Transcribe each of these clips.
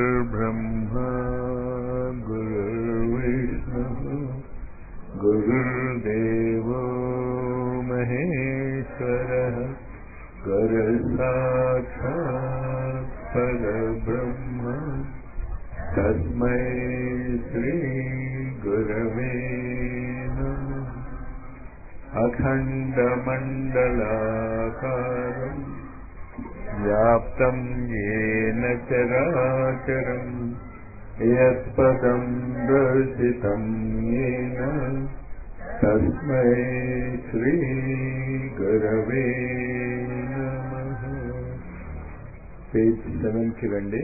गुरुर्ब्रह्मा गुरुर्विष्णुः गुरुर्देवो महेश्वरः गुरुसाक्षात् परब्रह्म तस्मै श्रीगुरवे नमः अखण्डमण्डलाकारम् व्याप्तं येन चराचरम् यत्पदं दर्शितं येन तस्मै श्रीगुरवे नमः పేజ్ సెవెన్కి రండి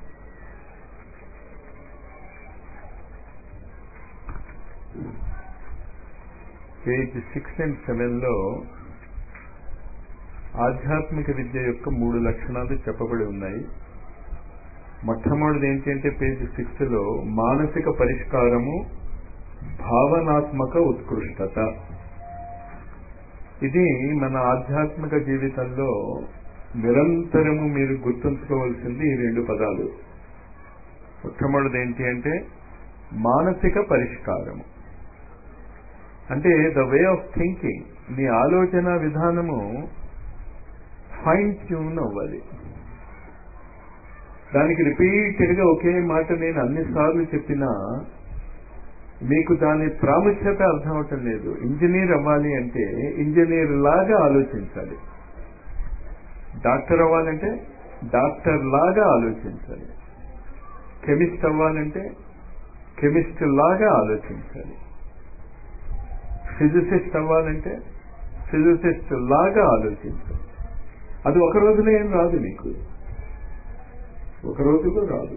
పేజ్ సిక్స్ అండ్ సెవెన్లో ఆధ్యాత్మిక విద్య యొక్క మూడు లక్షణాలు చెప్పబడి ఉన్నాయి మొట్టమొదటిది ఏంటంటే పేజ్ సిక్స్ లో మానసిక పరిష్కారము భావనాత్మక ఉత్కృష్టత ఇది మన ఆధ్యాత్మిక జీవితంలో నిరంతరము మీరు గుర్తుంచుకోవాల్సింది ఈ రెండు పదాలు మొట్టమొదటిది ఏంటి అంటే మానసిక పరిష్కారము అంటే ద వే ఆఫ్ థింకింగ్ నీ ఆలోచన విధానము ఫైన్ ట్యూన్ అవ్వాలి దానికి రిపీటెడ్ గా ఒకే మాట నేను అన్నిసార్లు చెప్పినా మీకు దాని ప్రాముఖ్యత అర్థం అవటం లేదు ఇంజనీర్ అవ్వాలి అంటే ఇంజనీర్ లాగా ఆలోచించాలి డాక్టర్ అవ్వాలంటే డాక్టర్ లాగా ఆలోచించాలి కెమిస్ట్ అవ్వాలంటే కెమిస్ట్ లాగా ఆలోచించాలి ఫిజిసిస్ట్ అవ్వాలంటే ఫిజిసిస్ట్ లాగా ఆలోచించాలి అది ఒక రోజులో ఏం రాదు నీకు ఒక రోజులో రాదు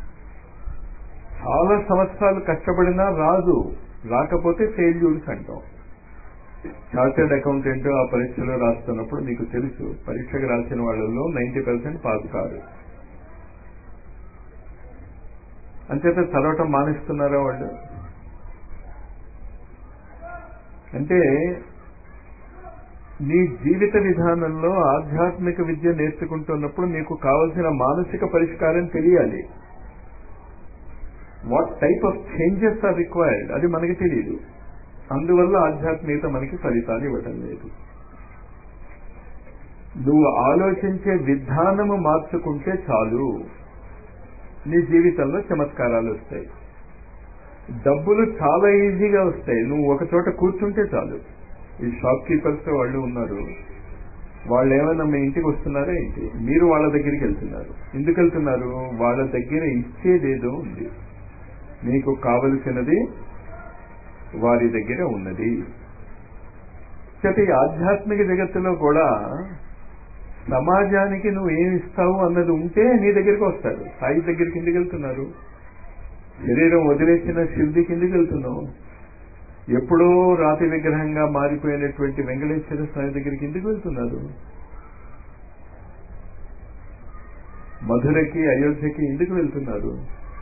చాలా సంవత్సరాలు కష్టపడినా రాదు రాకపోతే ఫెయిల్యూర్స్ అంటాం చార్టెడ్ అకౌంటెంట్ ఆ పరీక్షలో రాస్తున్నప్పుడు మీకు తెలుసు పరీక్షకు రాసిన వాళ్ళలో నైన్టీ పర్సెంట్ పాస్ కాదు అంచేత చదవటం మానేస్తున్నారా వాళ్ళు అంటే నీ జీవిత విధానంలో ఆధ్యాత్మిక విద్య నేర్చుకుంటున్నప్పుడు నీకు కావలసిన మానసిక పరిష్కారం తెలియాలి what type of changes are required అది మనకి తెలియదు అందువల్ల ఆధ్యాత్మికత మనకి ఫలితాలు ఇవ్వటం లేదు నువ్వు ఆలోచించే విధానము మార్చుకుంటే చాలు నీ జీవితంలో చమత్కారాలు వస్తాయి డబ్బులు చాలా ఈజీగా వస్తాయి నువ్వు ఒక చోట కూర్చుంటే చాలు ఈ షాప్ కీపర్స్ వాళ్ళు ఉన్నారు వాళ్ళు ఏమైనా మీ ఇంటికి వస్తున్నారా ఏంటి మీరు వాళ్ళ దగ్గరికి వెళ్తున్నారు ఎందుకు వెళ్తున్నారు వాళ్ళ దగ్గర ఇచ్చేదేదో ఉంది మీకు కావలసినది వారి దగ్గర ఉన్నది చేత ఈ ఆధ్యాత్మిక జగత్తులో కూడా సమాజానికి నువ్వు ఏమి ఇస్తావు అన్నది ఉంటే నీ దగ్గరికి వస్తాడు సాయి దగ్గరికి ఎందుకు వెళ్తున్నారు శరీరం వదిలేసిన శిల్ది కిందికి వెళ్తున్నావు ఎప్పుడో రాతి విగ్రహంగా మారిపోయినటువంటి వెంకటేశ్వర స్వామి దగ్గరికి ఎందుకు వెళ్తున్నారు మధురకి అయోధ్యకి ఎందుకు వెళ్తున్నారు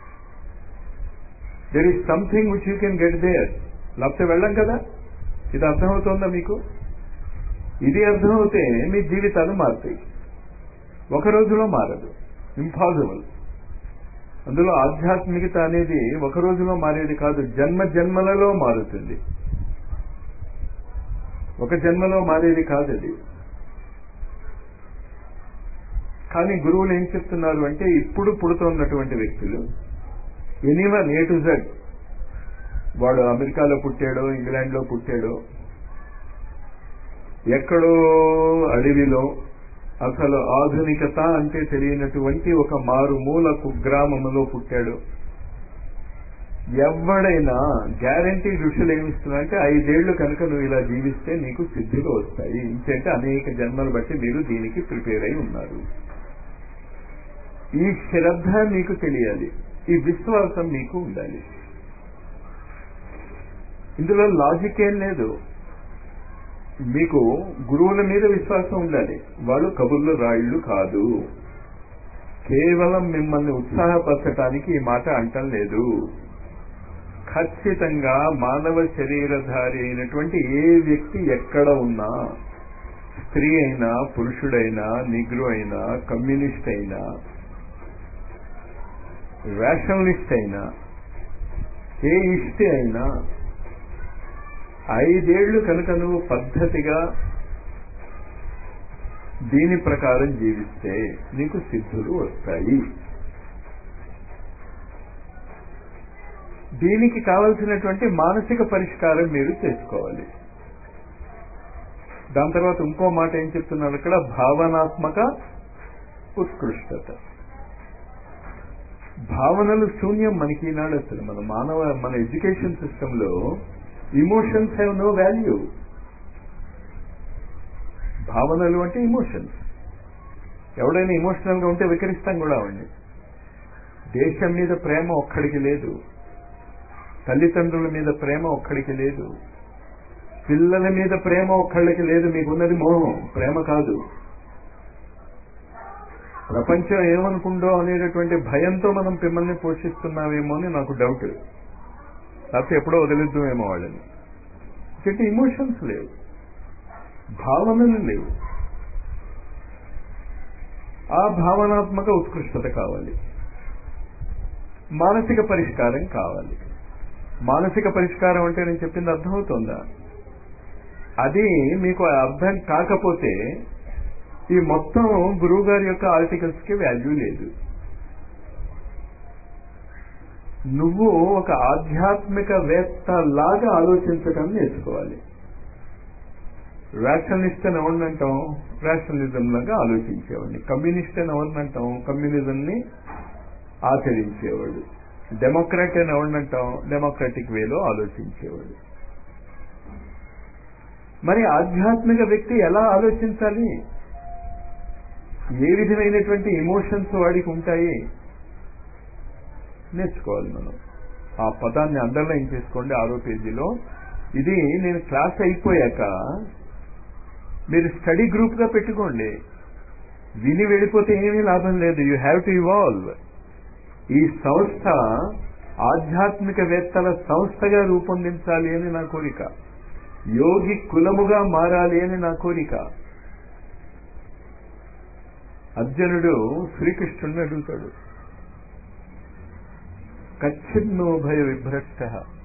there is something which you can get there లేకపోతే వెళ్ళం కదా ఇది అర్థమవుతోందా మీకు ఇది అర్థమవుతే మీ జీవితాలు మారుతాయి ఒక రోజులో మారదు ఇంపాసిబుల్ అందులో ఆధ్యాత్మికత అనేది ఒక రోజులో మారేది కాదు జన్మ జన్మలలో మారుతుంది ఒక జన్మలో మారేది కాదు అది కానీ గురువులు ఏం చెప్తున్నారు అంటే ఇప్పుడు పుడుతున్నటువంటి వ్యక్తులు ఎనీవన్ ఏ టు జెడ్ వాడు అమెరికాలో పుట్టాడో ఇంగ్లాండ్లో పుట్టాడో ఎక్కడో అడవిలో అసలు ఆధునికత అంటే తెలియనటువంటి ఒక మారుమూల కుగ్రామంలో పుట్టాడు ఎవడైనా గ్యారంటీ ఋషులు ఏమిస్తున్నారంటే ఐదేళ్లు కనుక నువ్వు ఇలా జీవిస్తే నీకు సిద్ధులు వస్తాయి ఇంకంటే అనేక జన్మలు బట్టి మీరు దీనికి ప్రిపేర్ అయి ఉన్నారు ఈ శ్రద్ధ మీకు తెలియాలి ఈ విశ్వాసం మీకు ఉండాలి ఇందులో లాజిక్ ఏం లేదు మీకు గురువుల మీద విశ్వాసం ఉండాలి వాళ్ళు కబుర్లు రాయిళ్లు కాదు కేవలం మిమ్మల్ని ఉత్సాహపరచటానికి ఈ మాట అంటం లేదు ఖచ్చితంగా మానవ శరీరధారి అయినటువంటి ఏ వ్యక్తి ఎక్కడ ఉన్నా స్త్రీ అయినా పురుషుడైనా నిగ్రు అయినా కమ్యూనిస్ట్ అయినా రేషనలిస్ట్ అయినా ఏ ఇష్టి అయినా ఐదేళ్లు కనుక నువ్వు పద్ధతిగా దీని ప్రకారం జీవిస్తే నీకు సిద్ధులు వస్తాయి దీనికి కావలసినటువంటి మానసిక పరిష్కారం మీరు చేసుకోవాలి దాని తర్వాత ఇంకో మాట ఏం చెప్తున్నారు అక్కడ భావనాత్మక ఉత్కృష్టత భావనలు శూన్యం మనకి ఈనాడు అసలు మన మానవ మన ఎడ్యుకేషన్ సిస్టంలో ఇమోషన్స్ హ్యావ్ నో వాల్యూ భావనలు అంటే ఇమోషన్స్ ఎవడైనా ఇమోషనల్ గా ఉంటే వికరిస్తాం కూడా అవండి దేశం మీద ప్రేమ ఒక్కడికి లేదు తల్లిదండ్రుల మీద ప్రేమ ఒక్కడికి లేదు పిల్లల మీద ప్రేమ ఒక్కళ్ళకి లేదు మీకున్నది మోహం ప్రేమ కాదు ప్రపంచం ఏమనుకుందో అనేటటువంటి భయంతో మనం మిమ్మల్ని పోషిస్తున్నామేమో అని నాకు డౌట్ లేకపోతే ఎప్పుడో వదిలిద్దామేమో వాళ్ళని అంటే ఇమోషన్స్ లేవు భావనలు లేవు ఆ భావనాత్మక ఉత్కృష్టత కావాలి మానసిక పరిష్కారం కావాలి మానసిక పరిష్కారం అంటే నేను చెప్పింది అర్థమవుతుందా అది మీకు అర్థం కాకపోతే ఈ మొత్తం గురువు గారి యొక్క ఆర్టికల్స్ కి వాల్యూ లేదు నువ్వు ఒక ఆధ్యాత్మిక వేత్త లాగా ఆలోచించటం నేర్చుకోవాలి రేషనలిస్ట్ అని ఎవరినంటాం రేషనలిజం లాగా ఆలోచించేవాడిని కమ్యూనిస్ట్ అని ఎవరినంటాం కమ్యూనిజం ని ఆచరించేవాడు డెమోక్రాట్ అని ఎవరినంటాం డెమోక్రాటిక్ వేలో ఆలోచించేవాడు మరి ఆధ్యాత్మిక వ్యక్తి ఎలా ఆలోచించాలి ఏ విధమైనటువంటి ఎమోషన్స్ వాడికి ఉంటాయి నేర్చుకోవాలి మనం ఆ పదాన్ని అండర్లైన్ చేసుకోండి ఆరో పేజీలో ఇది నేను క్లాస్ అయిపోయాక మీరు స్టడీ గ్రూప్ గా పెట్టుకోండి విని వెళ్ళిపోతే ఏమీ లాభం లేదు యూ హ్యావ్ టు ఇవాల్వ్ ఈ సంస్థ ఆధ్యాత్మికవేత్తల సంస్థగా రూపొందించాలి అని నా కోరిక యోగి కులముగా మారాలి అని నా కోరిక అర్జునుడు శ్రీకృష్ణుడిని అడుగుతాడు కచ్చిన్నో భయ విభ్రష్ట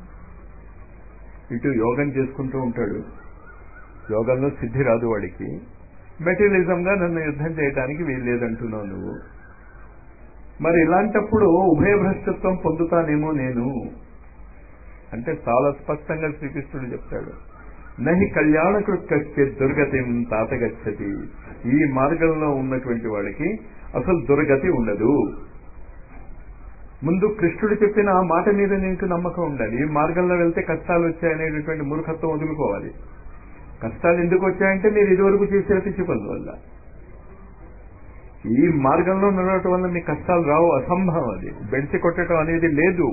ఇటు యోగం చేసుకుంటూ ఉంటాడు యోగంలో సిద్ధి రాదు వాడికి మెటీరియలిజంగా నన్ను యుద్ధం చేయడానికి వీల్లేదంటున్నావు నువ్వు మరి ఇలాంటప్పుడు ఉభయభ్రష్టత్వం పొందుతానేమో నేను అంటే చాలా స్పష్టంగా శ్రీకృష్ణుడు చెప్తాడు నహి కళ్యాణకృత్ కచ్చే దుర్గతి తాతగచ్చతి ఈ మార్గంలో ఉన్నటువంటి వాడికి అసలు దుర్గతి ఉండదు ముందు కృష్ణుడు చెప్పిన ఆ మాట మీద నీకు నమ్మకం ఉండాలి ఈ మార్గంలో వెళ్తే కష్టాలు వచ్చాయనేటటువంటి మూర్ఖత్వం వదులుకోవాలి కష్టాలు ఎందుకు వచ్చాయంటే మీరు ఇదివరకు చేసే పిచ్చి పనుల వల్ల ఈ మార్గంలో నడవటం వల్ల మీకు కష్టాలు రావు అసంభవం అది బెంచి కొట్టడం అనేది లేదు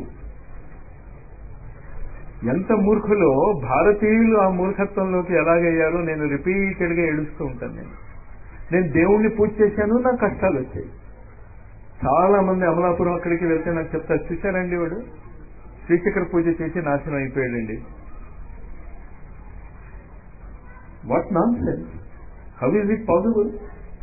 ఎంత మూర్ఖులో భారతీయులు ఆ మూర్ఖత్వంలోకి ఎలాగయ్యారో నేను రిపీటెడ్ గా ఏడుస్తూ ఉంటాను నేను నేను దేవుణ్ణి పూజ చేశాను నాకు కష్టాలు వచ్చాయి చాలా మంది అమలాపురం అక్కడికి వెళ్తే నాకు చెప్తారు చూశారండి వాడు శ్రీచక్ర పూజ చేసి నాశనం అయిపోయాడండి what nonsense how is it possible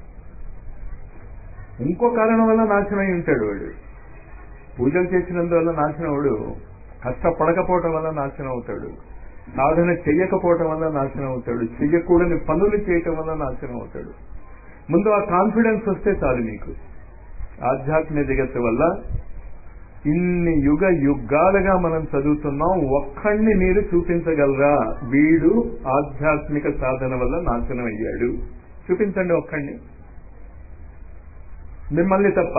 ఇంకో కారణం వల్ల నాశనం అయి ఉంటాడు వాడు పూజలు చేసినందువల్ల నాశనం అవడు కష్టపడకపోవటం వల్ల నాశనం అవుతాడు సాధన చెయ్యకపోవటం వల్ల నాశనం అవుతాడు చెయ్యకూడని పనులు చేయటం వల్ల నాశనం అవుతాడు ముందు ఆ కాన్ఫిడెన్స్ వస్తే చాలు మీకు ఆధ్యాత్మిక జగత్తు వల్ల ఇన్ని యుగ యుగాలుగా మనం చదువుతున్నాం ఒక్కడిని మీరు చూపించగలరా వీడు ఆధ్యాత్మిక సాధన వల్ల నాశనం అయ్యాడు చూపించండి ఒక్కడిని మిమ్మల్ని తప్ప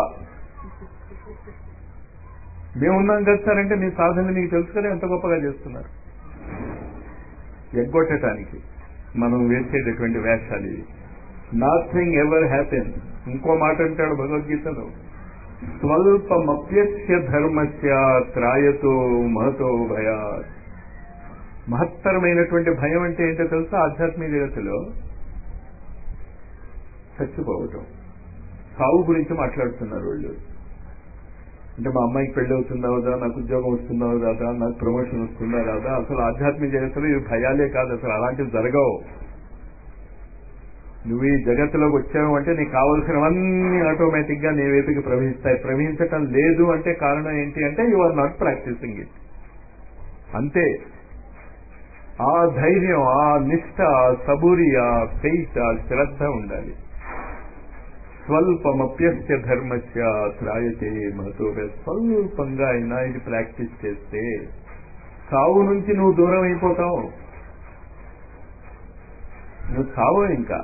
మేమున్నాం కదా సార్ అంటే మీ సాధన మీకు తెలుసు కదా ఎంత గొప్పగా చేస్తున్నారు ఎగ్గొట్టడానికి మనం వేసేటటువంటి వేషాలు ఇవి నథింగ్ ఎవర్ హ్యాపెన్ ఇంకో మాట అంటాడు భగవద్గీతలో స్వల్పమప్యస్య ధర్మస్య త్రాయతో మహతో భయాత్ మహత్తరమైనటువంటి భయం అంటే ఏంటో తెలుసా ఆధ్యాత్మిక జగత్తులో చచ్చిపోవటం సావు గురించి మాట్లాడుతున్నారు వాళ్ళు అంటే మా అమ్మాయికి పెళ్లి అవుతుందా వదా నాకు ఉద్యోగం వస్తుందా రాదా నాకు ప్రమోషన్ వస్తుందా రాదా అసలు ఆధ్యాత్మిక జగత్తులో ఇవి భయాలే కాదు అసలు అలాంటివి జరగవు నువ్వు ఈ జగత్తులోకి వచ్చావు అంటే నీకు కావలసినవన్నీ ఆటోమేటిక్ గా నీ వైపుకి ప్రవహిస్తాయి ప్రవహించటం లేదు అంటే కారణం ఏంటి అంటే you are not practising it అంతే ఆ ధైర్యం ఆ నిష్ట ఆ సబూరి ఆ ఫెయిత్ ఆ శ్రద్ధ ఉండాలి స్వల్పమప్యస్య ధర్మస్య త్రాయతే మహతోగా స్వల్పంగా అయినా ఇది ప్రాక్టీస్ చేస్తే సావు నుంచి నువ్వు దూరం అయిపోతావు నువ్వు సావు ఇంకా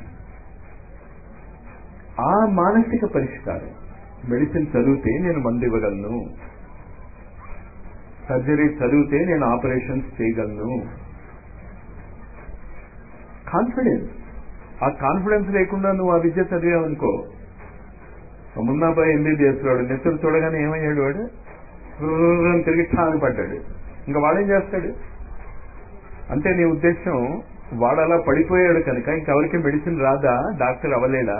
ఆ మానసిక పరిష్కారం మెడిసిన్ చదివితే నేను మందు ఇవ్వగలను సర్జరీ చదివితే నేను ఆపరేషన్స్ చేయగలను కాన్ఫిడెన్స్ ఆ కాన్ఫిడెన్స్ లేకుండా నువ్వు ఆ విద్య చదివావనుకో మున్నాబాయి ఎంబీబీఎస్ వాడు నెత్తులు చూడగానే ఏమయ్యాడు వాడు రుర్రని తిరిగి ఠాని పడ్డాడు ఇంకా వాడేం చేస్తాడు అంటే నీ ఉద్దేశం వాడు అలా పడిపోయాడు కనుక ఇంకెవరికి మెడిసిన్ రాదా డాక్టర్ అవ్వలేడా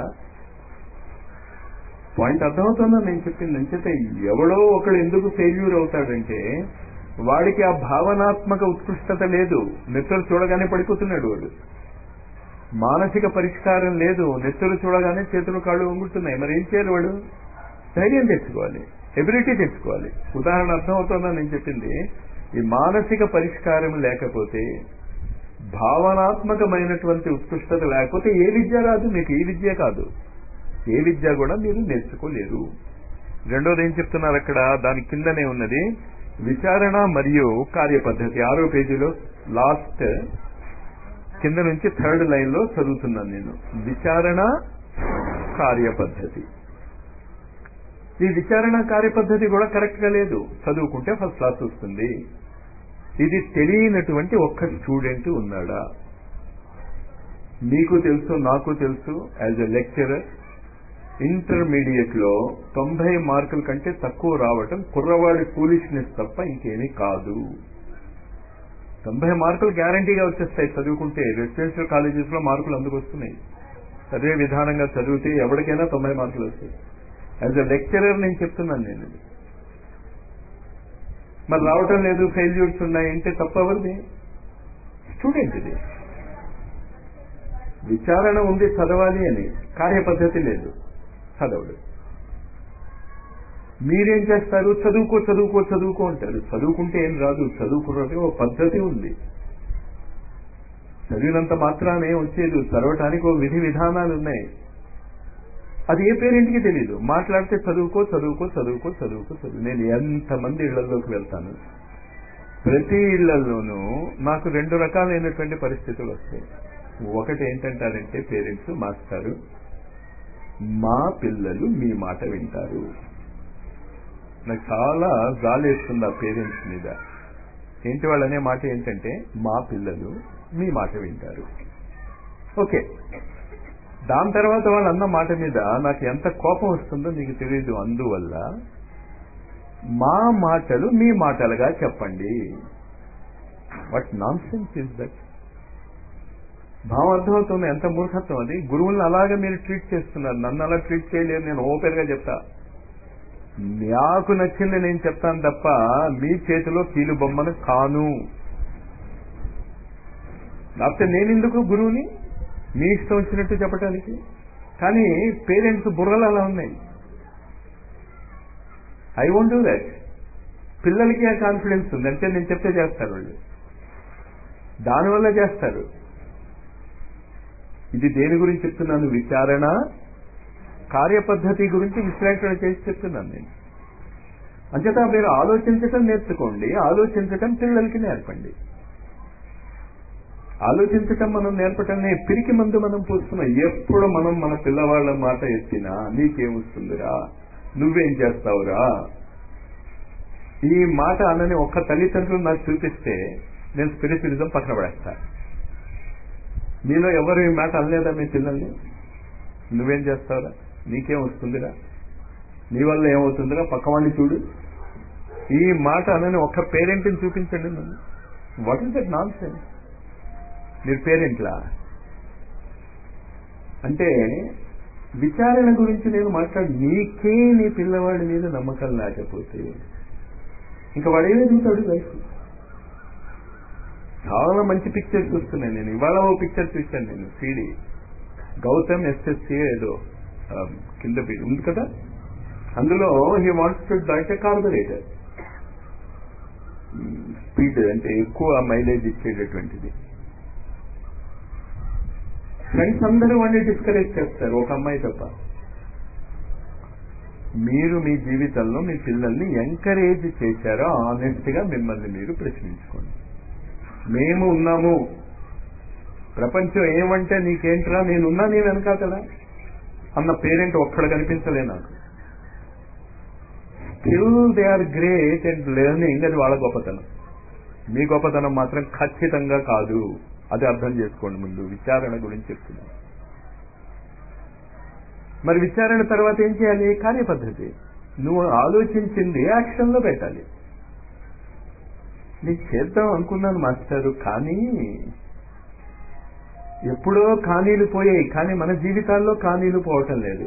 పాయింట్ అర్థమవుతుందా నేను చెప్పింది అంచేతే ఎవడో ఒకడు ఎందుకు ఫెయిల్యూర్ అవుతాడంటే వాడికి ఆ భావనాత్మక ఉత్కృష్టత లేదు నెత్తులు చూడగానే పడిపోతున్నాడు వాడు మానసిక పరిష్కారం లేదు నెత్తులు చూడగానే చేతులు కాళ్ళు వంగుతున్నాయి మరి ఏం చేయాలి వాడు ధైర్యం తెచ్చుకోవాలి ఎబిలిటీ తెచ్చుకోవాలి ఉదాహరణ అర్థమవుతుందా నేను చెప్పింది ఈ మానసిక పరిష్కారం లేకపోతే భావనాత్మకమైనటువంటి ఉత్కృష్టత లేకపోతే ఏ విద్య రాదు మీకు ఈ విద్య కాదు ఏ విద్య కూడా మీరు నేర్చుకోలేరు రెండోది ఏం చెప్తున్నారు అక్కడ దాని కిందనే ఉన్నది విచారణ మరియు కార్యపద్ధతి ఆరో పేజీలో లాస్ట్ కింద నుంచి థర్డ్ లైన్ లో చదువుతున్నాను నేను విచారణ కార్యపద్ధతి ఈ విచారణ కార్యపద్ధతి కూడా కరెక్ట్ గా లేదు చదువుకుంటే ఫస్ట్ క్లాస్ వస్తుంది ఇది తెలియనటువంటి ఒక్క స్టూడెంట్ ఉన్నాడా మీకు తెలుసు నాకు తెలుసు యాజ్ ఎ లెక్చరర్ ఇంటర్మీడియట్ లో తొంభై మార్కుల కంటే తక్కువ రావటం కుర్రవాడి ఫూలిష్నెస్ తప్ప ఇంకేమీ కాదు తొంభై మార్కులు గ్యారంటీగా వచ్చేస్తాయి చదువుకుంటే రెసిడెన్షియల్ కాలేజెస్ లో మార్కులు అందుకు వస్తున్నాయి చదివే విధానంగా చదివితే ఎవరికైనా తొంభై మార్కులు వస్తాయి యాజ్ ఎ లెక్చరర్ నేను చెప్తున్నాను నేను ఇది. మరి రావటం లేదు ఫెయిల్యూర్స్ ఉన్నాయంటే తప్పవరిది స్టూడెంట్ ఇది విచారణ ఉంది చదవాలి అని కార్యపద్ధతి లేదు చదవడు మీరేం చేస్తారు చదువుకో చదువుకో చదువుకో అంటారు చదువుకుంటే ఏం రాదు చదువుకున్నది ఒక పద్ధతి ఉంది చదివినంత మాత్రానే వచ్చేది చదవటానికి ఒక విధి విధానాలు ఉన్నాయి అది ఏ పేరెంట్కి తెలియదు మాట్లాడితే చదువుకో చదువుకో చదువుకో చదువుకో చదువు నేను ఎంతమంది ఇళ్లలోకి వెళ్తాను ప్రతి ఇళ్లలోనూ నాకు రెండు రకాలైనటువంటి పరిస్థితులు వస్తాయి ఒకటి ఏంటంటారంటే పేరెంట్స్ మాస్టారు మా పిల్లలు మీ మాట వింటారు నాకు చాలా జాలేస్తుంది ఆ పేరెంట్స్ మీద ఏంటి వాళ్ళు అనే మాట ఏంటంటే మా పిల్లలు మీ మాట వింటారు ఓకే దాని తర్వాత వాళ్ళు అన్న మాట మీద నాకు ఎంత కోపం వస్తుందో మీకు తెలియదు అందువల్ల మా మాటలు మీ మాటలుగా చెప్పండి what nonsense is that భావం అర్థమవుతుంది ఎంత మూర్ఖత్వం అది గురువులను అలాగే మీరు ట్రీట్ చేస్తున్నారు నన్ను అలా ట్రీట్ చేయలేరు నేను ఓపెన్ గా చెప్తా నాకు నచ్చింది నేను చెప్తాను తప్ప మీ చేతిలో కీలు బొమ్మను కాను లేకపోతే నేనెందుకు గురువుని మీ ఇష్టం వచ్చినట్టు చెప్పడానికి కానీ పేరెంట్స్ బుర్రలు అలా ఉన్నాయి ఐ వోంట్ డూ దట్ పిల్లలకి ఆ కాన్ఫిడెన్స్ ఉంది అంటే నేను చెప్తే చేస్తారు వాళ్ళు దానివల్ల చేస్తారు ఇది దేని గురించి చెప్తున్నాను విచారణ కార్యపద్ధతి గురించి విశ్లేషణ చేసి చెప్తున్నాను నేను అంచేత మీరు ఆలోచించటం నేర్చుకోండి ఆలోచించటం పిల్లలకి నేర్పండి ఆలోచించటం మనం నేర్పటమే పిరికి మందు మనం పూస్తున్నాం ఎప్పుడు మనం మన పిల్లవాళ్ళ మాట ఎత్తినా నీకేమొస్తుందిరా నువ్వేం చేస్తావురా ఈ మాట అనని ఒక్క తల్లిదండ్రులు నాకు చూపిస్తే నేను స్పిరిచువలిజం పక్కన పడేస్తా మీలో ఎవరు ఈ మాట అనలేదా మీ పిల్లల్ని నువ్వేం చేస్తావురా నీకేం వస్తుందిరా నీ వల్ల ఏమవుతుందిరా పక్కవాడిని చూడు ఈ మాట అనని ఒక్క పేరెంట్ని చూపించండి నన్ను what is that nonsense మీరు పేరెంట్లా అంటే విచారణ గురించి నేను మాట్లాడు నీకే నీ పిల్లవాడి మీద నమ్మకం లేకపోతే ఇంకా వాడు ఏమి ఎదుగుతాడు లైఫ్ చాలా మంచి పిక్చర్స్ వస్తున్నాయి నేను ఇవాళ ఓ పిక్చర్ చూశాను నేను సీడీ గౌతమ్ ఎస్ఎస్సి ఏదో ఆ, కింద పేరు ఉంది కదా అందులో he wants to diet carburettor speed అంటే ఎక్కువ మైలేజ్ ఇచ్చేటటువంటిది ఫ్రెండ్స్ అందరూ వాడిని డిస్కరేజ్ చేస్తారు ఒక అమ్మాయి తప్ప మీరు మీ జీవితంలో మీ పిల్లల్ని ఎంకరేజ్ చేశారో ఆనెస్ట్ గా మిమ్మల్ని మీరు ప్రశ్నించుకోండి మేము ఉన్నాము ప్రపంచం ఏమంటే నీకేంట్రా నేనున్నా నీ వెనకాతలా అన్న పేరెంట్ ఒక్కడ కనిపించలే నాకు still they are great and learning అది వాళ్ళ గొప్పతనం మీ గొప్పతనం మాత్రం ఖచ్చితంగా కాదు అది అర్థం చేసుకోండి ముందు విచారణ గురించి చెప్తున్నాను మరి విచారణ తర్వాత ఏం చేయాలి కార్యపద్ధతి నువ్వు ఆలోచించింది యాక్షన్ లో పెట్టాలి నీకు చేద్దాం అనుకున్నాను మాస్టారు కానీ ఎప్పుడో కానీలు పోయాయి కానీ మన జీవితాల్లో కానీలు పోవటం లేదు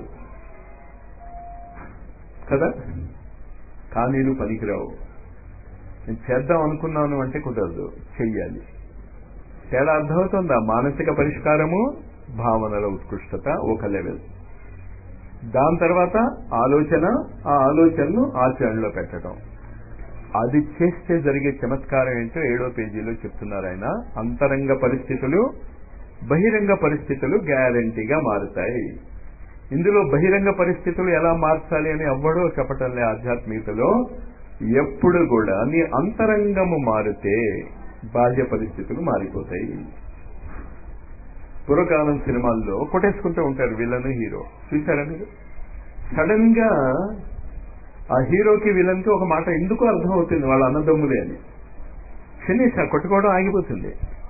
కదా కానీలు పనికిరావు నేను చేద్దాం అనుకున్నాను అంటే కుదరదు చెయ్యాలి తేడా అర్థమవుతుందా మానసిక పరిష్కారము భావనల ఉత్కృష్టత ఒక లెవెల్ దాని తర్వాత ఆలోచన ఆ ఆలోచనను ఆచరణలో పెట్టడం అది చేస్తే జరిగే చమత్కారం ఏంటో ఏడో పేజీలో చెప్తున్నారు ఆయన అంతరంగ పరిస్థితులు బహిరంగ పరిస్థితులు గ్యారంటీగా మారుతాయి ఇందులో బహిరంగ పరిస్థితులు ఎలా మార్చాలి అని ఎవ్వడో చెప్పటంలే ఆధ్యాత్మికతలో ఎప్పుడు కూడా నీ అంతరంగము మారితే బాహ్య పరిస్థితులు మారిపోతాయి పూర్వకాలం సినిమాల్లో కొట్టేసుకుంటూ ఉంటారు విలన్ హీరో చూసారా మీరు సడన్ గా ఆ హీరోకి విలన్ కి ఒక మాట ఎందుకు అర్థం అవుతుంది వాళ్ళ అన్నదమ్ములే అని ఫినిష్ ఆ కొట్టుకోవడం ఆగిపోతుంది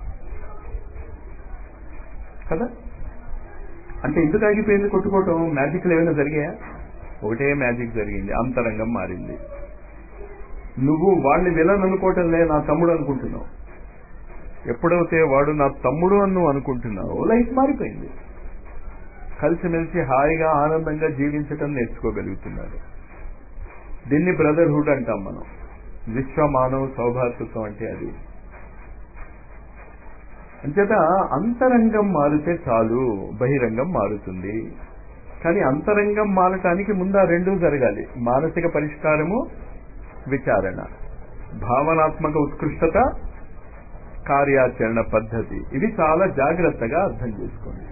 కదా అంటే ఎందుకు ఆగిపోయింది కొట్టుకోవటం మ్యాజిక్లు ఏమైనా జరిగాయా ఒకటే మ్యాజిక్ జరిగింది అంతరంగం మారింది నువ్వు వాడిని విలన్ అనుకోవటంలే నా తమ్ముడు అనుకుంటున్నావు ఎప్పుడైతే వాడు నా తమ్ముడు అని నువ్వు అనుకుంటున్నావు లైఫ్ మారిపోయింది కలిసిమెలిసి హాయిగా ఆనందంగా జీవించటం నేర్చుకోగలుగుతున్నారు దీన్ని బ్రదర్హుడ్ అంటాం మనం విశ్వ మానవ సౌభాతృత్వం అంటే అది అంచేత అంతరంగం మారితే చాలు బహిరంగం మారుతుంది కానీ అంతరంగం మారటానికి ముందు ఆ రెండూ జరగాలి మానసిక పరిష్కారము విచారణ భావనాత్మక ఉత్కృష్టత కార్యాచరణ పద్ధతి ఇవి చాలా జాగ్రత్తగా అర్థం చేసుకోండి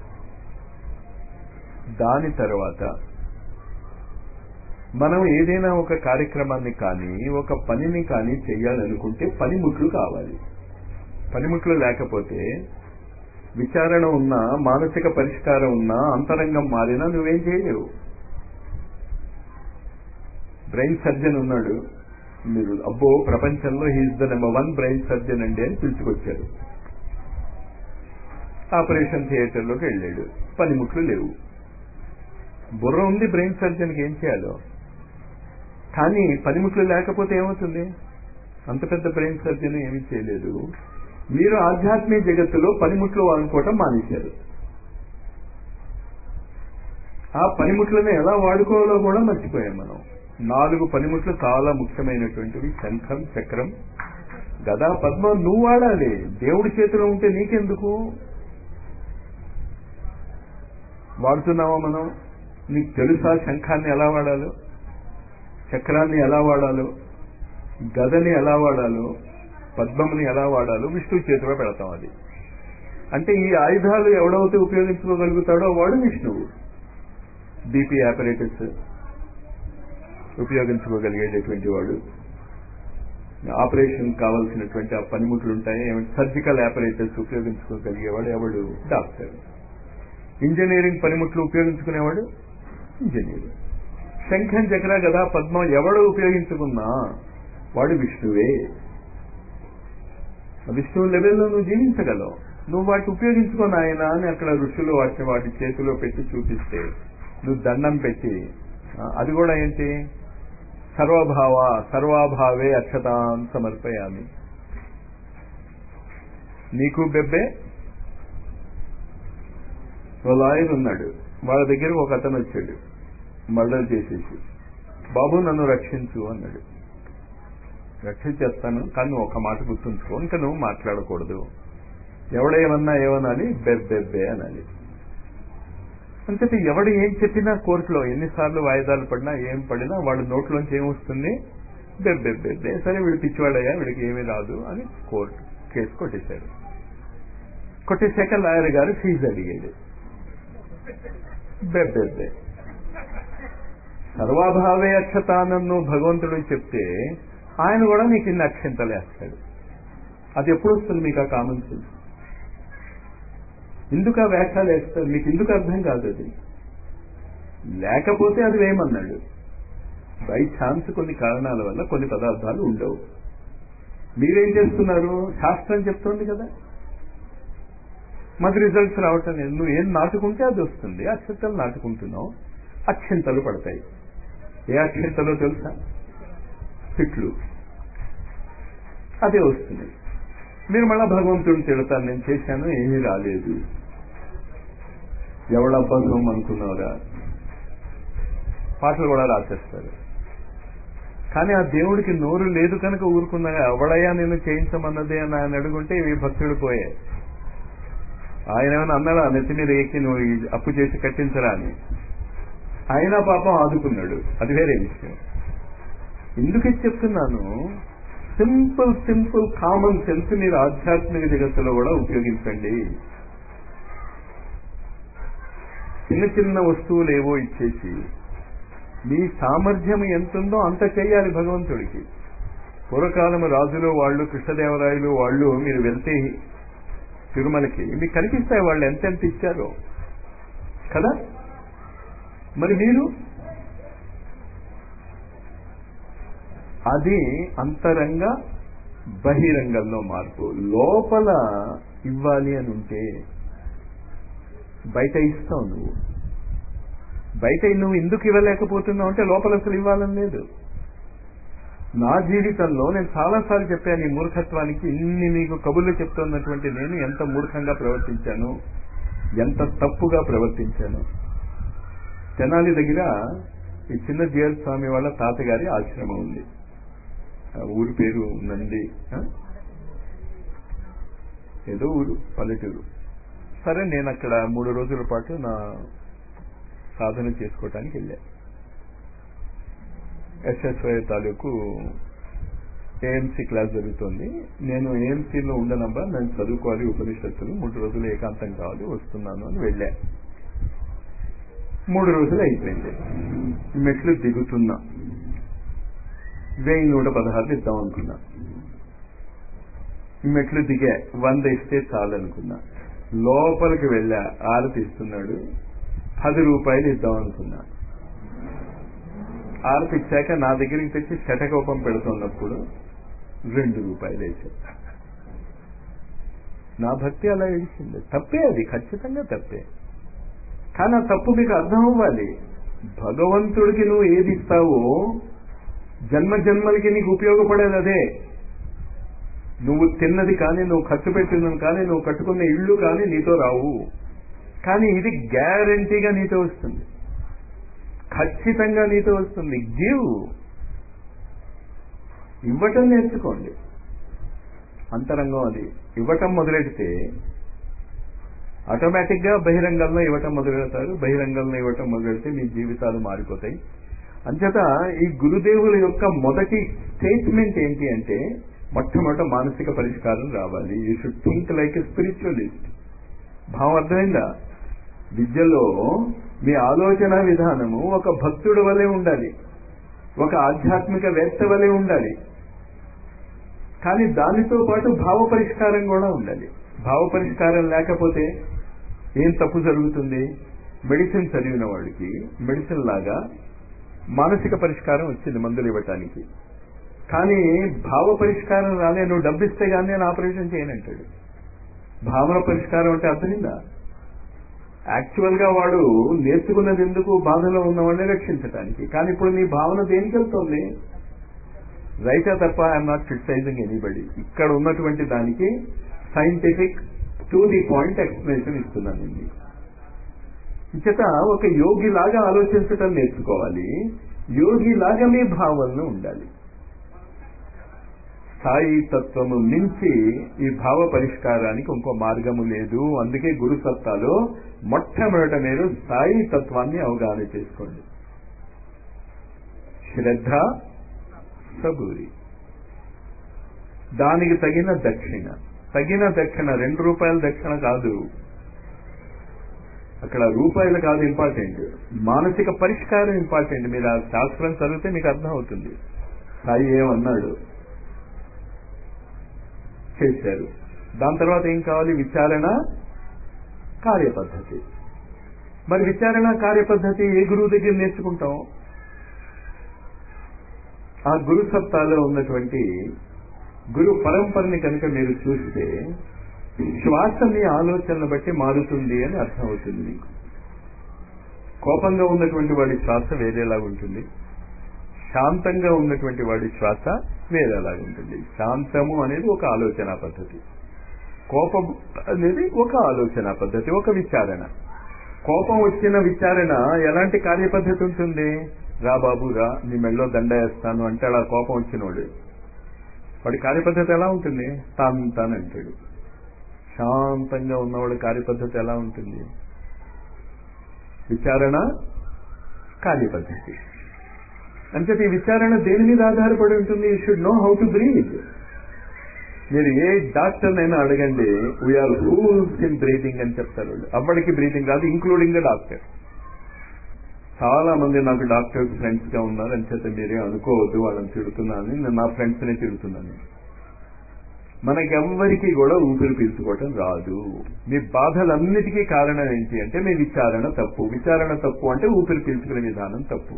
దాని తర్వాత మనం ఏదైనా ఒక కార్యక్రమాన్ని కానీ ఒక పనిని కానీ చేయాలనుకుంటే పనిముట్లు కావాలి పనిముట్లు లేకపోతే విచారణ ఉన్నా మానసిక పరిష్కారం ఉన్నా అంతరంగం మారినా నువ్వేం చేయలేవు బ్రెయిన్ సర్జన్ ఉన్నాడు మీరు అబ్బో ప్రపంచంలో he is the number one brain surgeon అండి అని పిలుచుకొచ్చారు ఆపరేషన్ థియేటర్లోకి వెళ్ళాడు పనిముట్లు లేవు బుర్ర ఉంది బ్రెయిన్ సర్జన్కి ఏం చేయాలో కానీ పనిముట్లు లేకపోతే ఏమవుతుంది అంత పెద్ద బ్రెయిన్ సర్జన్ ఏమీ చేయలేదు మీరు ఆధ్యాత్మిక జగత్తులో పనిముట్లు అనుకోవటం మానేశారు ఆ పనిముట్లను ఎలా వాడుకోవాలో కూడా మర్చిపోయాం మనం నాలుగు పనిముట్లు చాలా ముఖ్యమైనటువంటివి శంఖం చక్రం గదా పద్మం నువ్వు వాడాలి దేవుడి చేతిలో ఉంటే నీకెందుకు వాడుతున్నావా మనం నీకు తెలుసా శంఖాన్ని ఎలా వాడాలో చక్రాన్ని ఎలా వాడాలో గదని ఎలా వాడాలో పద్మముని ఎలా వాడాలో విష్ణువు చేతిలో పెడతాం అది అంటే ఈ ఆయుధాలు ఎవడైతే ఉపయోగించుకోగలుగుతాడో వాడు విష్ణువు బీపీ ఆపరేటర్స్ ఉపయోగించుకోగలిగేటటువంటి వాడు ఆపరేషన్ కావాల్సినటువంటి ఆ పనిముట్లు ఉంటాయి సర్జికల్ ఆపరేటర్స్ ఉపయోగించుకోగలిగేవాడు ఎవడు డాక్టర్ ఇంజనీరింగ్ పనిముట్లు ఉపయోగించుకునేవాడు ఇంజనీర్ శంఖం చక్ర గదా పద్మం ఎవడు ఉపయోగించుకున్నా వాడు విష్ణువే విష్ణువు లెవెల్లో నువ్వు జీవించగలవు నువ్వు వాటిని ఉపయోగించుకొని ఆయన అని అక్కడ ఋషులు వాటిని వాటి చేతిలో పెట్టి చూపిస్తే నువ్వు దండం పెట్టి అది కూడా ఏంటి సర్వభావ సర్వాభావే అక్షతాం సమర్పయామి నీకు బెబ్బే ఓ లాయర్ ఉన్నాడు వాళ్ళ దగ్గర ఒక అతను వచ్చాడు మర్డర్ చేసేసి బాబు నన్ను రక్షించు అన్నాడు రక్షించేస్తాను కానీ నువ్వు ఒక మాట గుర్తుంచుకో ఇంకా నువ్వు మాట్లాడకూడదు ఎవడేమన్నా ఏమనాలి బెబ్బెబ్బే అనాలి అంతటి ఎవడు ఏం చెప్పినా కోర్టులో ఎన్నిసార్లు వాయిదాలు పడినా ఏం పడినా వాడు నోట్లోంచి ఏమొస్తుంది బెబ్బెబ్బెబ్బే సరే వీడు పిచ్చివాడయ్యా వీడికి ఏమీ రాదు అని కోర్టు కేసు కొట్టేశాడు కొట్టేశాక లాయర్ గారు ఫీజు అడిగాడు బెబ్బెబ్బే సర్వాభావే అక్షతానన్ను భగవంతుడు చెప్తే ఆయన కూడా నీకు ఇన్ని అక్షంతలు వేస్తాడు అది ఎప్పుడు వస్తుంది మీకు ఆ కామన్ సెన్స్ ఎందుకు ఆ వ్యాఖ్యలు వేస్తారు మీకు ఎందుకు అర్థం కాదు అది లేకపోతే అది వేయమన్నాడు బై ఛాన్స్ కొన్ని కారణాల వల్ల కొన్ని పదార్థాలు ఉండవు మీరేం చేస్తున్నారు శాస్త్రం చెప్తోంది కదా మాకు రిజల్ట్స్ రావటం లేదు నువ్వు ఏం నాటుకుంటే అది వస్తుంది అక్షంతలు నాటుకుంటున్నావు అక్షంతలు పడతాయి ఏ అక్షంతలో తెలుసా తిట్లు అదే వస్తుంది మీరు మళ్ళా భగవంతుడిని తిడతాను నేను చేశాను ఏమీ రాలేదు ఎవడబ్బం అనుకున్నావురా పాటలు కూడా రాసేస్తారు కానీ ఆ దేవుడికి నోరు లేదు కనుక ఊరుకున్నా ఎవడయ్యా నేను చేయించమన్నదే అని ఆయన అడుగుంటే ఇవి భక్తుడు పోయే ఆయన ఏమైనా అన్నాడా నెత్తి మీద ఎక్కి నువ్వు ఈ అప్పు చేసి కట్టించరా అని ఆయన పాపం ఆదుకున్నాడు అది వేరే విషయం ఎందుకు ఇది చెప్తున్నాను సింపుల్ సింపుల్ కామన్ సెన్స్ మీరు ఆధ్యాత్మిక జగత్తులో కూడా ఉపయోగించండి చిన్న చిన్న వస్తువులు ఏవో ఇచ్చేసి మీ సామర్థ్యం ఎంతుందో అంత చెయ్యాలి భగవంతుడికి పూర్వకాలం రాజులు వాళ్ళు కృష్ణదేవరాయలు వాళ్ళు మీరు వెళ్తే తిరుమలకి మీకు కనిపిస్తాయి వాళ్ళు ఎంతెంత ఇచ్చారో కదా మరి మీరు అది అంతరంగ బహిరంగంలో మార్పు లోపల ఇవ్వాలి అని ఉంటే బయట ఇస్తావు నువ్వు బయట నువ్వు ఎందుకు ఇవ్వలేకపోతున్నావు అంటే లోపల అసలు ఇవ్వాలని లేదు నా జీవితంలో నేను చాలాసార్లు చెప్పాను ఈ మూర్ఖత్వానికి ఇన్ని మీకు కబుర్లు చెప్తున్నటువంటి నేను ఎంత మూర్ఖంగా ప్రవర్తించాను ఎంత తప్పుగా ప్రవర్తించాను తెనాలి దగ్గర ఈ చిన్న జియర్ స్వామి వాళ్ళ తాతగారి ఆశ్రమం ఉంది ఆ ఊరి పేరు నంది ఆ? ఏదో ఊరు పల్లెటూరు సరే నేను అక్కడ మూడు రోజుల పాటు నా సాధన చేసుకోవటానికి వెళ్ళా ఎస్ఎస్వై తాలూకు ఏఎంసీ క్లాస్ జరుగుతోంది నేను ఏఎంసీలో ఉండనబ్బా నేను చదువుకోవాలి ఉపనిషత్తులు మూడు రోజులు ఏకాంతం కావాలి వస్తున్నాను అని వెళ్ళా మూడు రోజులు అయిపోయింది మెట్లు దిగుతున్నా వెయ్యి నూట పదహారులు ఇద్దాం అనుకున్నా మెట్లు దిగా వంద ఇస్తే చాలనుకున్నా లోపలికి వెళ్ళా ఆరతి ఇస్తున్నాడు పది రూపాయలు ఇద్దాం అనుకున్నా ఆరతి ఇచ్చాక నా దగ్గరికి తెచ్చి శటకోపం పెడుతున్నప్పుడు రెండు రూపాయలు వేసాడు నా భక్తి అలా ఏడిచింది తప్పే అది ఖచ్చితంగా తప్పే కానీ ఆ తప్పు మీకు అర్థం అవ్వాలి భగవంతుడికి నువ్వు ఏది ఇస్తావో జన్మ జన్మలకి నీకు ఉపయోగపడేది అదే నువ్వు తిన్నది కానీ నువ్వు ఖర్చు పెట్టినది కానీ నువ్వు కట్టుకున్న ఇళ్ళు కానీ నీతో రావు కానీ ఇది గ్యారంటీగా నీతో వస్తుంది ఖచ్చితంగా నీతో వస్తుంది గివ్ ఇవ్వటం నేర్చుకోండి అంతరంగం అది ఇవ్వటం మొదలెడితే ఆటోమేటిక్ గా బహిరంగంలో ఇవ్వటం మొదలెడతారు బహిరంగంలో ఇవ్వటం మొదలెడితే మీ జీవితాలు మారిపోతాయి అంచేత ఈ గురుదేవుల యొక్క మొదటి స్టేట్మెంట్ ఏంటి అంటే మొట్టమొదట మానసిక పరిష్కారం రావాలి you should think like a spiritualist భావం అర్థమైందా విద్యలో మీ ఆలోచన విధానము ఒక భక్తుడు వలె ఉండాలి ఒక ఆధ్యాత్మిక వేత్త వలె ఉండాలి కానీ దానితో పాటు భావ పరిష్కారం కూడా ఉండాలి భావ పరిష్కారం లేకపోతే ఏం తప్పు జరుగుతుంది మెడిసిన్ చదివిన వాడికి మెడిసిన్ లాగా మానసిక పరిష్కారం వచ్చింది మందులు ఇవ్వటానికి కానీ భావ పరిష్కారం రాలే నువ్వు డబ్బిస్తే కానీ నేను ఆపరేషన్ చేయనంటాడు భావన పరిష్కారం అంటే అర్థమైందా యాక్చువల్ గా వాడు నేర్చుకున్నది ఎందుకు బాధలో ఉన్నవాడిని రక్షించడానికి కానీ ఇప్పుడు నీ భావన దేనికి వెళ్తుంది రైటా తప్ప ఐఎమ్ నాట్ క్రిటిసైజింగ్ ఎనీబడి ఇక్కడ ఉన్నటువంటి దానికి scientific to the point explanation ఇస్తున్నాను నేను ఇచ్చట ఒక యోగి లాగా ఆలోచించటం నేర్చుకోవాలి యోగి లాగా మీ భావనలు ఉండాలి స్థాయి తత్వము మించి ఈ భావ పరిష్కారానికి ఇంకో మార్గము లేదు అందుకే గురు సత్తాలో మొట్టమొదట మీరు స్థాయి తత్వాన్ని అవగాహన చేసుకోండి శ్రద్ధ సబూరి దానికి తగిన దక్షిణ తగిన దక్షిణ రెండు రూపాయల దక్షిణ కాదు అక్కడ రూపాయలు కాదు ఇంపార్టెంట్ మానసిక పరిష్కారం ఇంపార్టెంట్ మీరు ఆ శాస్త్రం చదివితే మీకు అర్థం అవుతుంది సాయి ఏమన్నాడు చేశారు దాని తర్వాత ఏం కావాలి విచారణ కార్యపద్ధతి మరి విచారణ కార్యపద్ధతి ఏ గురువు దగ్గర నేర్చుకుంటాం ఆ గురు సత్తాలో ఉన్నటువంటి గురు పరంపరని కనుక మీరు చూస్తే శ్వాస మీ ఆలోచనను బట్టి మారుతుంది అని అర్థమవుతుంది మీకు కోపంగా ఉన్నటువంటి వాడి శ్వాస వేరేలాగా ఉంటుంది శాంతంగా ఉన్నటువంటి వాడి శ్వాస వేరేలాగా ఉంటుంది శాంతము అనేది ఒక ఆలోచన పద్ధతి కోపం అనేది ఒక ఆలోచన పద్ధతి ఒక విచారణ కోపం వచ్చిన విచారణ ఎలాంటి కార్యపద్ధతి ఉంటుంది రా బాబు రా నీ మెళ్ళలో దండ వేస్తాను అంటే అలా కోపం వచ్చినోడు వాడి కార్యపద్ధతి ఎలా ఉంటుంది తాను తాను అంటాడు శాంతంగా ఉన్నవాడి కార్యపద్ధతి ఎలా ఉంటుంది విచారణ కార్యపద్ధతి అంటే ఈ విచారణ దేని మీద ఆధారపడి ఉంటుంది you should know how to breathe మీరు ఏ డాక్టర్ అయినా అడగండి వీఆర్ రూల్స్ ఇన్ బ్రీతింగ్ అని చెప్తారు వాళ్ళు అప్పటికి బ్రీతింగ్ కాదు ఇంక్లూడింగ్ ద డాక్టర్ చాలా మంది నాకు డాక్టర్స్ ఫ్రెండ్స్ గా ఉన్నారు అని చేత మీరే అనుకోవద్దు వాళ్ళని తిడుతున్నాను నేను నా ఫ్రెండ్స్ నే తిడుతున్నాను మనకెవ్వరికి కూడా ఊపిరి పీల్చుకోవటం రాదు మీ బాధలన్నిటికీ కారణం ఏంటి అంటే మీ విచారణ తప్పు విచారణ తప్పు అంటే ఊపిరి పీల్చుకునే విధానం తప్పు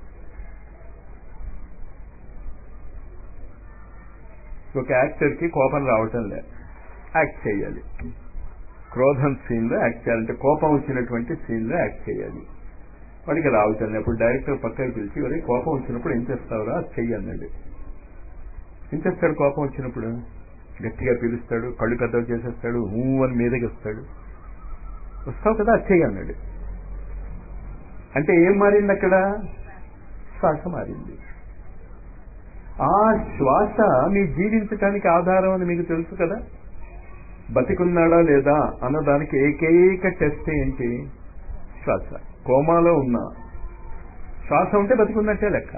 ఒక యాక్టర్ కి కోపం రావటం లే యాక్ట్ చేయాలి క్రోధం సీన్ లో యాక్ట్ చేయాలంటే కోపం వచ్చినటువంటి సీన్ లో యాక్ట్ చేయాలి వాడికి రావటం లేదు అప్పుడు డైరెక్టర్ పక్కకి పిలిచి ఒరే కోపం వచ్చినప్పుడు ఏం చేస్తావురా అది చెయ్యి అన్నాడు ఏం చేస్తాడు కోపం వచ్చినప్పుడు గట్టిగా పిలుస్తాడు కళ్ళు పెద్దవి చేసేస్తాడు హూ అని మీదకి వస్తాడు వస్తావు కదా అది చెయ్యి అన్నాడు అంటే ఏం మారింది అక్కడ శ్వాస మారింది ఆ శ్వాస మీ జీవించటానికి ఆధారం అని మీకు తెలుసు కదా బతికున్నాడా లేదా అన్నదానికి ఏకైక టెస్ట్ ఏంటి శ్వాస కోమాలో ఉన్నా శ్వాస ఉంటే బతికున్నట్టే లెక్క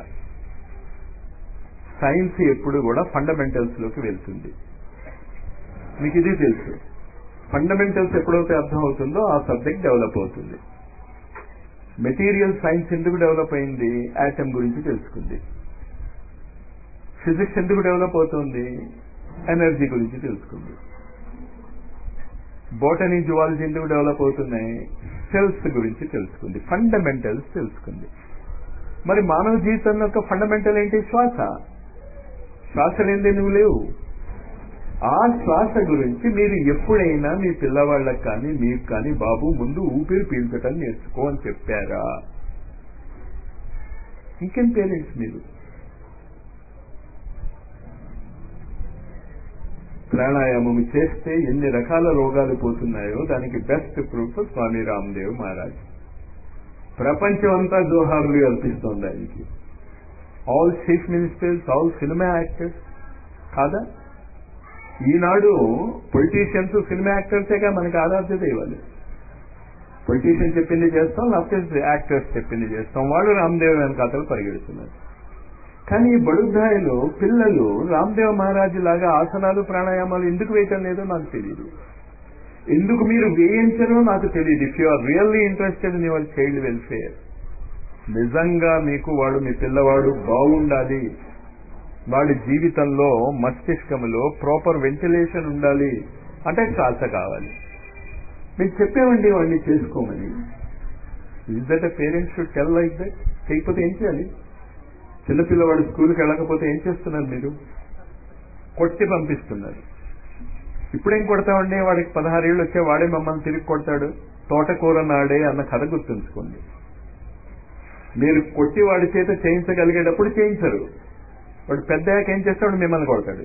సైన్స్ ఎప్పుడు కూడా ఫండమెంటల్స్ లోకి వెళ్తుంది మీకు ఇది తెలుసు ఫండమెంటల్స్ ఎప్పుడైతే అర్థం అవుతుందో ఆ సబ్జెక్ట్ డెవలప్ అవుతుంది మెటీరియల్ సైన్స్ ఎందుకు డెవలప్ అయింది యాటమ్ గురించి తెలుసుకుంది ఫిజిక్స్ ఎందుకు డెవలప్ అవుతుంది ఎనర్జీ గురించి తెలుసుకుంది బోటనీ జువాలజీ ఎందుకు డెవలప్ అవుతున్నాయి సెల్స్ గురించి తెలుసుకుంది ఫండమెంటల్స్ తెలుసుకుంది మరి మానవ జీవితంలో యొక్క ఫండమెంటల్ ఏంటి శ్వాస శ్వాస లేనిదే నువ్వు లేవు ఆ శ్వాస గురించి మీరు ఎప్పుడైనా మీ పిల్లవాళ్ళకి కానీ మీకు కానీ బాబు ముందు ఊపిరి పీల్చటం నేర్చుకో అని చెప్పారా ఇంకేం పేరెంట్స్ మీరు ప్రాణాయామం చేస్తే ఎన్ని రకాల రోగాలు పోతున్నాయో దానికి బెస్ట్ ప్రూఫ్ స్వామి రామ్దేవ్ మహారాజ్ ప్రపంచం అంతా జోహార్లు కల్పిస్తోంది ఆయనకి all chief ministers all cinema actors కాదా ఈనాడు పొలిటీషియన్స్ సినిమా యాక్టర్సేగా మనకి ఆరాధ్యత ఇవ్వాలి పొలిటీషియన్ చెప్పింది చేస్తాం లేకపోతే యాక్టర్స్ చెప్పింది చేస్తాం వాళ్ళు రామ్దేవ్ వెనకాతలు పరిగెడుతున్నారు కానీ ఈ బడుద్దాయిలు పిల్లలు రామ్దేవ్ మహారాజు లాగా ఆసనాలు ప్రాణాయామాలు ఎందుకు వేయటం లేదో నాకు తెలియదు ఎందుకు మీరు వేయించరో నాకు తెలియదు if you are really interested in your child welfare నిజంగా మీకు వాడు మీ పిల్లవాడు బాగుండాలి వాడి జీవితంలో మస్తిష్కంలో ప్రాపర్ వెంటిలేషన్ ఉండాలి అంటే శ్వాస కావాలి మేము చెప్పామండి వాడిని చేసుకోమని is that uh parents should tell like that చేయకపోతే ఏం చేయాలి చిన్నపిల్లవాడు స్కూల్కి వెళ్ళకపోతే ఏం చేస్తున్నారు మీరు కొట్టి పంపిస్తున్నారు ఇప్పుడేం కొడతామండి వాడికి పదహారేళ్ళు వచ్చే వాడే మమ్మల్ని తిరిగి కొడతాడు తోటకూర నాడే అన్న కథ గుర్తుంచుకోండి మీరు కొట్టి వాడి చేత చేయించగలిగేటప్పుడు చేయించరు వాడు పెద్దయ్యాక ఏం చేస్తాడు మిమ్మల్ని కొడతాడు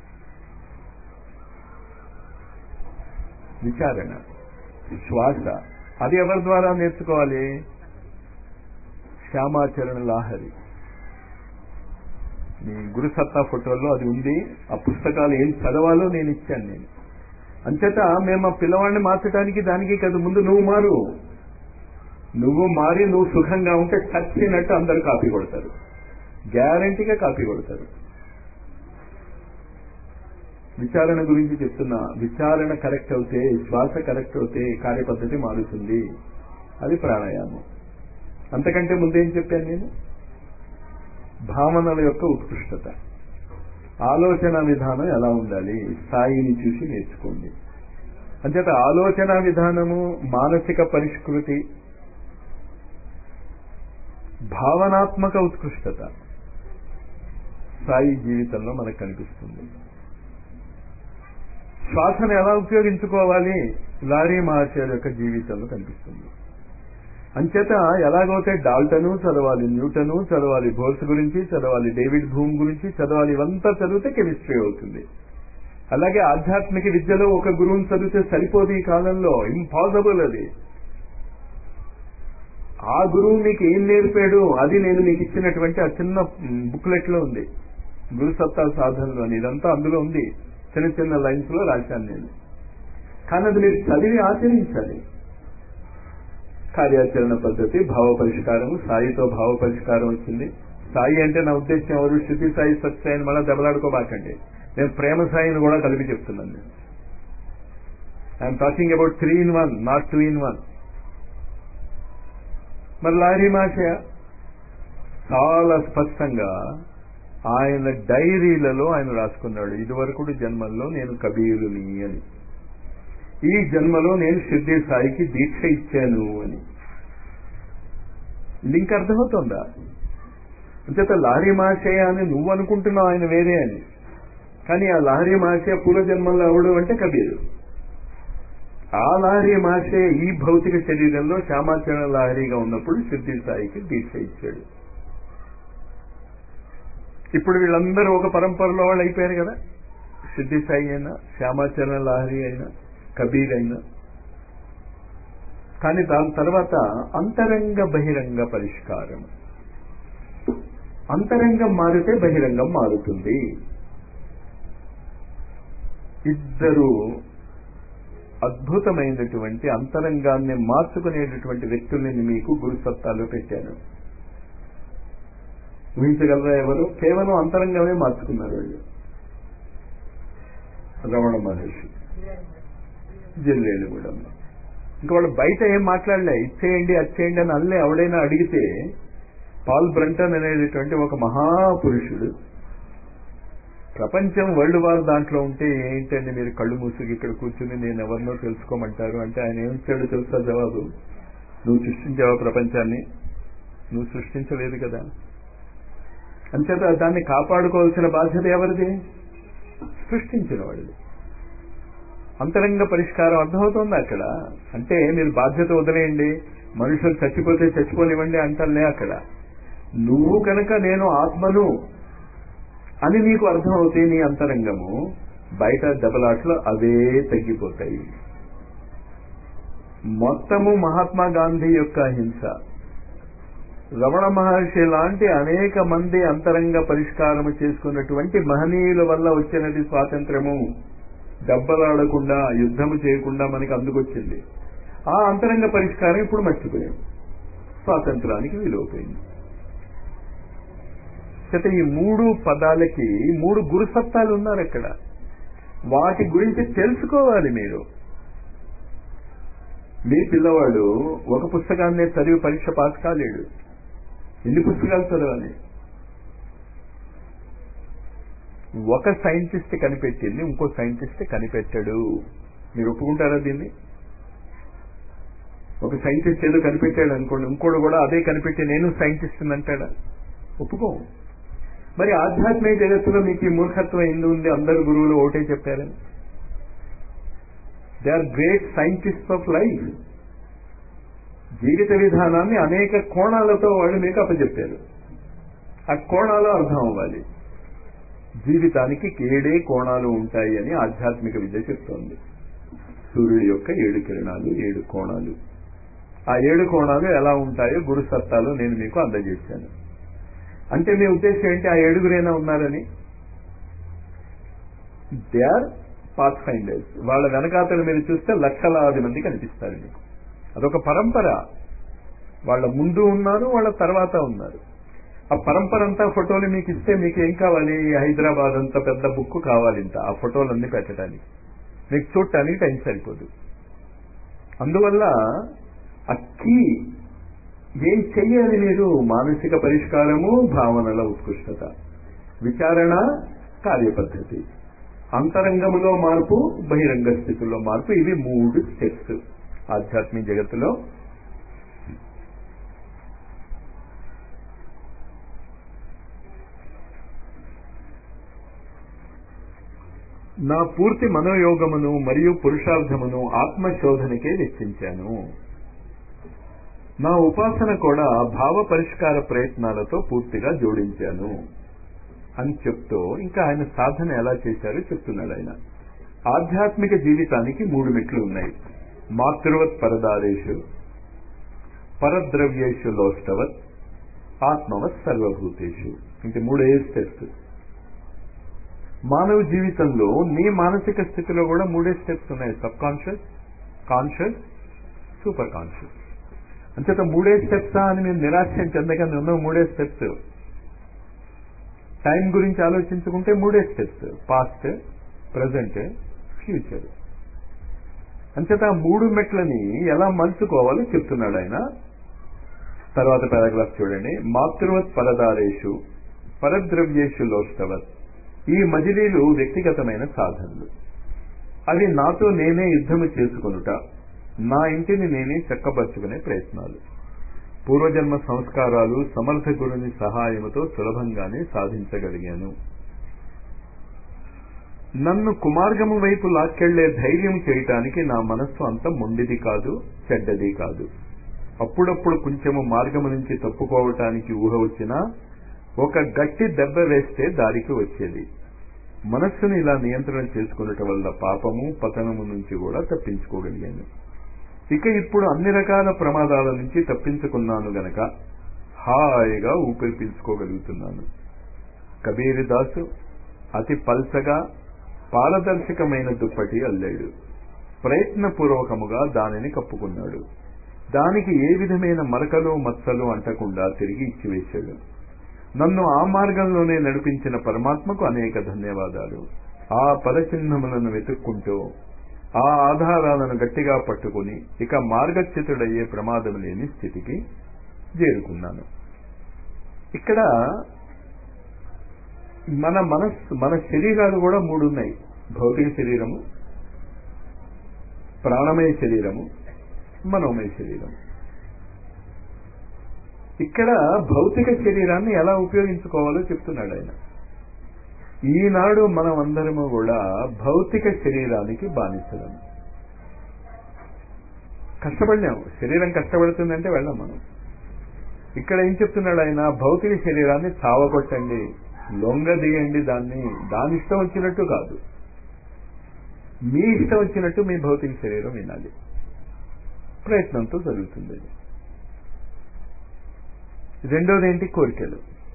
విచారణ శ్వాస అది ఎవరి ద్వారా నేర్చుకోవాలి శ్యామాచరణ లాహరి మీ గురు సత్తా ఫోటోల్లో అది ఉంది ఆ పుస్తకాలు ఏం చదవాలో నేను ఇచ్చాను నేను అంచేత మేము ఆ పిల్లవాడిని మార్చడానికి దానికి కదా ముందు నువ్వు మారు నువ్వు మారి నువ్వు సుఖంగా ఉంటే చచ్చినట్టు అందరు కాపీ కొడతారు గ్యారంటీగా కాపీ కొడతారు విచారణ గురించి చెప్తున్నా విచారణ కరెక్ట్ అవుతే శ్వాస కరెక్ట్ అవుతే కార్యపద్ధతి మారుతుంది అది ప్రాణాయామం అంతకంటే ముందేం చెప్పాను నేను భావనల యొక్క ఉత్కృష్టత ఆలోచన విధానం ఎలా ఉండాలి స్థాయిని చూసి నేర్చుకోండి అంచేత ఆలోచన విధానము మానసిక పరిష్కృతి భావనాత్మక ఉత్కృష్టత స్థాయి జీవితంలో మనకు కనిపిస్తుంది శ్వాసను ఎలా ఉపయోగించుకోవాలి లారీ మహర్షుల యొక్క జీవితంలో కనిపిస్తుంది అంచేత ఎలాగైతే డాల్టను చదవాలి న్యూటను చదవాలి బోర్స్ గురించి చదవాలి డేవిడ్ భూమ్ గురించి చదవాలి ఇవంతా చదివితే కెమిస్ట్రీ అవుతుంది అలాగే ఆధ్యాత్మిక విద్యలో ఒక గురువుని చదివితే సరిపోదు ఈ కాలంలో ఇంపాసిబుల్ అది ఆ గురువు మీకు ఏం నేర్పాడు అది నేను మీకు ఇచ్చినటువంటి ఆ చిన్న బుక్లెట్ లో ఉంది గురు సత్తా సాధనలో అని ఇదంతా అందులో ఉంది చిన్న చిన్న లైన్స్ లో రాశాను నేను కానీ అది మీరు చదివి ఆచరించాలి కార్యాచరణ పద్ధతి భావ పరిష్కారం సాయితో భావ పరిష్కారం వచ్చింది సాయి అంటే నా ఉద్దేశం ఎవరు శృతి సాయి సత్సాయిని మళ్ళీ దెబ్బలాడుకోబాకండి నేను ప్రేమ సాయిని కూడా కలిపి చెప్తున్నాను నేను I'm talking about three in one not two in one మరి లారీ మాషయ చాలా స్పష్టంగా ఆయన డైరీలలో ఆయన రాసుకున్నాడు ఇదివరకుడు జన్మల్లో నేను కబీరుని అని ఈ జన్మలో నేను సిద్ధి సాయికి దీక్ష ఇచ్చాను అని లింక్ అర్థమవుతుందా అంచేత లారీ మాషయ అని నువ్వు అనుకుంటున్నావు ఆయన వేరే అని కానీ ఆ లారీ మాషయ పూర్వజన్మల్లో అవడు అంటే కబీరు ఆ లాహరి మాసే ఈ భౌతిక శరీరంలో శ్యామాచరణ లాహరిగా ఉన్నప్పుడు సిద్ధి సాయికి దీక్ష ఇచ్చాడు ఇప్పుడు వీళ్ళందరూ ఒక పరంపరలో వాళ్ళు అయిపోయారు కదా సిద్ధి సాయి అయినా శ్యామాచరణ లాహరి అయినా కబీర్ అయినా కానీ దాని తర్వాత అంతరంగ బహిరంగ పరిష్కారం అంతరంగం మారితే బహిరంగం మారుతుంది ఇద్దరు అద్భుతమైనటువంటి అంతరంగాన్ని మార్చుకునేటటువంటి వ్యక్తుల్ని మీకు గురుసత్తాలో పెట్టాను ఊహించగలరా ఎవరు కేవలం అంతరంగమే మార్చుకున్నారు వాళ్ళు రమణ మహర్షి జిల్లేలు కూడా ఇంకా వాళ్ళు బయట ఏం మాట్లాడలే ఇచ్చేయండి అచ్చేయండి అని అల్లే ఎవడైనా అడిగితే పాల్ బ్రంటన్ అనేటటువంటి ఒక మహాపురుషుడు ప్రపంచం వరల్డ్ వార్ దాంట్లో ఉంటే ఏంటండి మీరు కళ్ళు మూసుకు ఇక్కడ కూర్చుని నేను ఎవరినో తెలుసుకోమంటారు అంటే ఆయన ఏమిచ్చాడు తెలుసా జవాబు నువ్వు సృష్టించావా ప్రపంచాన్ని నువ్వు సృష్టించలేదు కదా అంచేత దాన్ని కాపాడుకోవాల్సిన బాధ్యత ఎవరిది సృష్టించిన వాడిది అంతరంగ పరిష్కారం అర్థమవుతుంది అక్కడ అంటే మీరు బాధ్యత వదిలేయండి మనుషులు చచ్చిపోతే చచ్చిపోనివ్వండి అంటలే అక్కడ నువ్వు కనుక నేను ఆత్మను అని నీకు అర్థమవుతే నీ అంతరంగము బయట దెబ్బలాట్లు అవే తగ్గిపోతాయి మొత్తము మహాత్మా గాంధీ యొక్క హింస రమణ మహర్షి లాంటి అనేక మంది అంతరంగ పరిష్కారం చేసుకున్నటువంటి మహనీయుల వల్ల వచ్చినది స్వాతంత్రము దెబ్బలాడకుండా యుద్ధము చేయకుండా మనకి అందుకొచ్చింది ఆ అంతరంగ పరిష్కారం ఇప్పుడు మర్చిపోయాం స్వాతంత్రానికి విలువపోయింది చేత ఈ మూడు పదాలకి మూడు గురుసత్తాలు ఉన్నారు అక్కడ వాటి గురించి తెలుసుకోవాలి మీరు మీ పిల్లవాడు ఒక పుస్తకాన్ని చదివి పరీక్ష పాస్ కాలేడు ఎన్ని పుస్తకాలు చదవాలి ఒక సైంటిస్ట్ కనిపెట్టింది ఇంకో సైంటిస్ట్ కనిపెట్టాడు మీరు ఒప్పుకుంటారా దీన్ని ఒక సైంటిస్ట్ ఏదో కనిపెట్టాడు అనుకోండి ఇంకోటి కూడా అదే కనిపెట్టి నేను సైంటిస్ట్ అంటాడా ఒప్పుకో మరి ఆధ్యాత్మిక జగత్తులో మీకు ఈ మూర్ఖత్వం ఎందు ఉంది అందరు గురువులు ఒకటే చెప్పారని they are great scientist of life జీవిత విధానాన్ని అనేక కోణాలతో వాళ్ళు మీకు అప్పచెప్పారు ఆ కోణాలు అర్థం అవ్వాలి జీవితానికి ఏడే కోణాలు ఉంటాయి అని ఆధ్యాత్మిక విద్య చెప్తోంది సూర్యుడి యొక్క ఏడు కిరణాలు ఏడు కోణాలు ఆ ఏడు కోణాలు ఎలా ఉంటాయో గురు సత్తాలో నేను మీకు అందజేశాను అంటే మీ ఉద్దేశం ఏంటి ఆ ఏడుగురైనా ఉన్నారని దే ఆర్ పాత్ ఫైండర్స్ వాళ్ళ వెనకాతలు మీరు చూస్తే లక్షలాది మంది కనిపిస్తారు మీకు అదొక పరంపర వాళ్ళ ముందు ఉన్నారు వాళ్ళ తర్వాత ఉన్నారు ఆ పరంపర అంతా ఫోటోలు మీకు ఇస్తే మీకు ఏం కావాలి హైదరాబాద్ అంత పెద్ద బుక్ కావాలి ఇంత ఆ ఫోటోలన్నీ పెట్టడానికి మీకు చూడటానికి టైం సరిపోదు అందువల్ల ఆ కీ ఏం చెయ్యాలి మీరు మానసిక పరిష్కారము భావనల ఉత్కృష్టత విచారణ కార్యపద్ధతి అంతరంగములో మార్పు బహిరంగ స్థితిలో మార్పు ఇవి మూడు స్టెప్స్ ఆధ్యాత్మిక జగత్తులో నా పూర్తి మనోయోగమును మరియు పురుషార్థమును ఆత్మశోధనకే వెచ్చించాను నా ఉపాసన కూడా భావ పరిష్కార ప్రయత్నాలతో పూర్తిగా జోడించాను అని చెప్తూ ఇంకా ఆయన సాధన ఎలా చేశారో చెప్తున్నాడు ఆయన ఆధ్యాత్మిక జీవితానికి మూడు మెట్లు ఉన్నాయి మాతృవత్ పరదారేషు పరద్రవ్యేషు లోష్టవత్ ఆత్మవత్ సర్వభూతేషు ఇంక మూడే స్టెప్స్ మానవ జీవితంలో నీ మానసిక స్థితిలో కూడా మూడే స్టెప్స్ ఉన్నాయి subconscious conscious super conscious అంచేత మూడే స్టెప్సా అని మీరు నిరాశ్యం చెందగానే ఉన్న మూడే స్టెప్స్ టైం గురించి ఆలోచించుకుంటే మూడే స్టెప్స్ పాస్ట్ ప్రజెంట్ ఫ్యూచర్ అంచేత ఆ మూడు మెట్లని ఎలా మలుచుకోవాలో చెప్తున్నాడు ఆయన తర్వాత పారాగ్రాఫ్ చూడండి మాతృవత్ పరదారేషు పరద్రవ్యేషు లోష్టవత్ ఈ మజిలీలు వ్యక్తిగతమైన సాధనలు అవి నాతో నేనే యుద్ధము చేసుకొనుట నా ఇంటిని నేనే చక్కపరుచుకునే ప్రయత్నాలు పూర్వజన్మ సంస్కారాలు సమర్థ గురుని సహాయముతో సులభంగానే సాధించగలిగాను నన్ను కుమార్గము వైపు లాక్కెళ్లే ధైర్యం చేయటానికి నా మనస్సు అంత మొండిది కాదు చెడ్డది కాదు అప్పుడప్పుడు కొంచెము మార్గము నుంచి తప్పుకోవటానికి ఊహ వచ్చినా ఒక గట్టి దెబ్బ వేస్తే దారికి వచ్చేది మనస్సును ఇలా నియంత్రణ చేసుకున్నట వల్ల పాపము పతనము నుంచి కూడా తప్పించుకోగలిగాను ఇక ఇప్పుడు అన్ని రకాల ప్రమాదాల నుంచి తప్పించుకున్నాను గనక హాయిగా ఊపిరి పీల్చుకోగలుగుతున్నాను కబీర్ దాసు అతి పల్చగా పారదర్శకమైన దుప్పటి అల్లాడు ప్రయత్నపూర్వకముగా దానిని కప్పుకున్నాడు దానికి ఏ విధమైన మరకలు మచ్చలు అంటకుండా తిరిగి ఇచ్చివేశాడు నన్ను ఆ మార్గంలోనే నడిపించిన పరమాత్మకు అనేక ధన్యవాదాలు ఆ పరచిహ్నములను వెతుక్కుంటూ ఆ ఆధారాలను గట్టిగా పట్టుకుని ఇక మార్గచ్యుతుడయ్యే ప్రమాదం లేని స్థితికి చేరుకున్నాను ఇక్కడ మన మనస్సు మన శరీరాలు కూడా మూడు ఉన్నాయి భౌతిక శరీరము ప్రాణమయ శరీరము మనోమయ శరీరం ఇక్కడ భౌతిక శరీరాన్ని ఎలా ఉపయోగించుకోవాలో చెప్తున్నాడు ఆయన ఈనాడు మనం అందరము కూడా భౌతిక శరీరానికి బానిసలం కష్టపడినాం శరీరం కష్టపడుతుందంటే వెళ్ళాం మనం ఇక్కడ ఏం చెప్తున్నాడు ఆయన భౌతిక శరీరాన్ని చావగొట్టండి లొంగదీయండి దాన్ని దాని ఇష్టం వచ్చినట్టు కాదు మీ ఇష్టం వచ్చినట్టు మీ భౌతిక శరీరం వినాలి ప్రయత్నంతో జరుగుతుంది రెండోది ఏంటి కోరికలు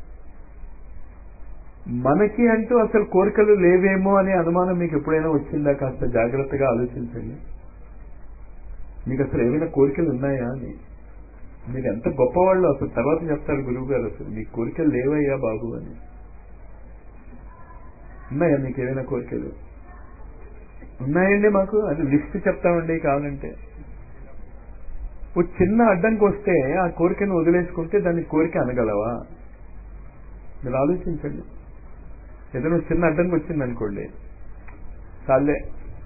మనకి అంటూ అసలు కోరికలు లేవేమో అనే అనుమానం మీకు ఎప్పుడైనా వచ్చిందా కాస్త జాగ్రత్తగా ఆలోచించండి మీకు అసలు ఏమైనా కోరికలు ఉన్నాయా అని మీరు ఎంత గొప్పవాళ్ళు అసలు తర్వాత చెప్తారు గురువు గారు అసలు మీకు కోరికలు లేవయ్యా బాబు అని ఉన్నాయా మీకు ఏమైనా కోరికలు ఉన్నాయండి మాకు అది లిస్ట్ చెప్తామండి కావాలంటే ఓ చిన్న అడ్డంకి వస్తే ఆ కోరికను వదిలేసుకుంటే దాన్ని కోరిక అనగలవా మీరు ఆలోచించండి ఏదైనా చిన్న అడ్డంకి వచ్చింది అనుకోండి చాలే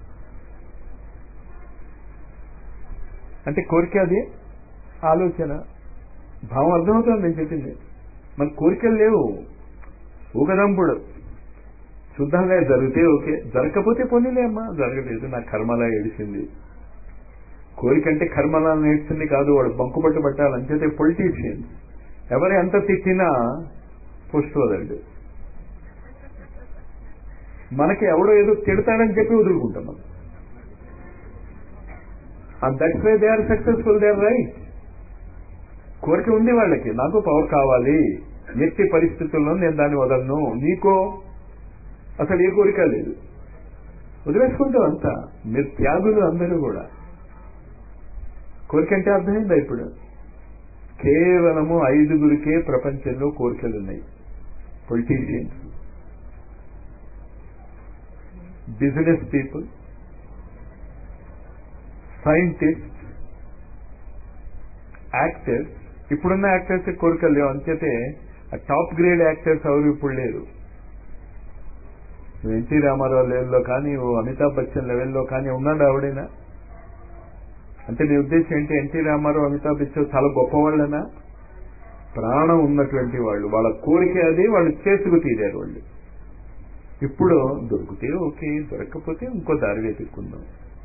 అంటే కోరిక అది ఆలోచన భావం అర్థమవుతుంది నేను చెప్పింది మన కోరికలు లేవు ఊగదంపుడు శుద్ధంగా జరిగితే ఓకే జరగకపోతే పోనీలే అమ్మా జరగలేదు నా కర్మలా ఏడిసింది కోరిక అంటే కర్మలా నేర్చుంది కాదు వాడు బంకుపట్టు పట్టాలి అంచేతే పొలిటీషియన్ ఎవరు ఎంత తిట్టినా పోస్ట్ వదలడు మనకి ఎవడో ఏదో తిడతాడని చెప్పి వదులుకుంటాం మనం that's way they are successful they are right కోరిక ఉంది వాళ్ళకి నాకు పవర్ కావాలి ఎట్టి పరిస్థితుల్లో నేను దాన్ని వదలను నీకో అసలు ఏ కోరిక లేదు వదిలేసుకుంటాం అంతా మీరు త్యాగులు అందరూ కూడా కోరిక అంటే అర్థమైందా ఇప్పుడు కేవలము ఐదుగురికే ప్రపంచంలో కోరికలు ఉన్నాయి politicians business people scientist actors ఇప్పుడున్న యాక్టర్స్ కోరికలు లేవు అంచేతే టాప్ గ్రేడ్ యాక్టర్స్ ఎవరు ఇప్పుడు లేరు ఎన్టీ రామారావు లెవెల్లో కానీ ఓ అమితాబ్ బచ్చన్ లెవెల్లో కానీ ఉన్నాడు ఆవిడైనా అంటే నీ ఉద్దేశం ఏంటి ఎన్టీ రామారావు అమితాబ్ బచ్చన్ చాలా గొప్పవాళ్ళనా ప్రాణం ఉన్నటువంటి వాళ్ళు వాళ్ళ కోరిక అది వాళ్ళు చేసుకు తీరారు వాళ్ళు ఇప్పుడు దొరికితే ఓకే దొరకకపోతే ఇంకో దారి వెతుక్కుందాం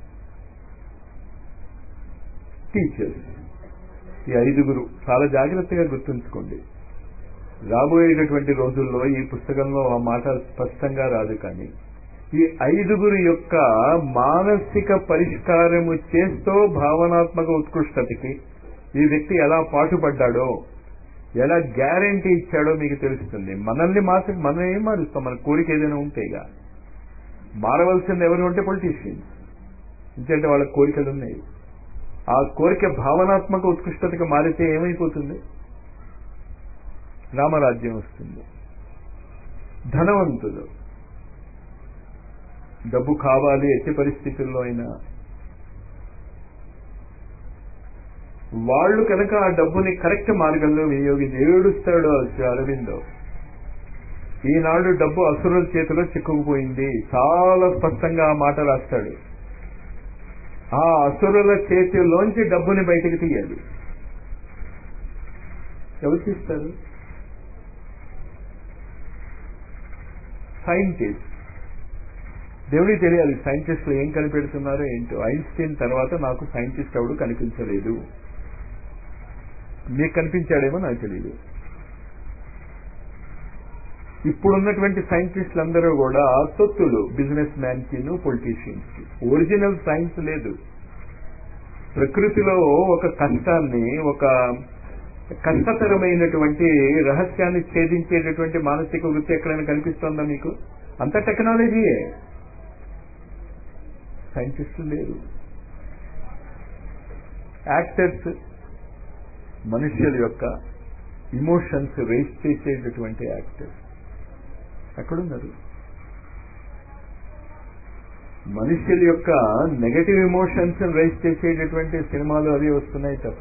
టీచర్స్ ఈ ఐదుగురు చాలా జాగ్రత్తగా గుర్తుంచుకోండి రాబోయేటటువంటి రోజుల్లో ఈ పుస్తకంలో ఆ మాట స్పష్టంగా రాదు కానీ ఈ ఐదుగురు యొక్క మానసిక పరిష్కారము చేస్తూ భావనాత్మక ఉత్కృష్టతకి ఈ వ్యక్తి ఎలా పాటుపడ్డాడో ఎలా గ్యారంటీ ఇచ్చాడో మీకు తెలుస్తుంది మనల్ని మార్చి మనం ఏం మారుస్తాం మన కోరిక ఏదైనా ఉంటేగా మారవలసింది ఎవరు ఉంటే పొలిటీషియన్స్ ఎందుకంటే వాళ్ళ కోరికలు ఉన్నాయి ఆ కోరిక భావనాత్మక ఉత్కృష్టతకి మారితే ఏమైపోతుంది రామరాజ్యం వస్తుంది ధనవంతులు డబ్బు కావాలి ఎట్టి పరిస్థితుల్లో అయినా వాళ్ళు కనుక ఆ డబ్బుని కరెక్ట్ మార్గంలో వినియోగించి ఏడుస్తాడు అరవిందో ఈనాడు డబ్బు అసురుల చేతిలో చిక్కుకుపోయింది చాలా స్పష్టంగా ఆ మాట రాస్తాడు ఆ అసురుల చేతిలోంచి డబ్బుని బయటకు తీయాలి ఎవరు తీస్తారు సైంటిస్ట్ దేవుడికి తెలియాలి సైంటిస్టులు ఏం కనిపెడుతున్నారో ఏంటో ఐన్స్టీన్ తర్వాత నాకు సైంటిస్ట్ ఎవడు కనిపించలేదు మీకు కనిపించాడేమో నాకు తెలియదు ఇప్పుడున్నటువంటి సైంటిస్టులు అందరూ కూడా తొత్తులు బిజినెస్ మ్యాన్ కి పొలిటీషియన్స్ కి ఒరిజినల్ సైన్స్ లేదు ప్రకృతిలో ఒక కష్టాన్ని ఒక కష్టతరమైనటువంటి రహస్యాన్ని ఛేదించేటటువంటి మానసిక వృత్తి ఎక్కడైనా కనిపిస్తోందా మీకు అంత టెక్నాలజీయే సైంటిస్టులు లేరు యాక్టర్స్ మనుష్యుల యొక్క ఇమోషన్స్ రేస్ చేసేటటువంటి యాక్టర్స్ ఎక్కడున్నారు మనుష్యుల యొక్క నెగటివ్ ఇమోషన్స్ రైజ్ చేసేటటువంటి సినిమాలు అవి వస్తున్నాయి తప్ప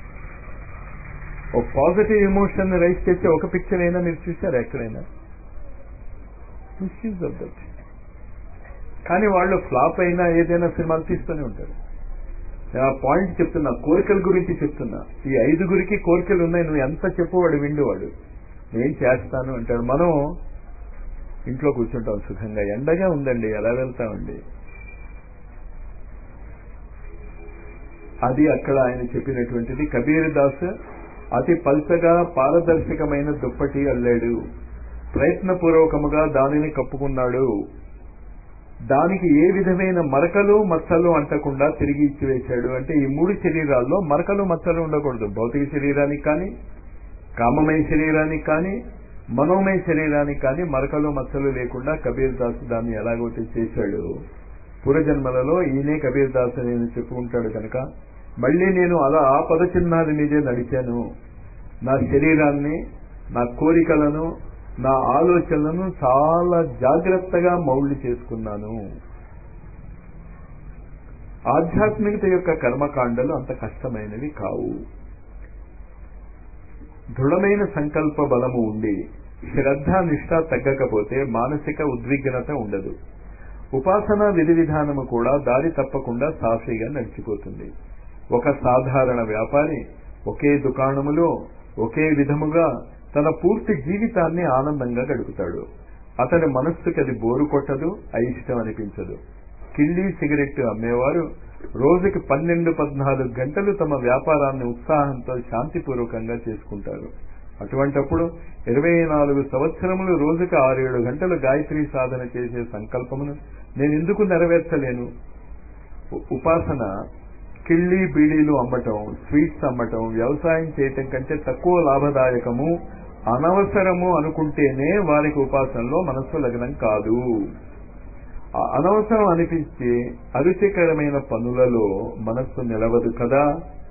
ఓ పాజిటివ్ ఇమోషన్ రైజ్ చేసే ఒక పిక్చర్ అయినా మీరు చూశారు ఎక్కడైనా మిస్యూజ్ ఆఫ్ దట్ కానీ వాళ్ళు ఫ్లాప్ అయినా ఏదైనా సినిమాలు తీస్తూనే ఉంటారు నేను ఆ పాయింట్ చెప్తున్నా కోరికల గురించి చెప్తున్నా ఈ ఐదుగురికి కోరికలు ఉన్నాయి నువ్వు ఎంత చెప్పువాడు విండువాడు నేను చేస్తాను అంటాడు మనం ఇంట్లో కూర్చుంటాం సుఖంగా ఎండగా ఉందండి ఎలా వెళ్తామండి అది అక్కడ ఆయన చెప్పినటువంటిది కబీర్ దాస్ అతి పల్చగా పారదర్శకమైన దుప్పటి అల్లాడు ప్రయత్నపూర్వకముగా దానిని కప్పుకున్నాడు దానికి ఏ విధమైన మరకలు మచ్చలు అంటకుండా తిరిగి ఇచ్చివేశాడు అంటే ఈ మూడు శరీరాల్లో మరకలు మచ్చలు ఉండకూడదు భౌతిక శరీరానికి కానీ కామమయ శరీరానికి కానీ మనోమయ శరీరానికి కానీ మరకలు మచ్చలు లేకుండా కబీర్ దాస్ దాన్ని ఎలాగైతే చేశాడు పూర్వజన్మలలో ఈయనే కబీర్ దాస్ నేను చెప్పుకుంటాడు కనుక మళ్ళీ నేను అలా ఆ పదచిహ్నాల మీదే నడిచాను నా శరీరాన్ని నా కోరికలను నా ఆలోచనలను చాలా జాగ్రత్తగా మౌళ్లు చేసుకున్నాను ఆధ్యాత్మికత యొక్క కర్మకాండలు అంత కష్టమైనవి కావు దృఢమైన సంకల్ప బలము ఉండి శ్రద్ధ నిష్ఠ తగ్గకపోతే మానసిక ఉద్విగ్నత ఉండదు ఉపాసన విధి విధానము కూడా దారి తప్పకుండా సాఫీగా నడిచిపోతుంది ఒక సాధారణ వ్యాపారి ఒకే దుకాణములో ఒకే విధముగా తన పూర్తి జీవితాన్ని ఆనందంగా గడుపుతాడు అతని మనస్సుకి అది బోరు కొట్టదు అయిష్టం అనిపించదు కిళ్ళీ సిగరెట్ అమ్మేవారు రోజుకి పన్నెండు పద్నాలుగు గంటలు తమ వ్యాపారాన్ని ఉత్సాహంతో శాంతిపూర్వకంగా చేసుకుంటారు అటువంటప్పుడు ఇరవై నాలుగు సంవత్సరములు రోజుకి ఆరేడు గంటలు గాయత్రి సాధన చేసే సంకల్పమును నేను ఎందుకు నెరవేర్చలేను ఉపాసన కిళ్ళి బీడీలు అమ్మటం స్వీట్స్ అమ్మటం వ్యవసాయం చేయటం కంటే తక్కువ లాభదాయకము అనవసరము అనుకుంటేనే వారికి ఉపాసనలో మనస్సు లగ్నం కాదు ఆ అనవసరం అనిపించే అరుచికరమైన పనులలో మనస్సు నిలవదు కదా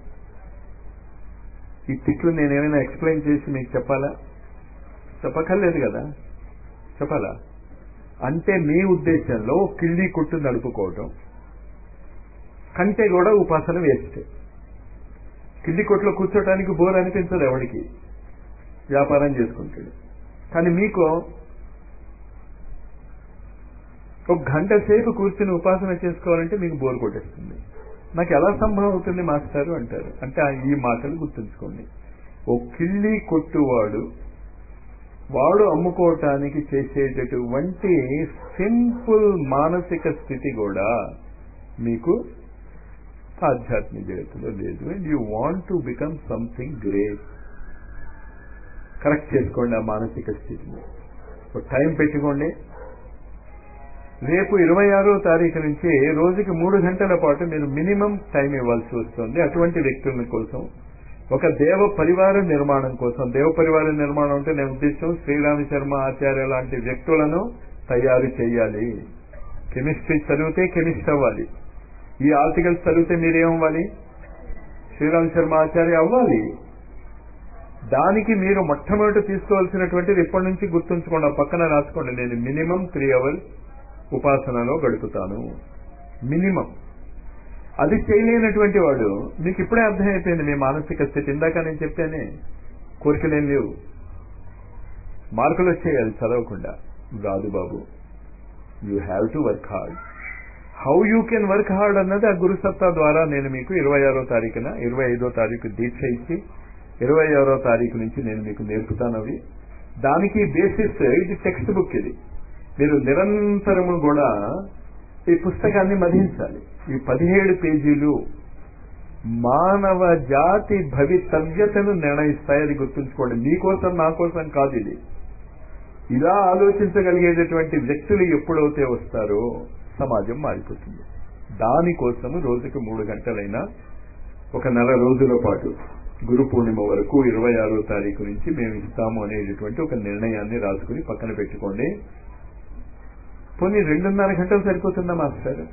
ఈ తిట్లు నేనేమైనా ఎక్స్ప్లెయిన్ చేసి మీకు చెప్పాలా చెప్పక్కర్లేదు కదా చెప్పాలా అంటే మీ ఉద్దేశంలో కిళ్ళి కొట్టు నడుపుకోవటం కంటే కూడా ఉపాసన వేస్ట్ కిళ్ళి కొట్లో కూర్చోటానికి బోర్ అనిపించదు ఎవడికి వ్యాపారం చేసుకుంటాడు కానీ మీకు ఒక గంట సేపు కూర్చుని ఉపాసన చేసుకోవాలంటే మీకు బోర్ కొట్టేస్తుంది నాకు ఎలా సంభవం అవుతుంది మాస్టారు అంటారు అంటే ఆ ఈ మాటలు గుర్తుంచుకోండి ఓ కిళ్ళి కొట్టువాడు వాడు అమ్ముకోవటానికి చేసేటటువంటి సింపుల్ మానసిక స్థితి కూడా మీకు ఆధ్యాత్మిక జగత్తులో లేదు and you want to become something great correct చేసుకోండి ఆ మానసిక స్థితిని ఒక టైం పెట్టుకోండి రేపు ఇరవై ఆరో తారీఖు నుంచి రోజుకి మూడు గంటల పాటు మీరు మినిమం టైం ఇవ్వాల్సి వస్తుంది అటువంటి వ్యక్తుల కోసం ఒక దేవ పరివార నిర్మాణం కోసం దేవ పరివార నిర్మాణం అంటే నేను ఉద్దేశం శ్రీరామ శర్మ ఆచార్య లాంటి వ్యక్తులను తయారు చేయాలి కెమిస్ట్రీ చదివితే కెమిస్ట్ అవ్వాలి ఈ ఆర్టికల్స్ చదివితే మీరేమవ్వాలి శ్రీరామ శర్మ ఆచార్య అవ్వాలి దానికి మీరు మొట్టమొదటి తీసుకోవాల్సినటువంటిది ఇప్పటి నుంచి గుర్తుంచుకోండి ఆ పక్కన రాసుకోండి నేను మినిమం త్రీ అవర్స్ ఉపాసనలో గడుపుతాను మినిమం అది చేయలేనటువంటి వాడు మీకు ఇప్పుడే అర్థమైపోయింది మీ మానసిక స్థితి ఇందాక నేను చెప్పానే కోరికలేం లేవు మార్కులు వచ్చేయాలి చదవకుండా రాదు బాబు you have to work hard how you can work hard అన్నది ఆ గురుసత్తా ద్వారా నేను మీకు ఇరవై ఆరో తారీఖున ఇరవై ఐదో తారీఖు దీక్ష ఇచ్చి ఇరవై ఆరో తారీఖు నుంచి నేను మీకు నేర్పుతాను అవి దానికి బేసిస్ ఇది టెక్స్ట్ బుక్ ఇది మీరు నిరంతరము కూడా ఈ పుస్తకాన్ని మధించాలి ఈ పదిహేడు పేజీలు మానవ జాతి భవితవ్యతను నిర్ణయిస్తాయి అది గుర్తుంచుకోండి మీకోసం నా కోసం కాదు ఇది ఇలా ఆలోచించగలిగేటటువంటి వ్యక్తులు ఎప్పుడైతే వస్తారో సమాజం మారిపోతుంది దానికోసము రోజుకి మూడు గంటలైనా ఒక నెల రోజుల పాటు గురు పూర్ణిమ వరకు ఇరవై ఆరో తారీఖు నుంచి మేము ఇస్తాము అనేటటువంటి ఒక నిర్ణయాన్ని రాసుకుని పక్కన పెట్టుకోండి పోనీ రెండున్నర గంటలు సరిపోతుందా మాస్టర్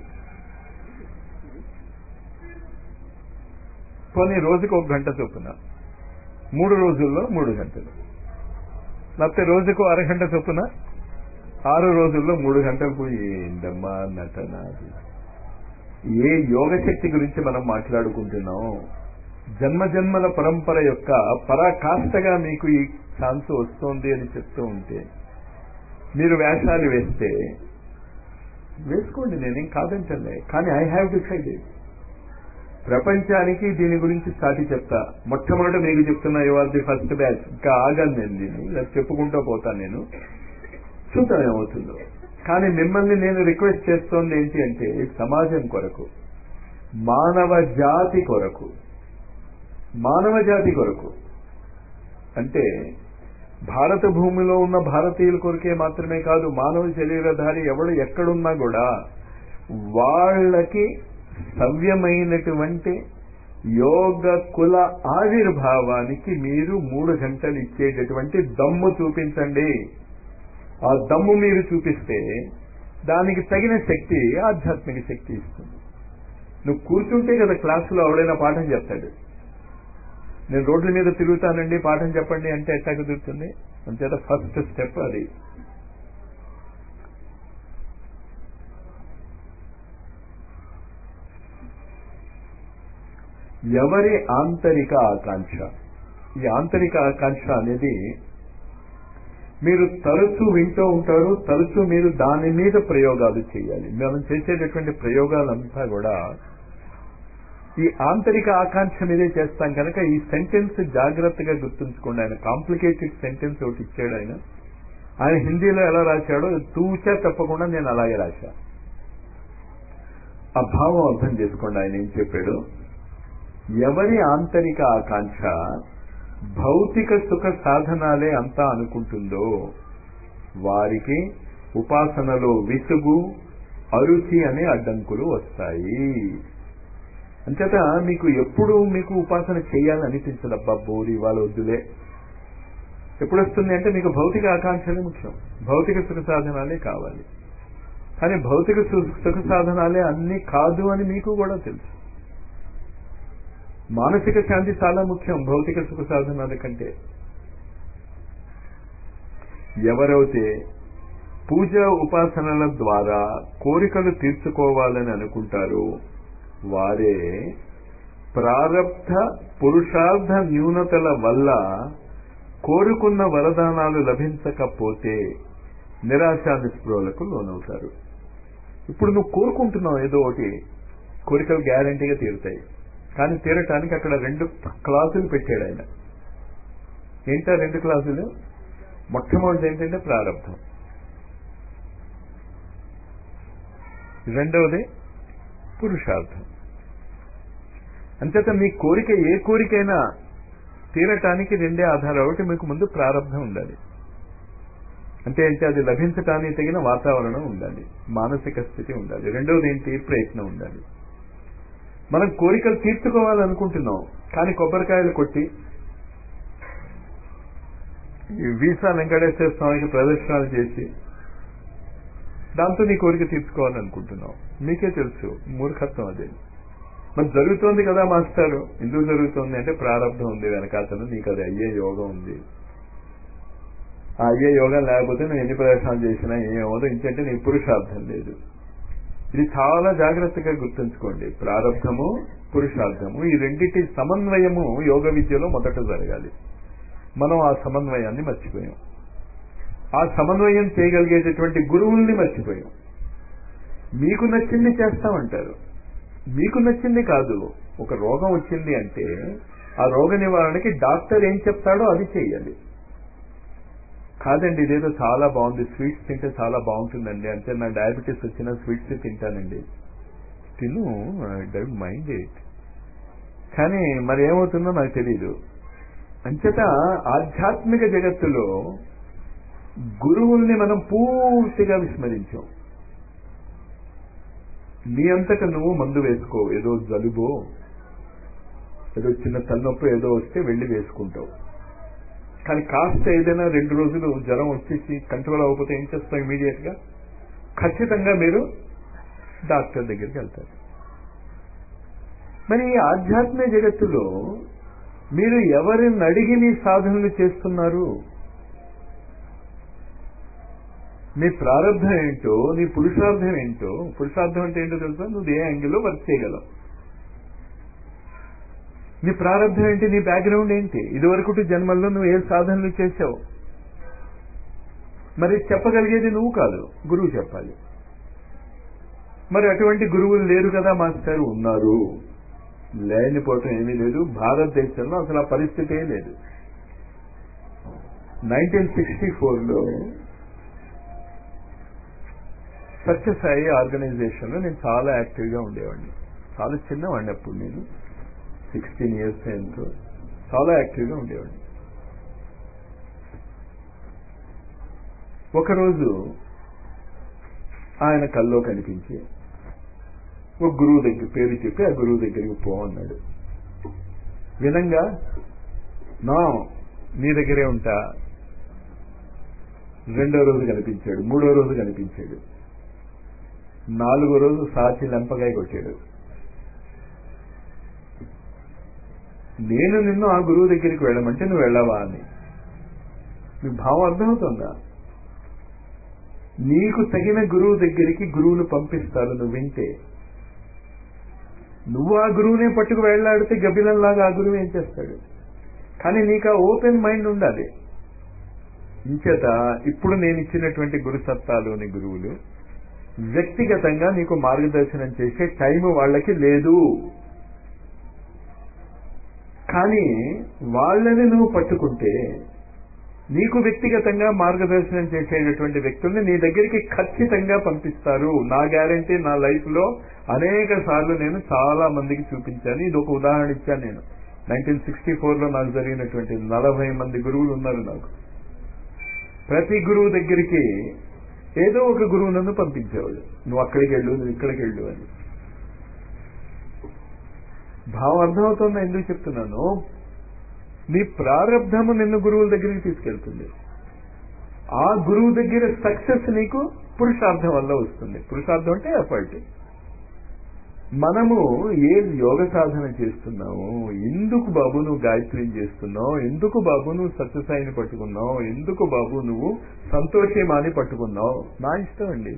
పోనీ రోజుకు ఒక గంట చొప్పున మూడు రోజుల్లో మూడు గంటలు లేకపోతే రోజుకు అరగంట చొప్పున ఆరు రోజుల్లో మూడు గంటలు పోయి ఏంటమ్మా నటన అది. ఏ యోగ శక్తి గురించి మనం మాట్లాడుకుంటున్నాం జన్మ జన్మల పరంపర యొక్క పరాకాష్ఠగా మీకు ఈ ఛాన్స్ వస్తోంది అని చెప్తూ ఉంటే మీరు వేషాలు వేస్తే వేసుకోండి నేనేం కాదంటలే కానీ ఐ హ్యావ్ డిసైడెడ్ ప్రపంచానికి దీని గురించి సాటి చెప్తా మొట్టమొదట మీకు చెప్తున్నా ఇవాళ ది ఫస్ట్ బ్యాచ్ ఇంకా ఆగాను నేను దీన్ని ఇలా చెప్పుకుంటూ పోతాను నేను చూద్దాం ఏమవుతుందో కానీ మిమ్మల్ని నేను రిక్వెస్ట్ చేస్తోంది ఏంటి అంటే సమాజం కొరకు మానవ జాతి కొరకు మానవ జాతి కొరకు అంటే భారత భూమిలో ఉన్న భారతీయుల కొరకే మాత్రమే కాదు మానవ శరీరధారి ఎవడు ఎక్కడున్నా కూడా వాళ్ళకి సవ్యమైనటువంటి యోగ కుల ఆవిర్భావానికి మీరు మూడు గంటలు ఇచ్చేటటువంటి దమ్ము చూపించండి ఆ దమ్ము మీరు చూపిస్తే దానికి తగిన శక్తి ఆధ్యాత్మిక శక్తి ఇస్తుంది నువ్వు కూర్చుంటే కదా క్లాసులో ఎవడైనా పాఠం చెప్తాడు నేను రోడ్ల మీద తిరుగుతానండి పాఠం చెప్పండి అంటే ఎట్టా కుదురుతుంది అంతేత ఫస్ట్ స్టెప్ అది ఎవరి ఆంతరిక ఆకాంక్ష ఈ ఆంతరిక ఆకాంక్ష అనేది మీరు తరచూ వింటూ ఉంటారు తరచూ మీరు దాని మీద ప్రయోగాలు చేయాలి మనం చేసేటటువంటి ప్రయోగాలంతా కూడా ఈ ఆంతరిక ఆకాంక్ష మీదే చేస్తాం కనుక ఈ సెంటెన్స్ జాగ్రత్తగా గుర్తుంచుకోండి ఆయన కాంప్లికేటెడ్ సెంటెన్స్ ఒకటి ఇచ్చాడు ఆయన ఆయన హిందీలో ఎలా రాశాడో తూచా తప్పకుండా నేను అలాగే రాశా ఆ భావం అర్థం చేసుకోండి ఆయన ఏం చెప్పాడు ఎవరి ఆంతరిక ఆకాంక్ష భౌతిక సుఖ సాధనాలే అంతా అనుకుంటుందో వారికి ఉపాసనలో విసుగు అరుచి అనే అడ్డంకులు వస్తాయి అంచేత మీకు ఎప్పుడు మీకు ఉపాసన చేయాలని అనిపించదు అబ్బా బోరి ఇవాళ వద్దులే ఎప్పుడు వస్తుంది అంటే మీకు భౌతిక ఆకాంక్షలే ముఖ్యం భౌతిక సుఖ సాధనాలే కావాలి కానీ భౌతిక సు- సుఖ సాధనాలే అన్ని కాదు అని మీకు కూడా తెలుసు మానసిక శాంతి చాలా ముఖ్యం భౌతిక సుఖ సాధనాల కంటే ఎవరైతే పూజ ఉపాసనల ద్వారా కోరికలు తీర్చుకోవాలని అనుకుంటారో వారే ప్రారబ్ధ పురుషార్థ న్యూనతల వల్ల కోరుకున్న వరదానాలు లభించకపోతే నిరాశా నిస్పృహలకు లోనవుతారు ఇప్పుడు నువ్వు కోరుకుంటున్నావు ఏదో ఒకటి కోరికలు గ్యారంటీగా తీరుతాయి కానీ తీరటానికి అక్కడ రెండు క్లాసులు పెట్టాడు ఆయన ఏంటా రెండు క్లాసులు మొట్టమొదటి ఏంటంటే ప్రారంభం రెండవది పురుషార్థం అంచేత మీ కోరిక ఏ కోరికైనా తీరటానికి రెండే ఆధారం ఒకటి మీకు ముందు ప్రారంభం ఉండాలి అంటే ఏంటి అది లభించటానికి తగిన వాతావరణం ఉండాలి మానసిక స్థితి ఉండాలి రెండవది ఏంటి ప్రయత్నం ఉండాలి మనం కోరికలు తీర్చుకోవాలనుకుంటున్నాం కానీ కొబ్బరికాయలు కొట్టి ఈ వీసా వెంకటేశ్వర స్వామికి ప్రదర్శనలు చేసి దాంతో నీ కోరిక తీర్చుకోవాలనుకుంటున్నావు మీకే తెలుసు మూర్ఖత్వం అదే మరి జరుగుతోంది కదా మాస్టారు ఎందుకు జరుగుతోంది అంటే ప్రారంభం ఉంది వెనకాతలు నీకు అది అయ్యే యోగం ఉంది ఆ అయ్యే యోగం లేకపోతే నువ్వు ఎన్ని ప్రదర్శనలు చేసినా ఏమవుదో ఇంకంటే నీ పురుషార్థం లేదు ఇది చాలా జాగ్రత్తగా గుర్తుంచుకోండి ప్రారంభము పురుషార్థము ఈ రెండింటి సమన్వయము యోగ విద్యలో మొదట జరగాలి మనం ఆ సమన్వయాన్ని మర్చిపోయాం ఆ సమన్వయం చేయగలిగేటటువంటి గురువుల్ని మర్చిపోయాం మీకు నచ్చింది చేస్తామంటారు మీకు నచ్చింది కాదు ఒక రోగం వచ్చింది అంటే ఆ రోగ నివారణకి డాక్టర్ ఏం చెప్తాడో అది చేయాలి కాదండి ఇదేదో చాలా బాగుంది స్వీట్స్ తింటే చాలా బాగుంటుందండి అంటే నా డయాబెటీస్ వచ్చిన స్వీట్స్ తింటానండి తిను డోంట్ మైండ్ ఇట్ కానీ మరి ఏమవుతుందో నాకు తెలియదు అంచేత ఆధ్యాత్మిక జగత్తులో గురువుల్ని మనం పూర్తిగా విస్మరించాం నీ అంతట నువ్వు మందు వేసుకో ఏదో జలుబో ఏదో చిన్న తలనొప్పి ఏదో వస్తే వెళ్ళి వేసుకుంటావు కానీ కాస్త ఏదైనా రెండు రోజులు జ్వరం వచ్చేసి కంట్రోల్ అవ్వకపోతే ఏం చేస్తాం ఇమీడియట్ గా ఖచ్చితంగా మీరు డాక్టర్ దగ్గరికి వెళ్తారు మరి ఈ ఆధ్యాత్మిక జగత్తులో మీరు ఎవరిని అడిగి మీ సాధనలు చేస్తున్నారు నీ ప్రారంభం ఏంటో నీ పురుషార్థం ఏంటో పురుషార్థం అంటే ఏంటో తెలుసా నువ్వు ఏ యాంగిల్లో వర్క్ చేయగలవు నీ ప్రారంభం ఏంటి నీ బ్యాక్గ్రౌండ్ ఏంటి ఇదివరకు జన్మల్లో నువ్వు ఏ సాధనలు చేసావు మరి చెప్పగలిగేది నువ్వు కాదు గురువు చెప్పాలి మరి అటువంటి గురువులు లేరు కదా మాస్టర్ ఉన్నారు లేనిపోవటం ఏమీ లేదు భారతదేశంలో అసలు ఆ పరిస్థితే లేదు నైన్టీన్ సిక్స్టీ ఫోర్లో సత్యసాయి ఆర్గనైజేషన్ లో నేను చాలా యాక్టివ్ గా ఉండేవాడిని చాలా చిన్నవాడిని అప్పుడు నేను సిక్స్టీన్ ఇయర్స్ ఎంతో చాలా యాక్టివ్ గా ఉండేవాడిని ఒకరోజు ఆయన కల్లో కనిపించి ఒక గురువు దగ్గర పేరు చెప్పి ఆ గురువు దగ్గరికి పో అన్నాడు వినంగా నా నీ దగ్గరే ఉంటా రెండో రోజు కనిపించాడు మూడో రోజు కనిపించాడు నాలుగో రోజు సాచి లెంపకాయ కొట్టాడు నేను నిన్ను ఆ గురువు దగ్గరికి వెళ్ళమంటే నువ్వు వెళ్ళవా అని మీ భావం అర్థమవుతుందా నీకు తగిన గురువు దగ్గరికి గురువులు పంపిస్తారు నువ్వు వింటే నువ్వు ఆ గురువునే పట్టుకు వెళ్ళాడితే గబ్బిలంలాగా ఆ గురువు ఏం చేస్తాడు కానీ నీకు ఆ ఓపెన్ మైండ్ ఉండాలి ఇంచేత ఇప్పుడు నేను ఇచ్చినటువంటి గురు సత్తాలోని గురువులు వ్యక్తిగతంగా నీకు మార్గదర్శనం చేసే టైం వాళ్ళకి లేదు కానీ వాళ్ళని నువ్వు పట్టుకుంటే నీకు వ్యక్తిగతంగా మార్గదర్శనం చేసేటటువంటి వ్యక్తుల్ని నీ దగ్గరికి ఖచ్చితంగా పంపిస్తారు నా గ్యారంటీ నా లైఫ్ లో అనేక సార్లు నేను చాలా మందికి చూపించాను ఇది ఒక ఉదాహరణ ఇచ్చాను నేను నైన్టీన్ సిక్స్టీ ఫోర్ లో నాకు జరిగినటువంటి నలభై మంది గురువులు ఉన్నారు నాకు ప్రతి గురువు దగ్గరికి ఏదో ఒక గురువు నన్ను పంపించేవాడు నువ్వు అక్కడికి వెళ్ళు నువ్వు ఇక్కడికి వెళ్ళు అని భావం అర్థమవుతుందా ఎందుకు చెప్తున్నాను నీ ప్రారంధము నిన్ను గురువుల దగ్గరికి తీసుకెళ్తుంది ఆ గురువు దగ్గర సక్సెస్ నీకు పురుషార్థం వల్ల వస్తుంది పురుషార్థం అంటే ఎఫర్ట్ మనము ఏ యోగ సాధన చేస్తున్నావు ఎందుకు బాబు నువ్వు గాయత్రిని చేస్తున్నావు ఎందుకు బాబు నువ్వు సత్యసాయిని పట్టుకున్నావు ఎందుకు బాబు నువ్వు సంతోషమాని పట్టుకున్నావు నా ఇష్టం అండి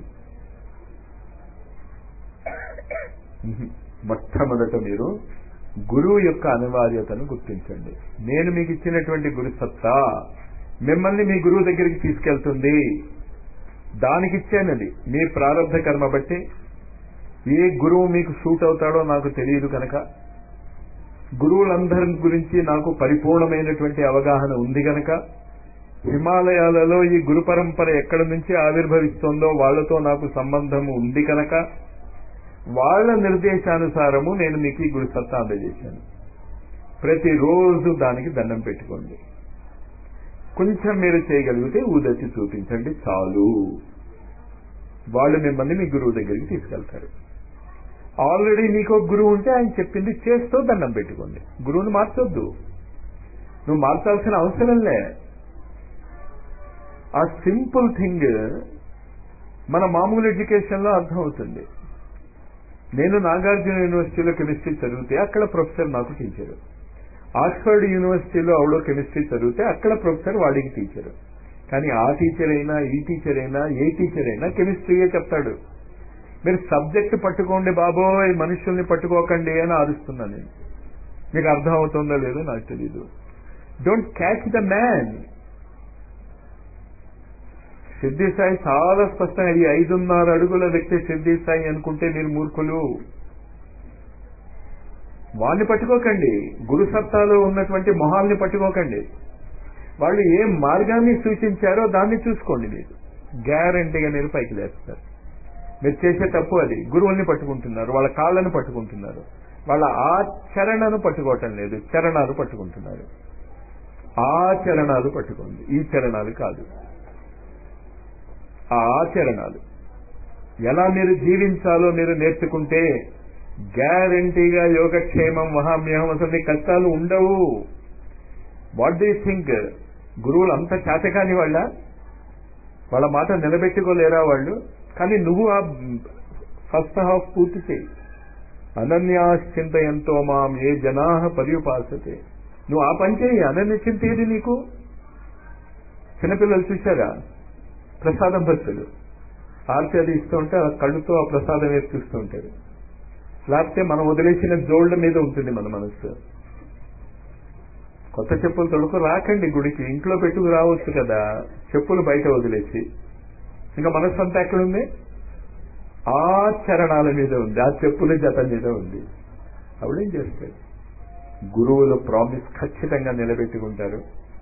మొట్టమొదట మీరు గురువు యొక్క అనివార్యతను గుర్తించండి నేను మీకు ఇచ్చినటువంటి గురు సత్తా మిమ్మల్ని మీ గురువు దగ్గరికి తీసుకెళ్తుంది దానికి ఇచ్చానది మీ ప్రారంభ కర్మ బట్టి ఏ గురువు మీకు సూట్ అవుతాడో నాకు తెలియదు కనుక గురువులందరి గురించి నాకు పరిపూర్ణమైనటువంటి అవగాహన ఉంది గనక హిమాలయాలలో ఈ గురు పరంపర ఎక్కడి నుంచి ఆవిర్భవిస్తోందో వాళ్లతో నాకు సంబంధం ఉంది కనుక వాళ్ల నిర్దేశానుసారము నేను మీకు ఈ గురు సత్తా అందజేశాను ప్రతిరోజు దానికి దండం పెట్టుకోండి కొంచెం మీరు చేయగలిగితే ఊదచ్చి చూపించండి చాలు వాళ్ళు మిమ్మల్ని మీ గురువు దగ్గరికి తీసుకెళ్తారు ఆల్రెడీ నీకు ఒక గురువు ఉంటే ఆయన చెప్పింది చేస్తూ దండం పెట్టుకోండి గురువుని మార్చొద్దు నువ్వు మార్చాల్సిన అవసరంలే ఆ సింపుల్ థింగ్ మన మామూలు ఎడ్యుకేషన్ లో అర్థమవుతుంది నేను నాగార్జున యూనివర్సిటీలో కెమిస్ట్రీ చదివితే అక్కడ ప్రొఫెసర్ నాకు టీచరు ఆక్స్ఫర్డ్ యూనివర్సిటీలో అవడో కెమిస్ట్రీ చదివితే అక్కడ ప్రొఫెసర్ వాడికి టీచరు కానీ ఆ టీచర్ అయినా ఈ టీచర్ అయినా ఏ టీచర్ అయినా కెమిస్ట్రీయే చెప్తాడు మీరు సబ్జెక్ట్ పట్టుకోండి బాబోయ్ మనుషుల్ని పట్టుకోకండి అని ఆరుస్తున్నాను నేను మీకు అర్థం అవుతుందో లేదో నాకు తెలీదు డోంట్ క్యాచ్ ద మ్యాన్ సిద్ధి సాయి చాలా స్పష్టంగా ఈ ఐదున్నర అడుగుల వ్యక్తి సిద్ధి సాయి అనుకుంటే మీరు మూర్ఖులు వాణ్ణి పట్టుకోకండి గురు సత్తాలో ఉన్నటువంటి మొహాల్ని పట్టుకోకండి వాళ్ళు ఏ మార్గాన్ని సూచించారో దాన్ని చూసుకోండి మీరు గ్యారంటీగా మీరు పైకి లేస్తారు మీరు చేసే తప్పు అది గురువుల్ని పట్టుకుంటున్నారు వాళ్ళ కాళ్ళను పట్టుకుంటున్నారు వాళ్ళ ఆచరణను పట్టుకోవటం లేదు చరణాలు పట్టుకుంటున్నారు ఆచరణాలు పట్టుకోండి ఈ చరణాలు కాదు ఆ ఆచరణాలు ఎలా మీరు జీవించాలో మీరు నేర్చుకుంటే గ్యారంటీగా యోగక్షేమం మహామ్యహం అసలు మీ కష్టాలు ఉండవు వాట్ డూ థింక్ గురువులు అంత చేతకాని వాళ్ళ వాళ్ళ మాట నిలబెట్టుకోలేరా వాళ్ళు కానీ నువ్వు ఆ ఫస్ట్ హాఫ్ పూర్తి చేయి అనన్యాశ్చింత ఎంతో మాం ఏ జనా పర్యుపాసతే నువ్వు ఆ పని చేయి అనన్య చింత ఏది నీకు చిన్నపిల్లలు చూశారా ప్రసాదం భక్తులు ఆర్తి అది ఇస్తూ ఉంటే ఆ కళ్ళుతో ఆ ప్రసాదం వేసి చూస్తూ ఉంటారు లేకపోతే మనం వదిలేసిన జోళ్ల మీద ఉంటుంది మన మనస్సు కొత్త చెప్పులు తొడుకు రాకండి గుడికి ఇంట్లో పెట్టుకు రావచ్చు కదా చెప్పులు బయట వదిలేసి ఇంకా మనస్సు అంతా ఎక్కడుంది ఆ చరణాల మీద ఉంది ఆ చెప్పుల జత మీద ఉంది అప్పుడేం చేస్తాడు గురువులు ప్రామిస్ ఖచ్చితంగా నిలబెట్టుకుంటారు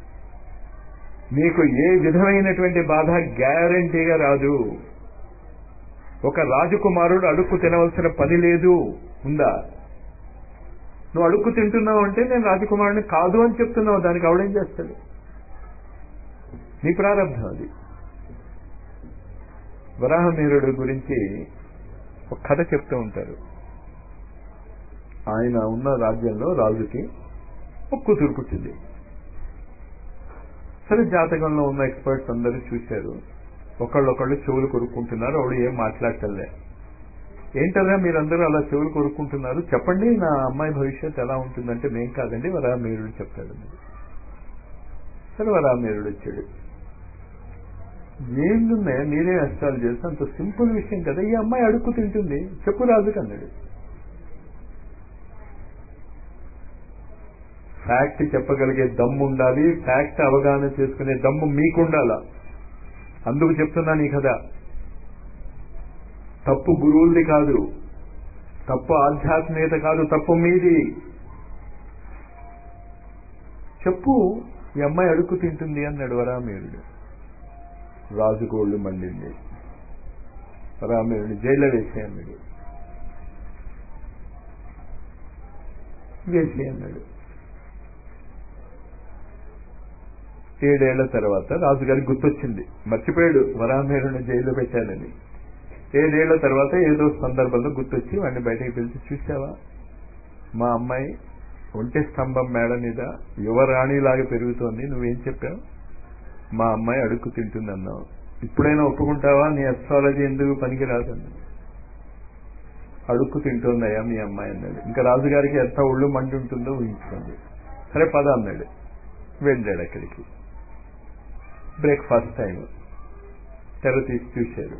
మీకు ఏ విధమైనటువంటి బాధ గ్యారంటీగా రాదు ఒక రాజకుమారుడు అడుక్కు తినవలసిన పని లేదు ఉందా నువ్వు అడుక్కు తింటున్నావు అంటే నేను రాజకుమారుని కాదు అని చెప్తున్నావు దానికి అవడేం చేస్తాడు నీ ప్రారంభం అది వరాహమీరుడు గురించి ఒక కథ చెప్తూ ఉంటారు ఆయన ఉన్న రాజ్యంలో రాజుకి ఒక కూతురు పుట్టింది సరే జాతకంలో ఉన్న ఎక్స్పర్ట్స్ అందరూ చూశారు ఒకళ్ళొకళ్ళు చెవులు కొరుక్కుంటున్నారు ఆవిడ ఏం మాట్లాడటంలే ఏంటదా మీరందరూ అలా చెవులు కొరుక్కుంటున్నారు చెప్పండి నా అమ్మాయి భవిష్యత్ ఎలా ఉంటుందంటే మేం కాదండి వరామీరుడు చెప్తాడు సరే వరామీరుడు వచ్చాడు ఏందున్నాయా మీరే అష్టాలు చేస్తే అంత సింపుల్ విషయం కదా ఈ అమ్మాయి అడుక్కు తింటుంది చెప్పు రాజుకు అన్నాడు ఫ్యాక్ట్ చెప్పగలిగే దమ్ము ఉండాలి ఫ్యాక్ట్ అవగాహన చేసుకునే దమ్ము మీకుండాలా అందుకు చెప్తున్నాను ఈ కథ తప్పు గురువులది కాదు తప్పు ఆధ్యాత్మికత కాదు తప్పు మీది చెప్పు ఈ అమ్మాయి అడుక్కు తింటుంది అన్నాడు వరామీరుడు రాజుగోళ్ళు మండింది వరామీరుడు జైల్లో వేసే అన్నాడు వేసే అన్నాడు ఏడేళ్ల తర్వాత రాజుగారికి గుర్తొచ్చింది మర్చిపోయాడు వరామేరుని జైల్లో పెట్టానని ఏడేళ్ల తర్వాత ఏదో సందర్భంలో గుర్తొచ్చి వాడిని బయటకు పిలిచి చూసావా మా అమ్మాయి ఒంటి స్తంభం మేడ మీద యువరాణిలాగా పెరుగుతోంది నువ్వేం చెప్పావు మా అమ్మాయి అడుక్కు తింటుంది అన్నావు ఇప్పుడైనా ఒప్పుకుంటావా నీ అస్ట్రాలజీ ఎందుకు పనికిరాదండి అడుక్కు తింటుందయ్యా మీ అమ్మాయి అన్నాడు ఇంకా రాజుగారికి ఎంత ఒళ్ళు మండి ఉంటుందో ఊహించుకోండి సరే పద అన్నాడు వెళ్ళాడు అక్కడికి బ్రేక్ఫాస్ట్ టైం తెర తీసి చూశారు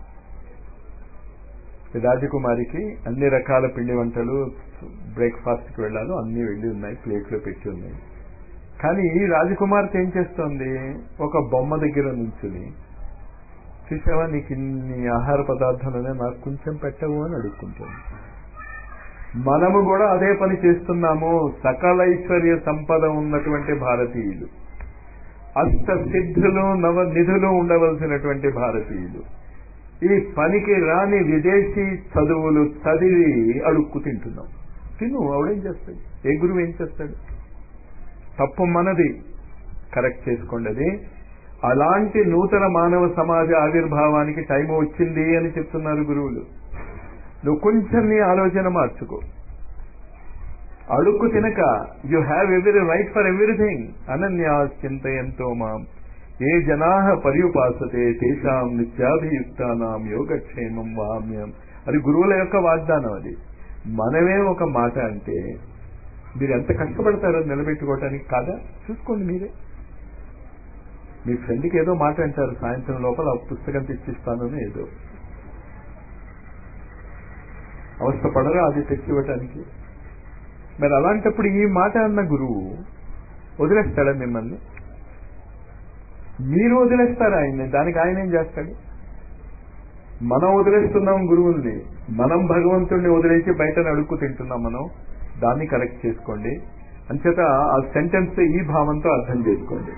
రాజకుమారికి అన్ని రకాల పిండి వంటలు బ్రేక్ఫాస్ట్కి వెళ్ళాలో అన్ని వెళ్ళి ఉన్నాయి ప్లేట్లో పెట్టి ఉన్నాయి కానీ ఈ రాజకుమార్తె ఏం చేస్తోంది ఒక బొమ్మ దగ్గర నుంచుని చూసావా నీకు ఇన్ని ఆహార పదార్థాలనే నాకు కొంచెం పెట్టవు అని అడుక్కుంటుంది మనము కూడా అదే పని చేస్తున్నాము సకల ఐశ్వర్య సంపద ఉన్నటువంటి భారతీయులు అష్ట సిద్ధులు నవ నిధులు ఉండవలసినటువంటి భారతీయులు ఈ పనికి రాని విదేశీ చదువులు చదివి అడుక్కు తింటున్నాం తిను ఆవిడేం చేస్తాడు ఏ గురువు ఏం చేస్తాడు తప్పు మనది కరెక్ట్ చేసుకోండి అది అలాంటి నూతన మానవ సమాజ ఆవిర్భావానికి టైం వచ్చింది అని చెప్తున్నారు గురువులు నువ్వు కొంచెం నీ ఆలోచన మార్చుకో అడుక్కు తినక you have every right for everything అనన్యా చింతయంతో మాం ఏ జనా పర్యుపాసతే తేషాం నిత్యాభియుక్తానాం యోగక్షేమం వామ్యం అది గురువుల యొక్క వాగ్దానం అది మనమే ఒక మాట అంటే మీరు ఎంత కష్టపడతారో నిలబెట్టుకోవటానికి కాదా చూసుకోండి మీరే మీ ఫ్రెండ్కి ఏదో మాట అంటారు సాయంత్రం లోపల ఆ పుస్తకం తెచ్చిస్తానని ఏదో అవస్థ పడరా అది తెచ్చివ్వటానికి మరి అలాంటప్పుడు ఈ మాట అన్న గురువు వదిలేస్తాడా మిమ్మల్ని మీరు వదిలేస్తారా ఆయన్ని దానికి ఆయన ఏం చేస్తాడు మనం వదిలేస్తున్నాం గురువుల్ని మనం భగవంతుడిని వదిలేసి బయట అడుక్కు తింటున్నాం మనం దాన్ని కరెక్ట్ చేసుకోండి అంచేత ఆ సెంటెన్స్ ఈ భావంతో అర్థం చేసుకోండి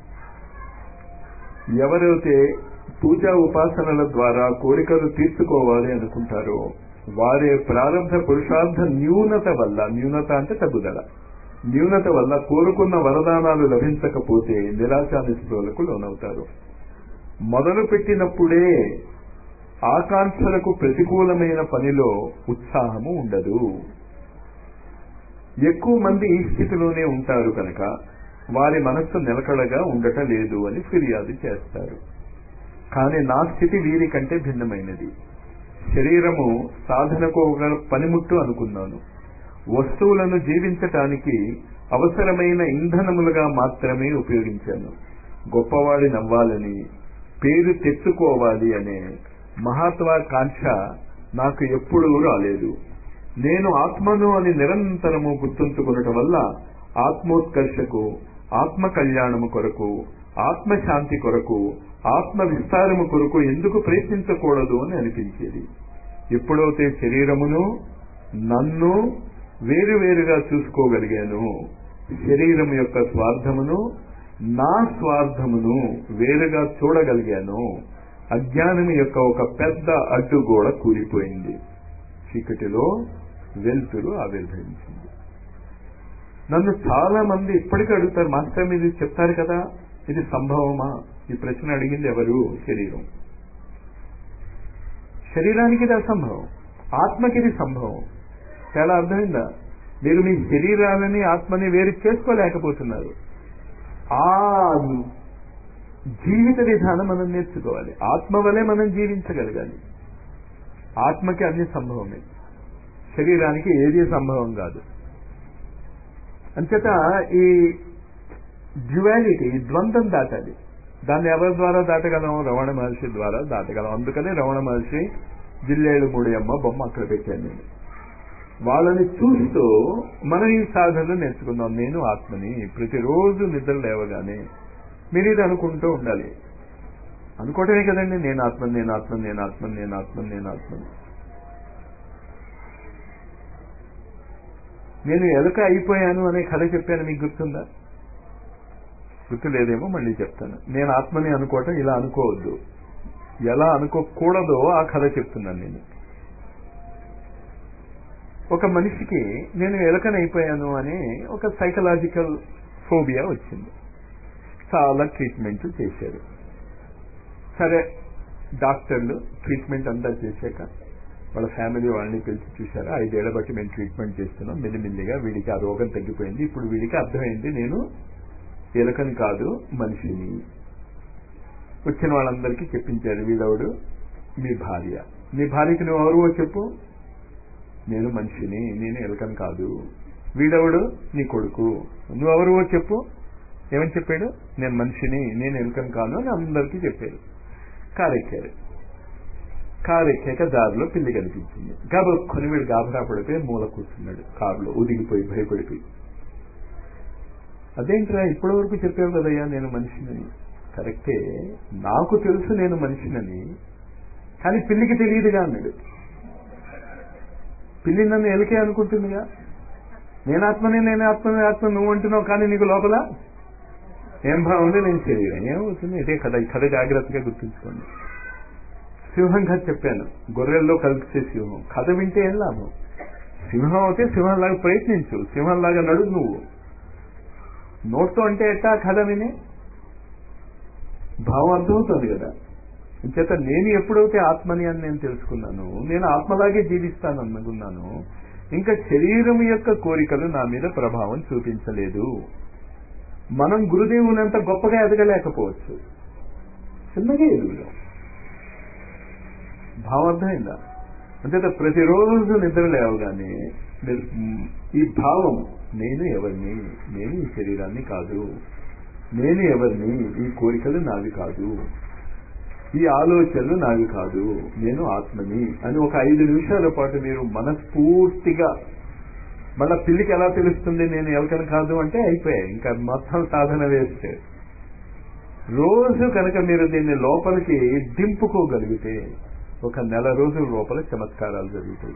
ఎవరైతే పూజా ఉపాసనల ద్వారా కోరికలు తీర్చుకోవాలి అనుకుంటారో వారి ప్రారంభ పురుషార్థ న్యూనత వల్ల న్యూనత అంటే తగ్గుదల న్యూనత వల్ల కోరుకున్న వరదానాలు లభించకపోతే నిరాశా నిస్పృహలకు లోనవుతారు మొదలు పెట్టినప్పుడే ఆకాంక్షలకు ప్రతికూలమైన పనిలో ఉత్సాహము ఉండదు ఎక్కువ మంది ఈ స్థితిలోనే ఉంటారు కనుక వారి మనస్సు నిలకడగా ఉండట లేదు అని ఫిర్యాదు చేస్తారు కానీ నా స్థితి వీరి కంటే భిన్నమైనది శరీరము సాధనకు ఒక పనిముట్టు అనుకున్నాను వస్తువులను జీవించటానికి అవసరమైన ఇంధనములుగా మాత్రమే ఉపయోగించాను గొప్పవాడి నవ్వాలని పేరు తెచ్చుకోవాలి అనే మహత్వాకాంక్ష నాకు ఎప్పుడూ రాలేదు నేను ఆత్మను అని నిరంతరము గుర్తుంచుకునటం వల్ల ఆత్మోత్కర్షకు ఆత్మ కళ్యాణము కొరకు ఆత్మశాంతి కొరకు ఆత్మ విస్తారము కొరకు ఎందుకు ప్రయత్నించకూడదు అని అనిపించేది ఎప్పుడైతే శరీరమును నన్ను వేరువేరుగా చూసుకోగలిగాను శరీరం యొక్క స్వార్థమును నా స్వార్థమును వేరుగా చూడగలిగాను అజ్ఞానం యొక్క ఒక పెద్ద అడ్డుగోడ కూలిపోయింది చీకటిలో వెలుతురు ఆవిర్భవించింది నన్ను చాలా మంది ఇప్పటికీ అడుగుతారు మాస్టర్ మీరు చెప్తారు కదా ఇది సంభవమా ఈ ప్రశ్న అడిగింది ఎవరు శరీరం శరీరానికి ఇది అసంభవం ఆత్మకి ఇది సంభవం చాలా అర్థమైందా మీరు మీ శరీరాలని ఆత్మని వేరు చేసుకోలేకపోతున్నారు ఆ జీవిత విధానం మనం నేర్చుకోవాలి ఆత్మ వలె మనం జీవించగలగాలి ఆత్మకి అన్ని సంభవమే శరీరానికి ఏది సంభవం కాదు అంచేత ఈ డ్యువాలిటీ ద్వంద్వం దాటాలి దాన్ని ఎవరి ద్వారా దాటగలం రమణ మహర్షి ద్వారా దాటగలం అందుకనే రమణ మహర్షి జిల్లేడు మూడియమ్మ బొమ్మ అక్కడ పెట్టాను నేను వాళ్ళని చూస్తూ మనం ఈ సాధనలు నేర్చుకుందాం నేను ఆత్మని ప్రతిరోజు నిద్ర లేవగానే మీరు ఇది అనుకుంటూ ఉండాలి అనుకోవటమే కదండి నేను ఆత్మని నేను ఆత్మని నేను ఆత్మని నేను ఆత్మని నేను ఆత్మని నేను ఎలుక అయిపోయాను అనే కథ చెప్పాను మీకు గుర్తుందా గుర్తు లేదేమో మళ్ళీ చెప్తాను నేను ఆత్మని అనుకోవటం ఇలా అనుకోవద్దు ఎలా అనుకోకూడదో ఆ కథ చెప్తున్నాను నేను ఒక మనిషికి నేను ఎలకనైపోయాను అనే ఒక సైకలాజికల్ ఫోబియా వచ్చింది చాలా ట్రీట్మెంట్ చేశారు సరే డాక్టర్లు ట్రీట్మెంట్ అంతా చేశాక వాళ్ళ ఫ్యామిలీ వాళ్ళని పిలిచి చూశారా ఐదేళ్ల బట్టి మేము ట్రీట్మెంట్ చేస్తున్నాం మెల్లిమెల్లిగా వీడికి ఆ రోగం తగ్గిపోయింది ఇప్పుడు వీడికి అర్థమైంది నేను ఎలకని కాదు మనిషిని వచ్చిన వాళ్ళందరికీ చెప్పించారు వీడవుడు మీ భార్య నీ భార్యకి నువ్వు ఎవరువో చెప్పు నేను మనిషిని నేను ఎలకని కాదు వీడెవడు నీ కొడుకు నువ్వెవరువో చెప్పు ఏమని చెప్పాడు నేను మనిషిని నేను ఎలుకను కాను అని అందరికీ చెప్పారు కారు ఎక్కారు కారు ఎక్కాక దారిలో పిల్లి కనిపించింది గబక్కుని వీడు గాబరా పడిపోయి మూల కూర్చున్నాడు కారులో ఒదిగిపోయి భయపడిపోయి అదేంట్రా ఇప్పటి వరకు చెప్పావు కదయ్యా నేను మనిషినని కరెక్టే నాకు తెలుసు నేను మనిషినని కానీ పిల్లికి తెలియదుగా అన్నాడు పిల్లి నన్ను ఎలికే అనుకుంటుందిగా నేను ఆత్మని నేను ఆత్మని ఆత్మ నువ్వు అంటున్నావు కానీ నీకు లోపల ఏం బాగుంది నేను శరీరం ఏమవుతుంది ఇదే కథ ఈ కథ జాగ్రత్తగా గుర్తుంచుకోండి సింహం కథ చెప్పాను గొర్రెల్లో కలిసే సింహం కథ వింటే ఏం లాభం సింహం అయితే సింహంలాగా ప్రయత్నించు సింహంలాగా నడువు నువ్వు నోట్తో అంటే ఎట్టా కథ విని భావం అర్థమవుతుంది కదా చేత నేను ఎప్పుడైతే ఆత్మని అని నేను తెలుసుకున్నాను నేను ఆత్మలాగే జీవిస్తాను అనుకున్నాను ఇంకా శరీరం యొక్క కోరికలు నా మీద ప్రభావం చూపించలేదు మనం గురుదేవునంత గొప్పగా ఎదగలేకపోవచ్చు చిన్నగా ఎదుగుదాం భావార్థమైందా అంతే ప్రతిరోజు నిద్ర లేవగానే మీరు ఈ భావం నేను ఎవరిని నేను ఈ శరీరాన్ని కాదు నేను ఎవరిని ఈ కోరికలు నావి కాదు ఈ ఆలోచనలు నావి కాదు నేను ఆత్మని అని ఒక ఐదు నిమిషాల పాటు మీరు మనస్ఫూర్తిగా మళ్ళా పిల్లికి ఎలా తెలుస్తుంది నేను ఎవరికని కాదు అంటే అయిపోయాయి ఇంకా మొత్తం సాధన వేస్తే రోజు కనుక మీరు దీన్ని లోపలికి దింపుకోగలిగితే ఒక నెల రోజుల లోపల చమత్కారాలు జరుగుతాయి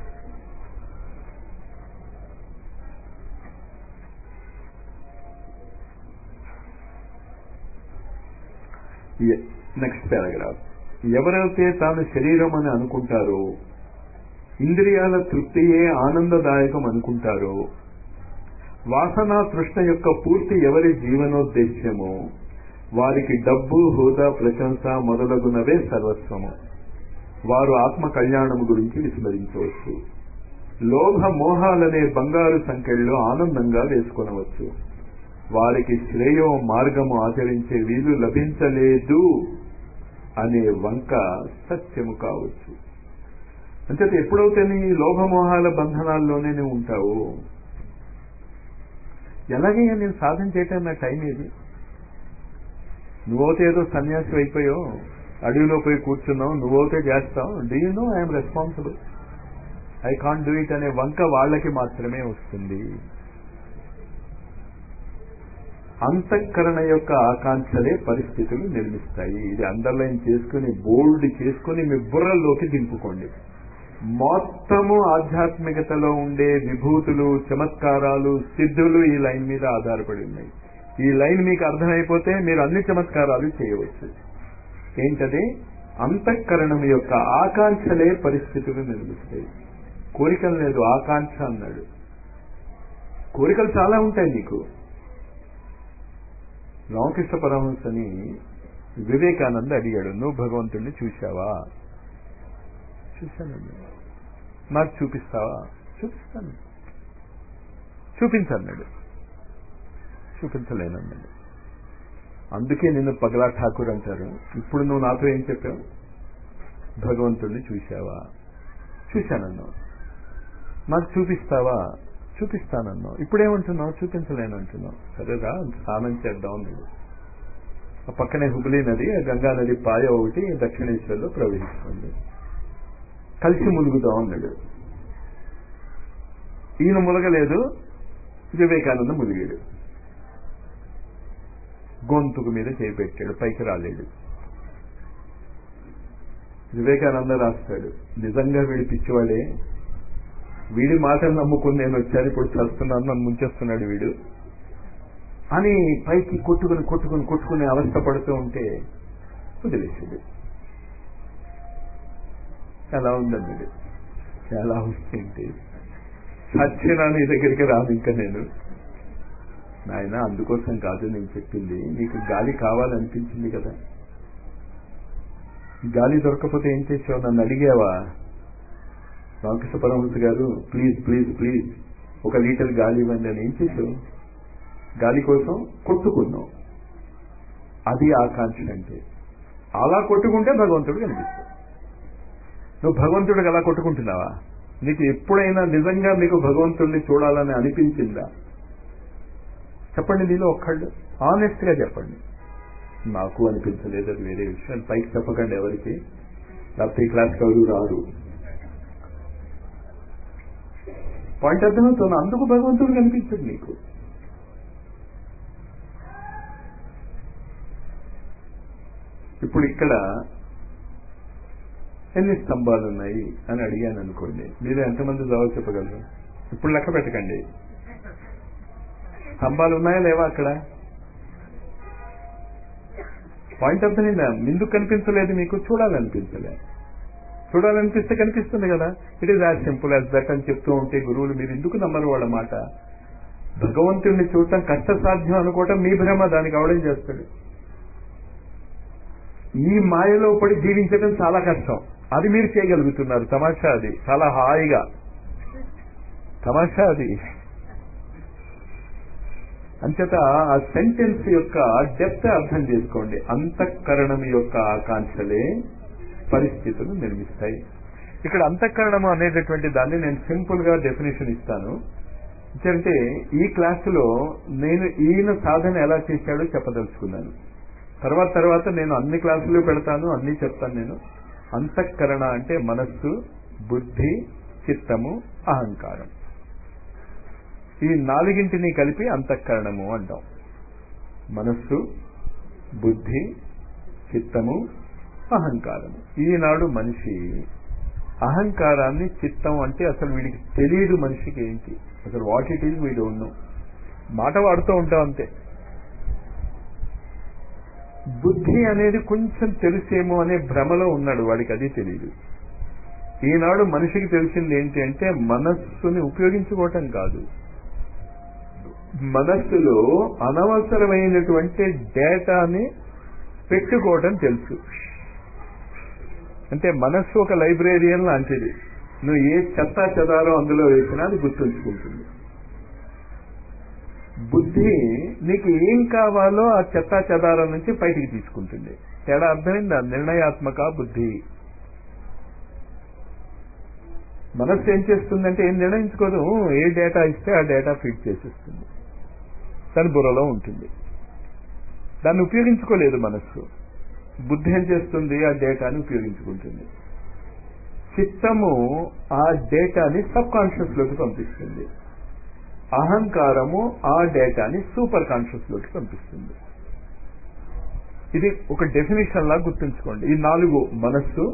నెక్స్ట్ పారాగ్రాఫ్ ఎవరైతే తాను శరీరం అని అనుకుంటారో ఇంద్రియాల తృప్తియే ఆనందదాయకం అనుకుంటారో వాసనా తృష్ణ యొక్క పూర్తి ఎవరి జీవనోద్దేశ్యమో వారికి డబ్బు హోదా ప్రశంస మొదలగునవే సర్వస్వము వారు ఆత్మ కళ్యాణము గురించి విస్మరించవచ్చు లోభ మోహాలనే బంగారు సంఖ్యల్లో ఆనందంగా వేసుకొనవచ్చు వారికి శ్రేయో మార్గము ఆచరించే వీలు లభించలేదు అనే వంక సత్యము కావచ్చు అంటే ఎప్పుడైతే నీ లోభమోహాల బంధనాల్లోనే నువ్వు ఉంటావు ఎలాగైనా నేను సాధన చేయటం నా టైం ఏది నువ్వైతే ఏదో సన్యాసి అయిపోయో అడవిలో పోయి కూర్చున్నావు నువ్వైతే చేస్తావు do you know I'm responsible I can't do it అనే వంక వాళ్ళకి మాత్రమే వస్తుంది అంతఃకరణ యొక్క ఆకాంక్షలే పరిస్థితులు నిర్మిస్తాయి ఇది అండర్లైన్ చేసుకుని బోల్డ్ చేసుకుని మీ బుర్రల్లోకి దింపుకోండి మొత్తము ఆధ్యాత్మికతలో ఉండే విభూతులు చమత్కారాలు సిద్ధులు ఈ లైన్ మీద ఆధారపడి ఉన్నాయి ఈ లైన్ మీకు అర్థమైపోతే మీరు అన్ని చమత్కారాలు చేయవచ్చు ఏంటది అంతఃకరణం యొక్క ఆకాంక్షలే పరిస్థితులు నిర్మిస్తాయి కోరికలు లేదు ఆకాంక్ష అన్నాడు కోరికలు చాలా ఉంటాయి నీకు రామకృష్ణ పరమహంసని వివేకానంద అడిగాడు నువ్వు భగవంతుడిని చూశావా చూశానండి నాకు చూపిస్తావా చూపిస్తాను చూపించన్నాడు చూపించలేనన్నాడు అందుకే నిన్ను పగలా ఠాకూర్ అంటారు ఇప్పుడు నువ్వు నాతో ఏం చెప్పావు భగవంతుడిని చూశావా చూశానన్నావు నాకు చూపిస్తావా చూపిస్తానన్నావు ఇప్పుడేమంటున్నావు చూపించలేనంటున్నావు సరేరా స్నానం చేద్దాం నువ్వు ఆ పక్కనే హుబ్లీ నది ఆ గంగా నది పాయ ఒకటి దక్షిణేశ్వర్లో ప్రవహిస్తుంది కలిసి ములుగుదాం అన్నాడు ఈయన ములగలేదు వివేకానంద ములిగాడు గొంతుకు మీద చేపెట్టాడు పైకి రాలేడు వివేకానంద రాస్తాడు నిజంగా వీడి పిచ్చివాడే వీడి మాటలు నమ్ముకుని నేను వచ్చాను ఇప్పుడు చస్తున్నాను నన్ను ముంచేస్తున్నాడు వీడు అని పైకి కొట్టుకుని కొట్టుకుని కొట్టుకుని అవస్థ పడుతూ ఉంటే వదిలేసాడు ఎలా ఉందన్నాడు ఎలా ఉంది సత్యనా నీ దగ్గరికి రాదు ఇంకా నేను నాయన అందుకోసం కాదు నేను చెప్పింది నీకు గాలి కావాలనిపించింది కదా గాలి దొరకపోతే ఏం చేసావు నన్ను అడిగావా Ramakrishna Paramahamsa garu please please please ఒక లీటర్ గాలి ఇవ్వండి అని ఏం చేసావు గాలి కోసం కొట్టుకున్నావు అది ఆకాంక్ష అంటే అలా కొట్టుకుంటే భగవంతుడు కనిపిస్తాడు నువ్వు భగవంతుడికి అలా కొట్టుకుంటున్నావా నీకు ఎప్పుడైనా నిజంగా మీకు భగవంతుడిని చూడాలని అనిపించిందా చెప్పండి నీలో ఒక్కళ్ళు ఆనెస్ట్ గా చెప్పండి నాకు అనిపించలేదు అది వేరే విషయం పైకి చెప్పకండి ఎవరికి లేకపోతే ఈ క్లాస్కి ఎవరు రారు పాయింట్ అర్థమవుతుంది అందుకు భగవంతుడు కనిపించడు నీకు ఇప్పుడు ఇక్కడ ఎన్ని స్తంభాలు ఉన్నాయి అని అడిగాను అనుకోండి మీరు ఎంతమంది జవాబు చెప్పగలరు ఇప్పుడు లెక్క పెట్టకండి స్తంభాలు ఉన్నాయా లేవా అక్కడ పాయింట్ అర్థమైందా ఎందుకు కనిపించలేదు మీకు చూడాలనిపించలే చూడాలనిపిస్తే కనిపిస్తుంది కదా it is as simple as that అని చెప్తూ ఉంటే గురువులు మీరు ఎందుకు నమ్మరు వాళ్ళ మాట భగవంతుడిని చూడటం కష్టసాధ్యం అనుకోవటం మీ భ్రమ దానికి అవడం చేస్తాడు ఈ మాయలో పడి జీవించడం చాలా కష్టం అది మీరు చేయగలుగుతున్నారు తమాషా అది చాలా హాయిగా తమాషా అది అంచేత ఆ సెంటెన్స్ యొక్క డెప్త్ అర్థం చేసుకోండి అంతఃకరణం యొక్క ఆకాంక్షలే పరిస్థితులు నిర్మిస్తాయి ఇక్కడ అంతఃకరణము అనేటటువంటి దాన్ని నేను సింపుల్ గా డెఫినేషన్ ఇస్తాను అంటే ఈ క్లాసులో నేను ఈయన సాధన ఎలా చేశాడో చెప్పదలుచుకున్నాను తర్వాత తర్వాత నేను అన్ని క్లాసులు పెడతాను అన్ని చెప్తాను నేను అంతఃకరణ అంటే మనస్సు బుద్ధి చిత్తము అహంకారం ఈ నాలుగింటిని కలిపి అంతఃకరణము అంటాం మనస్సు బుద్ధి చిత్తము అహంకారము ఈనాడు మనిషి అహంకారాన్ని చిత్తం అంటే అసలు వీడికి తెలియదు మనిషికి ఏంటి అసలు వాట్ ఇట్ ఈజ్ వీడు ఉన్ను మాట వాడుతూ ఉంటాం అంతే బుద్ధి అనేది కొంచెం తెలిసేమో అనే భ్రమలో ఉన్నాడు వాడికి అది తెలియదు ఈనాడు మనిషికి తెలిసింది ఏంటి అంటే మనస్సుని ఉపయోగించుకోవటం కాదు మనస్సులో అనవసరమైనటువంటి డేటాని పెట్టుకోవటం తెలుసు అంటే మనస్సు ఒక లైబ్రేరియన్ లాంటిది నువ్వు ఏ చెత్త చెదారో అందులో వేసినా అది గుర్తుంచుకుంటుంది బుద్ధి నీకు ఏం కావాలో ఆ చెత్త చెదారం నుంచి బయటికి తీసుకుంటుంది తేడా అర్థమైందా నిర్ణయాత్మక బుద్ధి మనస్సు ఏం చేస్తుందంటే ఏం నిర్ణయించుకోదు ఏ డేటా ఇస్తే ఆ డేటా ఫీడ్ చేసేస్తుంది దాని బుర్రలో ఉంటుంది దాన్ని ఉపయోగించుకోలేదు మనస్సు బుద్ధి ఏం చేస్తుంది ఆ డేటాని ఉపయోగించుకుంటుంది చిత్తము ఆ డేటాని సబ్ కాన్షియస్ లోకి పంపిస్తుంది అహంకారము ఆ డేటాని సూపర్ కాన్షియస్ లోకి పంపిస్తుంది ఇది ఒక డెఫినేషన్ లా గుర్తుంచుకోండి ఈ నాలుగు మనస్సు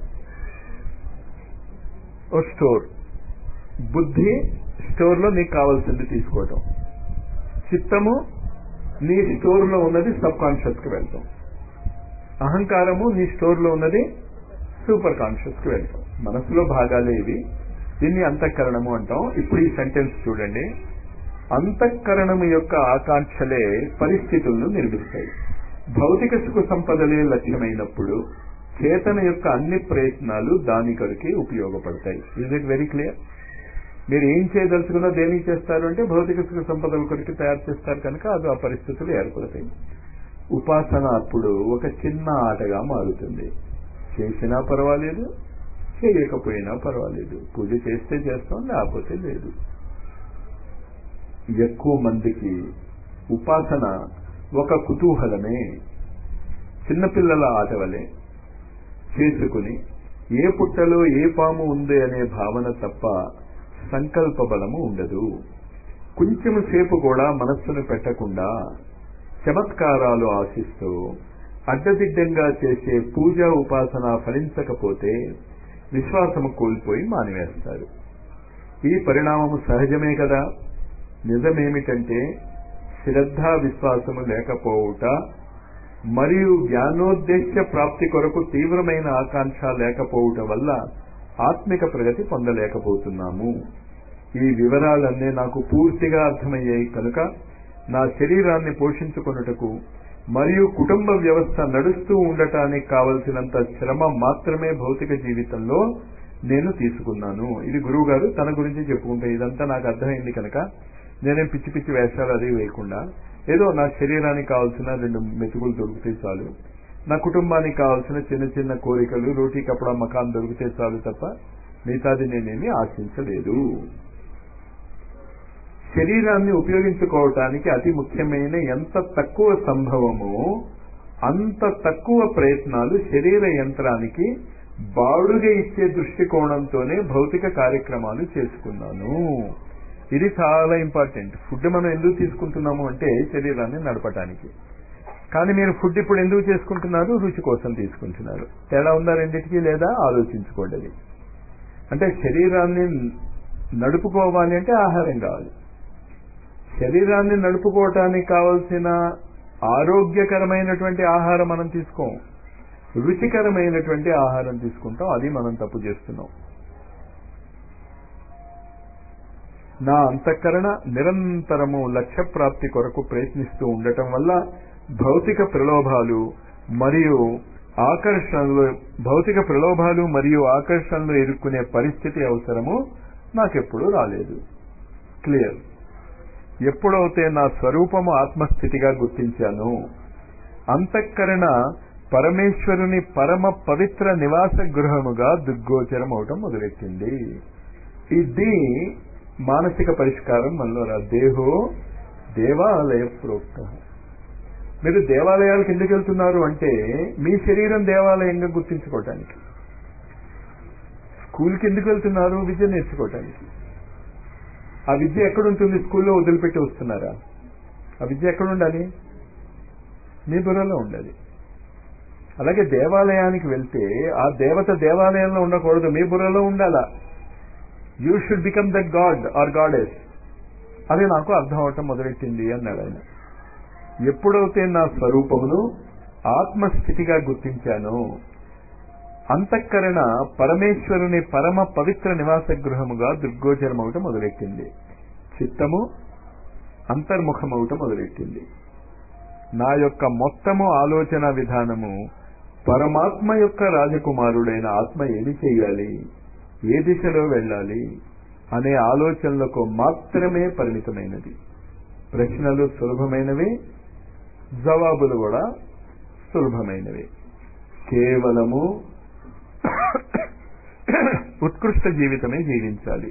ఓ స్టోర్ బుద్ధి స్టోర్ లో నీకు కావాల్సింది తీసుకోవటం చిత్తము నీ స్టోర్ లో ఉన్నది సబ్ కాన్షియస్ కి వెళ్తాం అహంకారము నీ స్టోర్ లో ఉన్నది సూపర్ కాన్షియస్ కి వెళ్తాం మనసులో భాగాలే ఇవి దీన్ని అంతఃకరణము అంటాం ఇప్పుడు ఈ సెంటెన్స్ చూడండి అంతఃకరణము యొక్క ఆకాంక్షలే పరిస్థితులను నిర్మిస్తాయి భౌతిక సుఖ సంపదలే లక్ష్యమైనప్పుడు చేతన యొక్క అన్ని ప్రయత్నాలు దాని కొరకే ఉపయోగపడతాయి ఇజ్ ఇట్ వెరీ క్లియర్ మీరు ఏం చేయదలుచుకున్నా దేనికి చేస్తారు అంటే భౌతిక సుఖ సంపదల కొరకు తయారు చేస్తారు కనుక అది ఆ పరిస్థితులు ఏర్పడతాయి ఉపాసన అప్పుడు ఒక చిన్న ఆటగా మారుతుంది చేసినా పర్వాలేదు చేయకపోయినా పర్వాలేదు పూజ చేస్తే చేస్తాం లేకపోతే లేదు ఎక్కువ మందికి ఉపాసన ఒక కుతూహలమే చిన్నపిల్లల ఆట వలె చేసుకుని ఏ పుట్టలో ఏ పాము ఉంది అనే భావన తప్ప సంకల్ప బలము ఉండదు కొంచెం సేపు కూడా మనస్సును పెట్టకుండా చమత్కారాలు ఆశిస్తూ అడ్డదిడ్డంగా చేసే పూజ ఉపాసన ఫలించకపోతే విశ్వాసము కోల్పోయి మానివేస్తారు ఈ పరిణామము సహజమే కదా నిజమేమిటంటే శ్రద్ధ విశ్వాసము లేకపోవుట మరియు జ్ఞానోద్దేశ ప్రాప్తి కొరకు తీవ్రమైన ఆకాంక్ష లేకపోవుట వల్ల ఆత్మిక ప్రగతి పొందలేకపోతున్నాము ఈ వివరాలన్నీ నాకు పూర్తిగా అర్థమయ్యాయి కనుక నా శరీరాన్ని పోషించుకొనుటకు మరియు కుటుంబ వ్యవస్థ నడుస్తూ ఉండటానికి కావలసినంత శ్రమ మాత్రమే భౌతిక జీవితంలో నేను తీసుకున్నాను ఇది గురువు గారు తన గురించి చెప్పుకుంటే ఇదంతా నాకు అర్థమైంది కనుక నేనేం పిచ్చి పిచ్చి వేషాలు అది వేయకుండా ఏదో నా శరీరానికి కావాల్సిన రెండు మెతుకులు దొరికితే చాలు నా కుటుంబానికి కావాల్సిన చిన్న చిన్న కోరికలు రోటీ కపడా మకాన్ దొరికితే చాలు తప్ప మిగతాది నేనేమి ఆశించలేదు శరీరాన్ని ఉపయోగించుకోవటానికి అతి ముఖ్యమైన ఎంత తక్కువ సంభవమో అంత తక్కువ ప్రయత్నాలు శరీర యంత్రానికి బాడుగా ఇచ్చే దృష్టికోణంతోనే భౌతిక కార్యక్రమాలు చేసుకున్నాను ఇది చాలా ఇంపార్టెంట్ ఫుడ్ మనం ఎందుకు తీసుకుంటున్నాము అంటే శరీరాన్ని నడపటానికి కానీ మీరు ఫుడ్ ఇప్పుడు ఎందుకు చేసుకుంటున్నారు రుచి కోసం తీసుకుంటున్నారు తేడా ఉందా రెండింటికి లేదా ఆలోచించుకోండి అది అంటే శరీరాన్ని నడుపుకోవాలి అంటే ఆహారం కావాలి శరీరాన్ని నడుపుకోవటానికి కావలసిన ఆరోగ్యకరమైనటువంటి ఆహారం మనం తీసుకోం రుచికరమైనటువంటి ఆహారం తీసుకుంటాం అది మనం తప్పు చేస్తున్నాం నా అంతఃకరణ నిరంతరము లక్ష్య ప్రాప్తి కొరకు ప్రయత్నిస్తూ ఉండటం వల్ల భౌతిక ప్రలోభాలు మరియు ఆకర్షణలు భౌతిక ప్రలోభాలు మరియు ఆకర్షణలు ఎదుర్కొనే పరిస్థితి అవసరము నాకెప్పుడు రాలేదు క్లియర్ ఎప్పుడైతే నా స్వరూపము ఆత్మస్థితిగా గుర్తించాను అంతఃకరణ పరమేశ్వరుని పరమ పవిత్ర నివాస గృహముగా దుర్గోచరం అవటం మొదలెట్టింది ఇది మానసిక పరిష్కారం మనలో రా దేహో దేవాలయ ప్రోక్త మీరు దేవాలయాలకు ఎందుకు వెళ్తున్నారు అంటే మీ శరీరం దేవాలయంగా గుర్తించుకోవటానికి స్కూల్కి ఎందుకు వెళ్తున్నారు విద్య నేర్చుకోవటానికి ఆ విద్య ఎక్కడుంటుంది స్కూల్లో వదిలిపెట్టి వస్తున్నారా ఆ విద్య ఎక్కడ ఉండాలి మీ బుర్రలో ఉండాలి అలాగే దేవాలయానికి వెళ్తే ఆ దేవత దేవాలయంలో ఉండకూడదు మీ బుర్రలో ఉండాలా you should become the god or goddess అది నాకు అర్థం అవటం మొదలెట్టింది అన్నాడు ఆయన ఎప్పుడైతే నా స్వరూపమును ఆత్మస్థితిగా గుర్తించానో అంతఃకరణ పరమేశ్వరుని పరమ పవిత్ర నివాస గృహముగా దుర్గోచరమవటం మొదలెట్టింది చిత్తము అంతర్ముఖమవటం మొదలెట్టింది నా యొక్క మొత్తము ఆలోచన విధానము పరమాత్మ యొక్క రాజకుమారుడైన ఆత్మ ఏమి చేయాలి ఏ దిశలో వెళ్ళాలి అనే ఆలోచనలకు మాత్రమే పరిమితమైనది ప్రశ్నలు సులభమైనవి జవాబులు కూడా సులభమైనవి కేవలము ఉత్కృష్ట జీవితమే జీవించాలి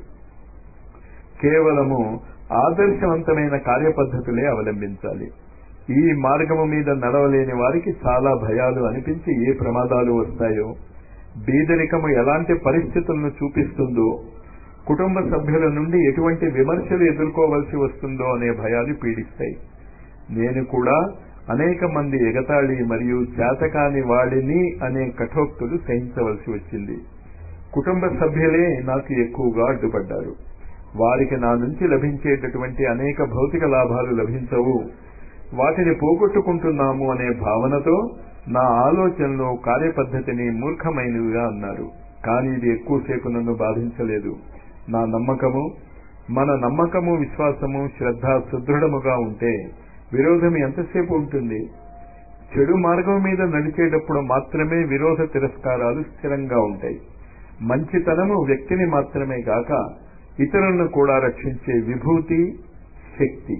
కేవలము ఆదర్శవంతమైన కార్యపద్ధతులే అవలంబించాలి ఈ మార్గము మీద నడవలేని వారికి చాలా భయాలు అనిపించి ఏ ప్రమాదాలు వస్తాయో బీదరికము ఎలాంటి పరిస్థితులను చూపిస్తుందో కుటుంబ సభ్యుల నుండి ఎటువంటి విమర్శలు ఎదుర్కోవలసి వస్తుందో అనే భయాలు పీడిస్తాయి నేను కూడా అనేక మంది ఎగతాళి మరియు చేతకాని వాడిని అనే కఠోక్తులు సహించవలసి వచ్చింది కుటుంబ సభ్యులే నాకు ఎక్కువగా అడ్డుపడ్డారు వారికి నా నుంచి లభించేటటువంటి అనేక భౌతిక లాభాలు లభించవు వాటిని పోగొట్టుకుంటున్నాము అనే భావనతో నా ఆలోచనలో కార్యపద్ధతిని మూర్ఖమైనవిగా అన్నారు కానీ ఇది ఎక్కువసేపు నన్ను బాధించలేదు నా నమ్మకము మన నమ్మకము విశ్వాసము శ్రద్ధ సుదృఢముగా ఉంటే విరోధం ఎంతసేపు ఉంటుంది చెడు మార్గం మీద నడిచేటప్పుడు మాత్రమే విరోధ తిరస్కారాలు స్థిరంగా ఉంటాయి మంచితనము వ్యక్తిని మాత్రమే గాక ఇతరులను కూడా రక్షించే విభూతి శక్తి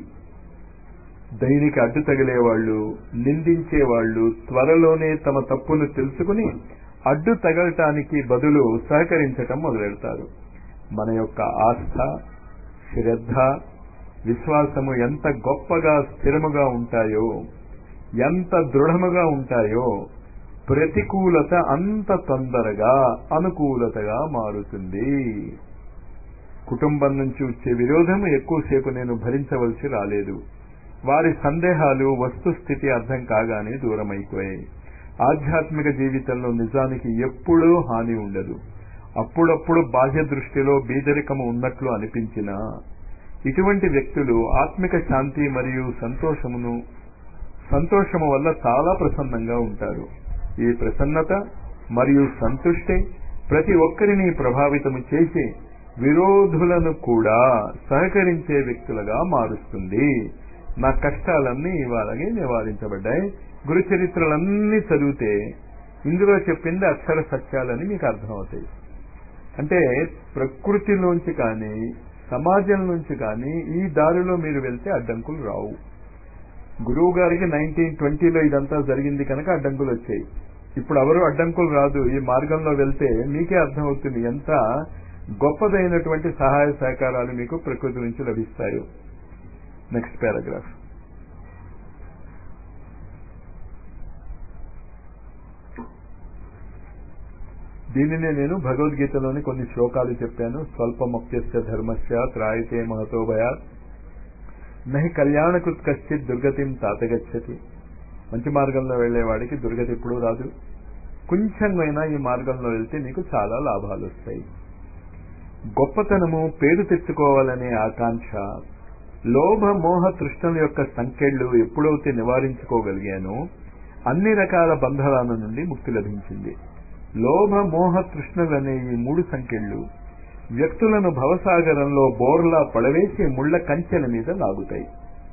దైనికి అడ్డు తగిలేవాళ్లు నిందించేవాళ్లు త్వరలోనే తమ తప్పును తెలుసుకుని అడ్డు తగలటానికి బదులు సహకరించటం మొదలెడతారు మన యొక్క ఆస్థ శ్రద్ధ విశ్వాసము ఎంత గొప్పగా స్థిరముగా ఉంటాయో ఎంత దృఢముగా ఉంటాయో ప్రతికూలత అంత తొందరగా అనుకూలతగా మారుతుంది కుటుంబం నుంచి వచ్చే విరోధము ఎక్కువసేపు నేను భరించవలసి రాలేదు వారి సందేహాలు వస్తుస్థితి అర్థం కాగానే దూరమైపోయాయి ఆధ్యాత్మిక జీవితంలో నిజానికి ఎప్పుడూ హాని ఉండదు అప్పుడప్పుడు బాహ్య దృష్టిలో బీదరికము ఉన్నట్లు అనిపించినా ఇటువంటి వ్యక్తులు ఆత్మిక శాంతి మరియు సంతోషమును సంతోషము వల్ల చాలా ప్రసన్నంగా ఉంటారు ఈ ప్రసన్నత మరియు సంతుష్టి ప్రతి ఒక్కరిని ప్రభావితము చేసి విరోధులను కూడా సహకరించే వ్యక్తులుగా మారుస్తుంది నా కష్టాలన్నీ ఇవాళగే నివారించబడ్డాయి గురు చరిత్రలన్నీ చదివితే ఇందులో చెప్పింది అక్షర సత్యాలని మీకు అర్థమవుతాయి అంటే ప్రకృతిలోంచి కానీ సమాజం నుంచి కానీ ఈ దారిలో మీరు వెళ్తే అడ్డంకులు రావు గురువు గారికి నైన్టీన్ ట్వంటీలో ఇదంతా జరిగింది కనుక అడ్డంకులు వచ్చాయి ఇప్పుడు ఎవరు అడ్డంకులు రాదు ఈ మార్గంలో వెళ్తే మీకే అర్థమవుతుంది ఎంత గొప్పదైనటువంటి సహాయ సహకారాలు మీకు ప్రకృతి నుంచి లభిస్తాయో నెక్స్ట్ పారాగ్రాఫ్ దీనినే నేను భగవద్గీతలోని కొన్ని శ్లోకాలు చెప్పాను స్వల్పమప్యస్య ధర్మస్య త్రాయితే మహతో భయాత్ నహి కళ్యాణకృత్ కశ్చిత్ దుర్గతిం తాతగచ్చతి మంచి మార్గంలో వెళ్లేవాడికి దుర్గతి ఎప్పుడూ రాదు కొంచెమైనా ఈ మార్గంలో వెళ్తే నీకు చాలా లాభాలు వస్తాయి గొప్పతనము పేరు తెచ్చుకోవాలనే ఆకాంక్ష లోభ మోహ తృష్ణల యొక్క సంఖ్యలు ఎప్పుడైతే నివారించుకోగలిగానో అన్ని రకాల బంధనాల నుండి ముక్తి లభించింది లోభ మోహ తృష్ణలనే ఈ మూడు సంఖ్యలు వ్యక్తులను భవసాగరంలో బోర్లా పడవేసి ముళ్ల కంచెల మీద లాగుతాయి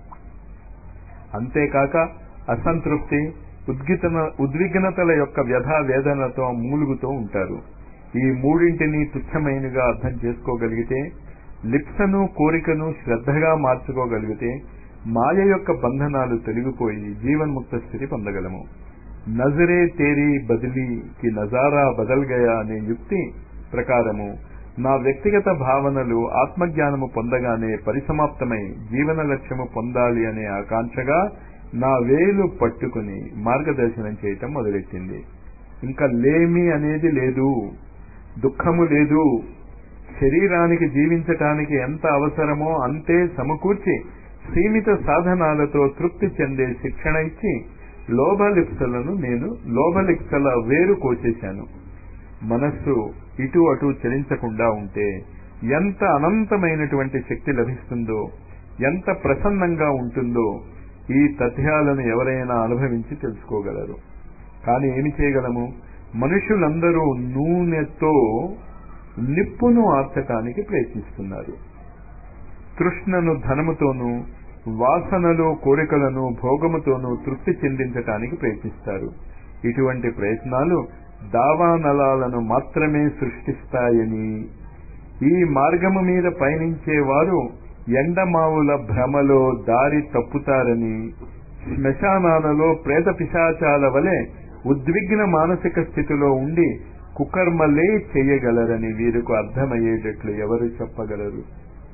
అంతేకాక అసంతృప్తి ఉద్గితన ఉద్విగ్నతల యొక్క వ్యధా వేదనతో మూలుగుతూ ఉంటారు ఈ మూడింటిని తుచ్చమైనగా అర్థం చేసుకోగలిగితే లిప్సను కోరికను శ్రద్ధగా మార్చుకోగలిగితే మాయ యొక్క బంధనాలు తొలగిపోయి జీవన్ముక్త స్థితి పొందగలము నజరే తేరీ బదిలీకి నజారా బదల్ గయా అనే యుక్తి ప్రకారము నా వ్యక్తిగత భావనలు ఆత్మజ్ఞానము పొందగానే పరిసమాప్తమై జీవన లక్ష్యము పొందాలి అనే ఆకాంక్షగా నా వేలు పట్టుకుని మార్గదర్శనం చేయటం మొదలెట్టింది ఇంకా లేమి అనేది లేదు దుఃఖము లేదు శరీరానికి జీవించటానికి ఎంత అవసరమో అంతే సమకూర్చి సీమిత సాధనాలతో తృప్తి చెందే శిక్షణ ఇచ్చి లోభలిప్సలను నేను లోభలిప్సల వేరు కోసేశాను మనస్సు ఇటు అటు చలించకుండా ఉంటే ఎంత అనంతమైనటువంటి శక్తి లభిస్తుందో ఎంత ప్రసన్నంగా ఉంటుందో ఈ తథ్యాలను ఎవరైనా అనుభవించి తెలుసుకోగలరు కానీ ఏమి చేయగలము మనుషులందరూ నూనెతో నిప్పును ఆర్చటానికి ప్రయత్నిస్తున్నారు తృష్ణను ధనముతోనూ వాసనలు కోరికలను భోగముతోనూ తృప్తి చెందించటానికి ప్రయత్నిస్తారు ఇటువంటి ప్రయత్నాలు దావానలాలను మాత్రమే సృష్టిస్తాయని ఈ మార్గము మీద పయనించేవారు ఎండమావుల భ్రమలో దారి తప్పుతారని శ్మశానాలలో ప్రేత పిశాచాల వలె ఉద్విగ్న మానసిక స్థితిలో ఉండి కుకర్మలే చేయగలరని వీరికి అర్థమయ్యేటట్లు ఎవరు చెప్పగలరు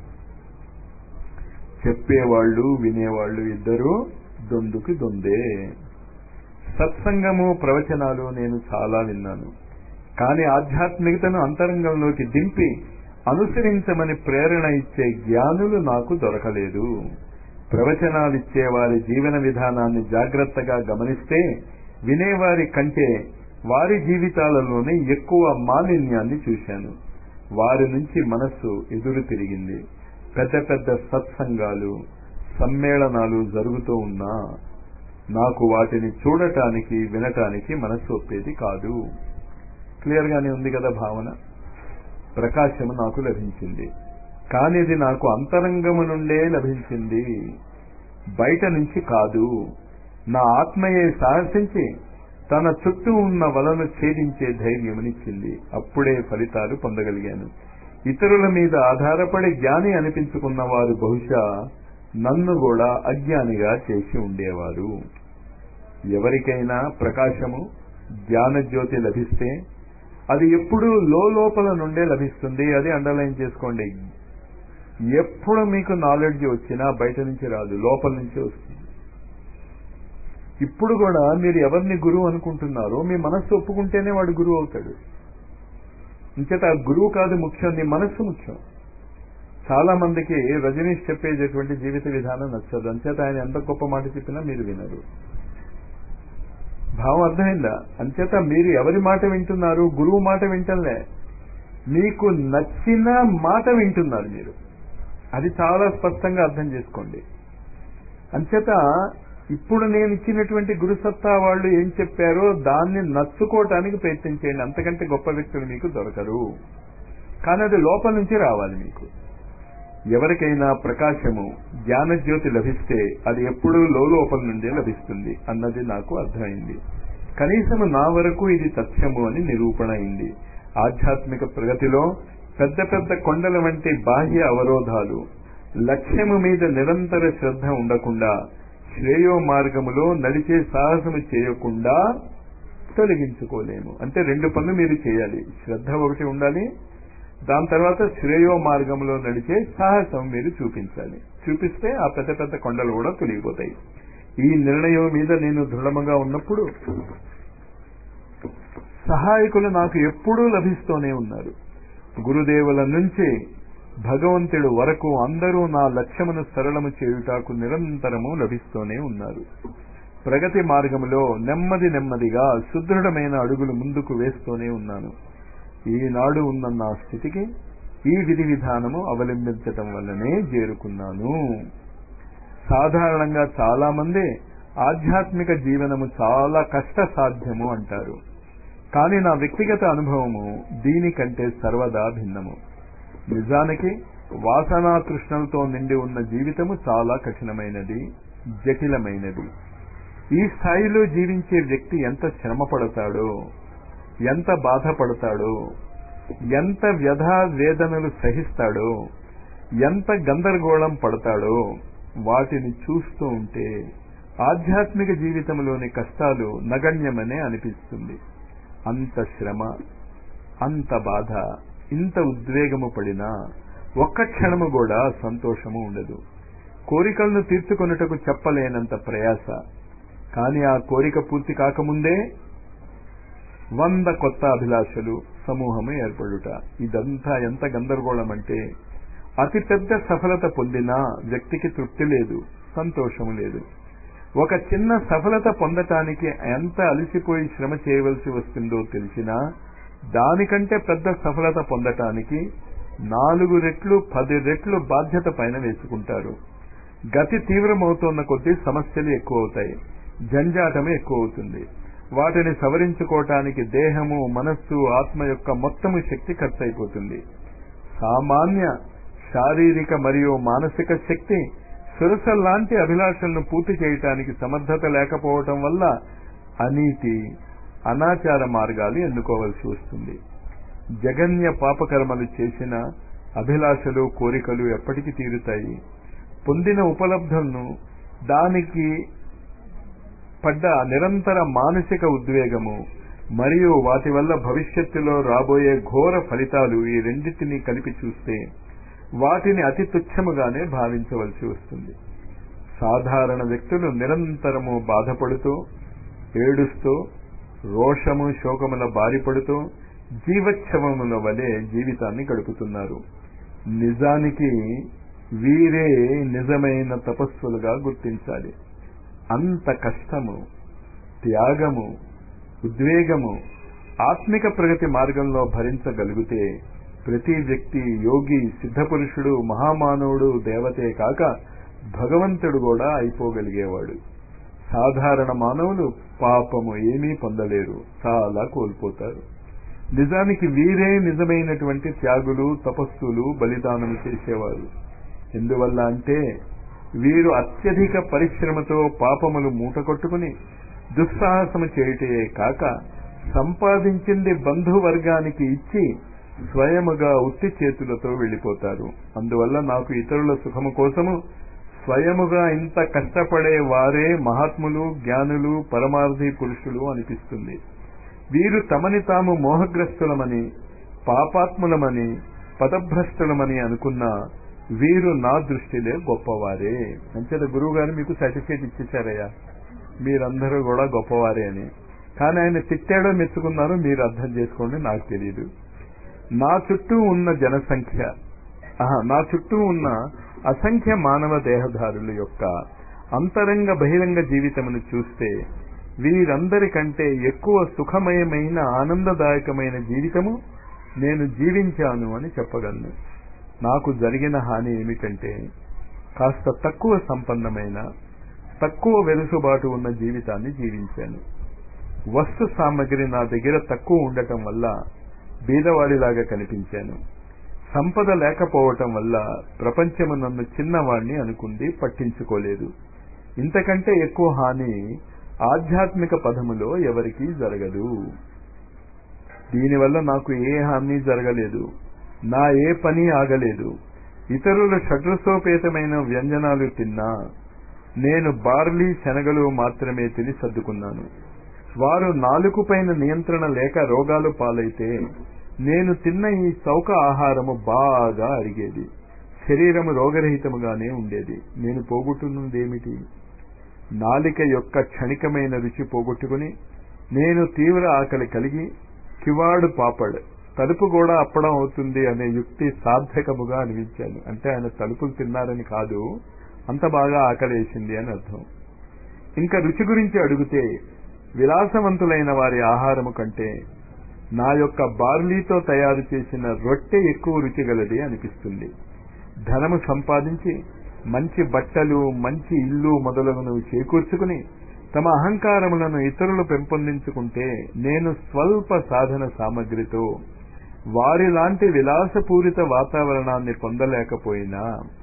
చెప్పేవాళ్ళు వినేవాళ్ళు ఇద్దరు దొందుకి దొందే సత్సంగము ప్రవచనాలు నేను చాలా విన్నాను కానీ ఆధ్యాత్మికతను అంతరంగంలోకి దింపి అనుసరించమని ప్రేరణ ఇచ్చే జ్ఞానులు నాకు దొరకలేదు ప్రవచనాలిచ్చే వారి జీవన విధానాన్ని జాగ్రత్తగా గమనిస్తే వినేవారి కంటే వారి జీవితాలలోనే ఎక్కువ మాలిన్యాన్ని చూశాను వారి నుంచి మనస్సు ఎదురు తిరిగింది పెద్ద పెద్ద సత్సంగాలు సమ్మేళనాలు జరుగుతూ ఉన్నా నాకు వాటిని చూడటానికి వినటానికి మనస్సు ఒప్పేది కాదు క్లియర్ గానే ఉంది కదా భావన ప్రకాశము నాకు లభించింది కానీ ఇది నాకు అంతరంగము నుండే లభించింది బయట నుంచి కాదు నా ఆత్మయే సాహసించి తన చుట్టూ ఉన్న వలను ఛేదించే ధైర్యమునిచ్చింది అప్పుడే ఫలితాలు పొందగలిగాను ఇతరుల మీద ఆధారపడి జ్ఞాని అనిపించుకున్న వారు బహుశా నన్ను కూడా అజ్ఞానిగా చేసి ఉండేవారు ఎవరికైనా ప్రకాశము జ్ఞానజ్యోతి లభిస్తే అది ఎప్పుడూ లోపల నుండే లభిస్తుంది అది అండర్లైన్ చేసుకోండి ఎప్పుడు మీకు నాలెడ్జ్ వచ్చినా బయట నుంచి రాదు లోపల నుంచే వస్తుంది ఇప్పుడు కూడా మీరు ఎవరిని గురువు అనుకుంటున్నారో మీ మనస్సు ఒప్పుకుంటేనే వాడు గురువు అవుతాడు ఇంచేత ఆ గురువు కాదు ముఖ్యం నీ మనస్సు ముఖ్యం చాలా మందికి రజనీష్ చెప్పేటటువంటి జీవిత విధానం నచ్చదు అంచేత ఆయన ఎంత గొప్ప మాట చెప్పినా మీరు వినరు భావం అర్థమైందా అంచేత మీరు ఎవరి మాట వింటున్నారు గురువు మాట వింటలే మీకు నచ్చిన మాట వింటున్నారు మీరు అది చాలా స్పష్టంగా అర్థం చేసుకోండి అంచేత ఇప్పుడు నేను ఇచ్చినటువంటి గురుసత్తా వాళ్ళు ఏం చెప్పారో దాన్ని నచ్చుకోవటానికి ప్రయత్నించేయండి అంతకంటే గొప్ప వ్యక్తులు మీకు దొరకరు కానీ అది లోపల నుంచి రావాలి మీకు ఎవరికైనా ప్రకాశము జ్ఞానజ్యోతి లభిస్తే అది ఎప్పుడూ లోపల నుండే లభిస్తుంది అన్నది నాకు అర్థమైంది కనీసము నా వరకు ఇది తథ్యము అని నిరూపణ అయింది ఆధ్యాత్మిక ప్రగతిలో పెద్ద పెద్ద కొండల వంటి బాహ్య అవరోధాలు లక్ష్యము మీద నిరంతర శ్రద్ధ ఉండకుండా శ్రేయో మార్గములో నడిచే సాహసము చేయకుండా తొలగించుకోలేము అంటే రెండు పనులు మీరు చేయాలి శ్రద్ధ ఒకటి ఉండాలి దాని తర్వాత శ్రేయో మార్గంలో నడిచే సాహసం మీరు చూపించాలి చూపిస్తే ఆ పెద్ద పెద్ద కొండలు కూడా తొలగిపోతాయి ఈ నిర్ణయం మీద నేను దృఢముగా ఉన్నప్పుడు సహాయకులు నాకు ఎప్పుడూ లభిస్తూనే ఉన్నారు గురుదేవుల నుంచి భగవంతుడు వరకు అందరూ నా లక్ష్యమును సరళము చేయుటకు నిరంతరము లభిస్తూనే ఉన్నారు ప్రగతి మార్గములో నెమ్మది నెమ్మదిగా సుదృఢమైన అడుగులు ముందుకు వేస్తూనే ఉన్నాను ఈనాడు ఉన్న నా స్థితికి ఈ విధి విధానము అవలంబించటం వల్లనే చేరుకున్నాను సాధారణంగా చాలా మంది ఆధ్యాత్మిక జీవనము చాలా కష్ట సాధ్యము అంటారు కానీ నా వ్యక్తిగత అనుభవము దీనికంటే సర్వదా భిన్నము నిజానికి వాసనా తృష్ణలతో నిండి ఉన్న జీవితము చాలా కఠినమైనది జటిలమైనది ఈ స్థాయిలో జీవించే వ్యక్తి ఎంత శ్రమ పడతాడో ఎంత బాధపడతాడో ఎంత వ్యధ వేదనలు సహిస్తాడో ఎంత గందరగోళం పడతాడో వాటిని చూస్తూ ఉంటే ఆధ్యాత్మిక జీవితంలోని కష్టాలు నగణ్యమనే అనిపిస్తుంది అంత శ్రమ అంత బాధ ఇంత ఉద్వేగము పడినా ఒక్క క్షణము కూడా సంతోషము ఉండదు కోరికలను తీర్చుకొనుటకు చెప్పలేనంత ప్రయాస కానీ ఆ కోరిక పూర్తి కాకముందే వంద కొత్త అభిలాషలు సమూహము ఏర్పడుట ఇదంతా ఎంత గందరగోళం అంటే అతి పెద్ద సఫలత పొందినా వ్యక్తికి తృప్తి లేదు సంతోషము లేదు ఒక చిన్న సఫలత పొందటానికి ఎంత అలసిపోయి శ్రమ చేయవలసి వస్తుందో తెలిసినా దానికంటే పెద్ద సఫలత పొందటానికి నాలుగు రెట్లు పది రెట్లు బాధ్యత పైన వేసుకుంటారు గతి తీవ్రమవుతున్న కొద్దీ సమస్యలు ఎక్కువ అవుతాయి జంజాటము ఎక్కువ అవుతుంది వాటిని సవరించుకోవటానికి దేహము మనస్సు ఆత్మ యొక్క మొత్తము శక్తి ఖర్చు అయిపోతుంది సామాన్య శారీరక మరియు మానసిక శక్తి సురసల్లాంటి అభిలాషలను పూర్తి చేయటానికి సమర్థత లేకపోవటం వల్ల అనీతి అనాచార మార్గాలు ఎన్నుకోవలసి వస్తుంది జగన్య పాపకర్మలు చేసిన అభిలాషలు కోరికలు ఎప్పటికి తీరుతాయి పొందిన ఉపలబ్ధులను దానికి పడ్డ నిరంతర మానసిక ఉద్వేగము మరియు వాటి వల్ల భవిష్యత్తులో రాబోయే ఘోర ఫలితాలు ఈ రెండింటినీ కలిపి చూస్తే వాటిని అతి తుచ్చముగానే భావించవలసి వస్తుంది సాధారణ వ్యక్తులు నిరంతరము బాధపడుతూ ఏడుస్తూ రోషము శోకముల బారిపడుతూ జీవచ్ఛవముల వలె జీవితాన్ని గడుపుతున్నారు నిజానికి వీరే నిజమైన తపస్సులుగా గుర్తించాలి అంత కష్టము త్యాగము ఉద్వేగము ఆత్మిక ప్రగతి మార్గంలో భరించగలిగితే ప్రతి వ్యక్తి యోగి సిద్ధపురుషుడు మహామానవుడు దేవతే కాక భగవంతుడు కూడా అయిపోగలిగేవాడు సాధారణ మానవులు పాపము ఏమీ పొందలేరు చాలా కోల్పోతారు నిజానికి వీరే నిజమైనటువంటి త్యాగులు తపస్సులు బలిదానం చేసేవారు ఎందువల్ల అంటే వీరు అత్యధిక పరిశ్రమతో పాపములు మూటకొట్టుకుని దుస్సాహసము చేయుటే కాక సంపాదించింది బంధువర్గానికి ఇచ్చి స్వయముగా ఉత్తి చేతులతో వెళ్లిపోతారు అందువల్ల నాకు ఇతరుల సుఖము కోసము స్వయముగా ఇంత కష్టపడే వారే మహాత్ములు జ్ఞానులు పరమార్థి పురుషులు అనిపిస్తుంది వీరు తమని తాము మోహగ్రస్తులమని పాపాత్ములమని పదభ్రష్టులమని అనుకున్న వీరు నా దృష్టిలో గొప్పవారే అంచేత గురువు గారు మీకు సర్టిఫికేట్ ఇచ్చేశారయ్యా మీరందరూ కూడా గొప్పవారే అని కానీ ఆయన తిట్టాడో మెచ్చుకున్నారో మీరు అర్థం చేసుకోండి నాకు తెలియదు నా చుట్టూ ఉన్న జనసంఖ్య నా చుట్టూ ఉన్న అసంఖ్య మానవ దేహధారుల యొక్క అంతరంగ బహిరంగ జీవితమును చూస్తే వీరందరికంటే ఎక్కువ సుఖమయమైన ఆనందదాయకమైన జీవితము నేను జీవించాను అని చెప్పగలను నాకు జరిగిన హాని ఏమిటంటే కాస్త తక్కువ సంపన్నమైన తక్కువ వెలుసుబాటు ఉన్న జీవితాన్ని జీవించాను వస్తు సామగ్రి నా దగ్గర తక్కువ ఉండటం వల్ల బీదవాడిలాగా కనిపించాను సంపద లేకపోవటం వల్ల ప్రపంచము నన్ను చిన్నవాణ్ణి అనుకుంది పట్టించుకోలేదు ఇంతకంటే ఎక్కువ హాని ఆధ్యాత్మిక పదములో ఎవరికీ జరగదు దీనివల్ల నాకు ఏ హాని జరగలేదు నా ఏ పని ఆగలేదు ఇతరుల షడ్రసోపేతమైన వ్యంజనాలు తిన్నా నేను బార్లీ శనగలు మాత్రమే తిని సర్దుకున్నాను వారు నాలుగు పైన నియంత్రణ లేక రోగాలు పాలైతే నేను తిన్న ఈ చౌక ఆహారము బాగా అరిగేది శరీరము రోగరహితముగానే ఉండేది నేను పోగొట్టున్నదేమిటి నాలిక యొక్క క్షణికమైన రుచి పోగొట్టుకుని నేను తీవ్ర ఆకలి కలిగి కివాడు పాపడ్ తలుపు కూడా అప్పడం అవుతుంది అనే యుక్తి సార్థకముగా అనిపించాను అంటే ఆయన తలుపులు తిన్నారని కాదు అంత బాగా ఆకలేసింది అని అర్థం ఇంకా రుచి గురించి అడిగితే విలాసవంతులైన వారి ఆహారము కంటే నా యొక్క బార్లీతో తయారు చేసిన రొట్టె ఎక్కువ రుచిగలది అనిపిస్తుంది ధనము సంపాదించి మంచి బట్టలు మంచి ఇల్లు మొదలగునవి చేకూర్చుకుని తమ అహంకారములను ఇతరులు పెంపొందించుకుంటే నేను స్వల్ప సాధన సామగ్రితో వారిలాంటి విలాసపూరిత వాతావరణాన్ని పొందలేకపోయినా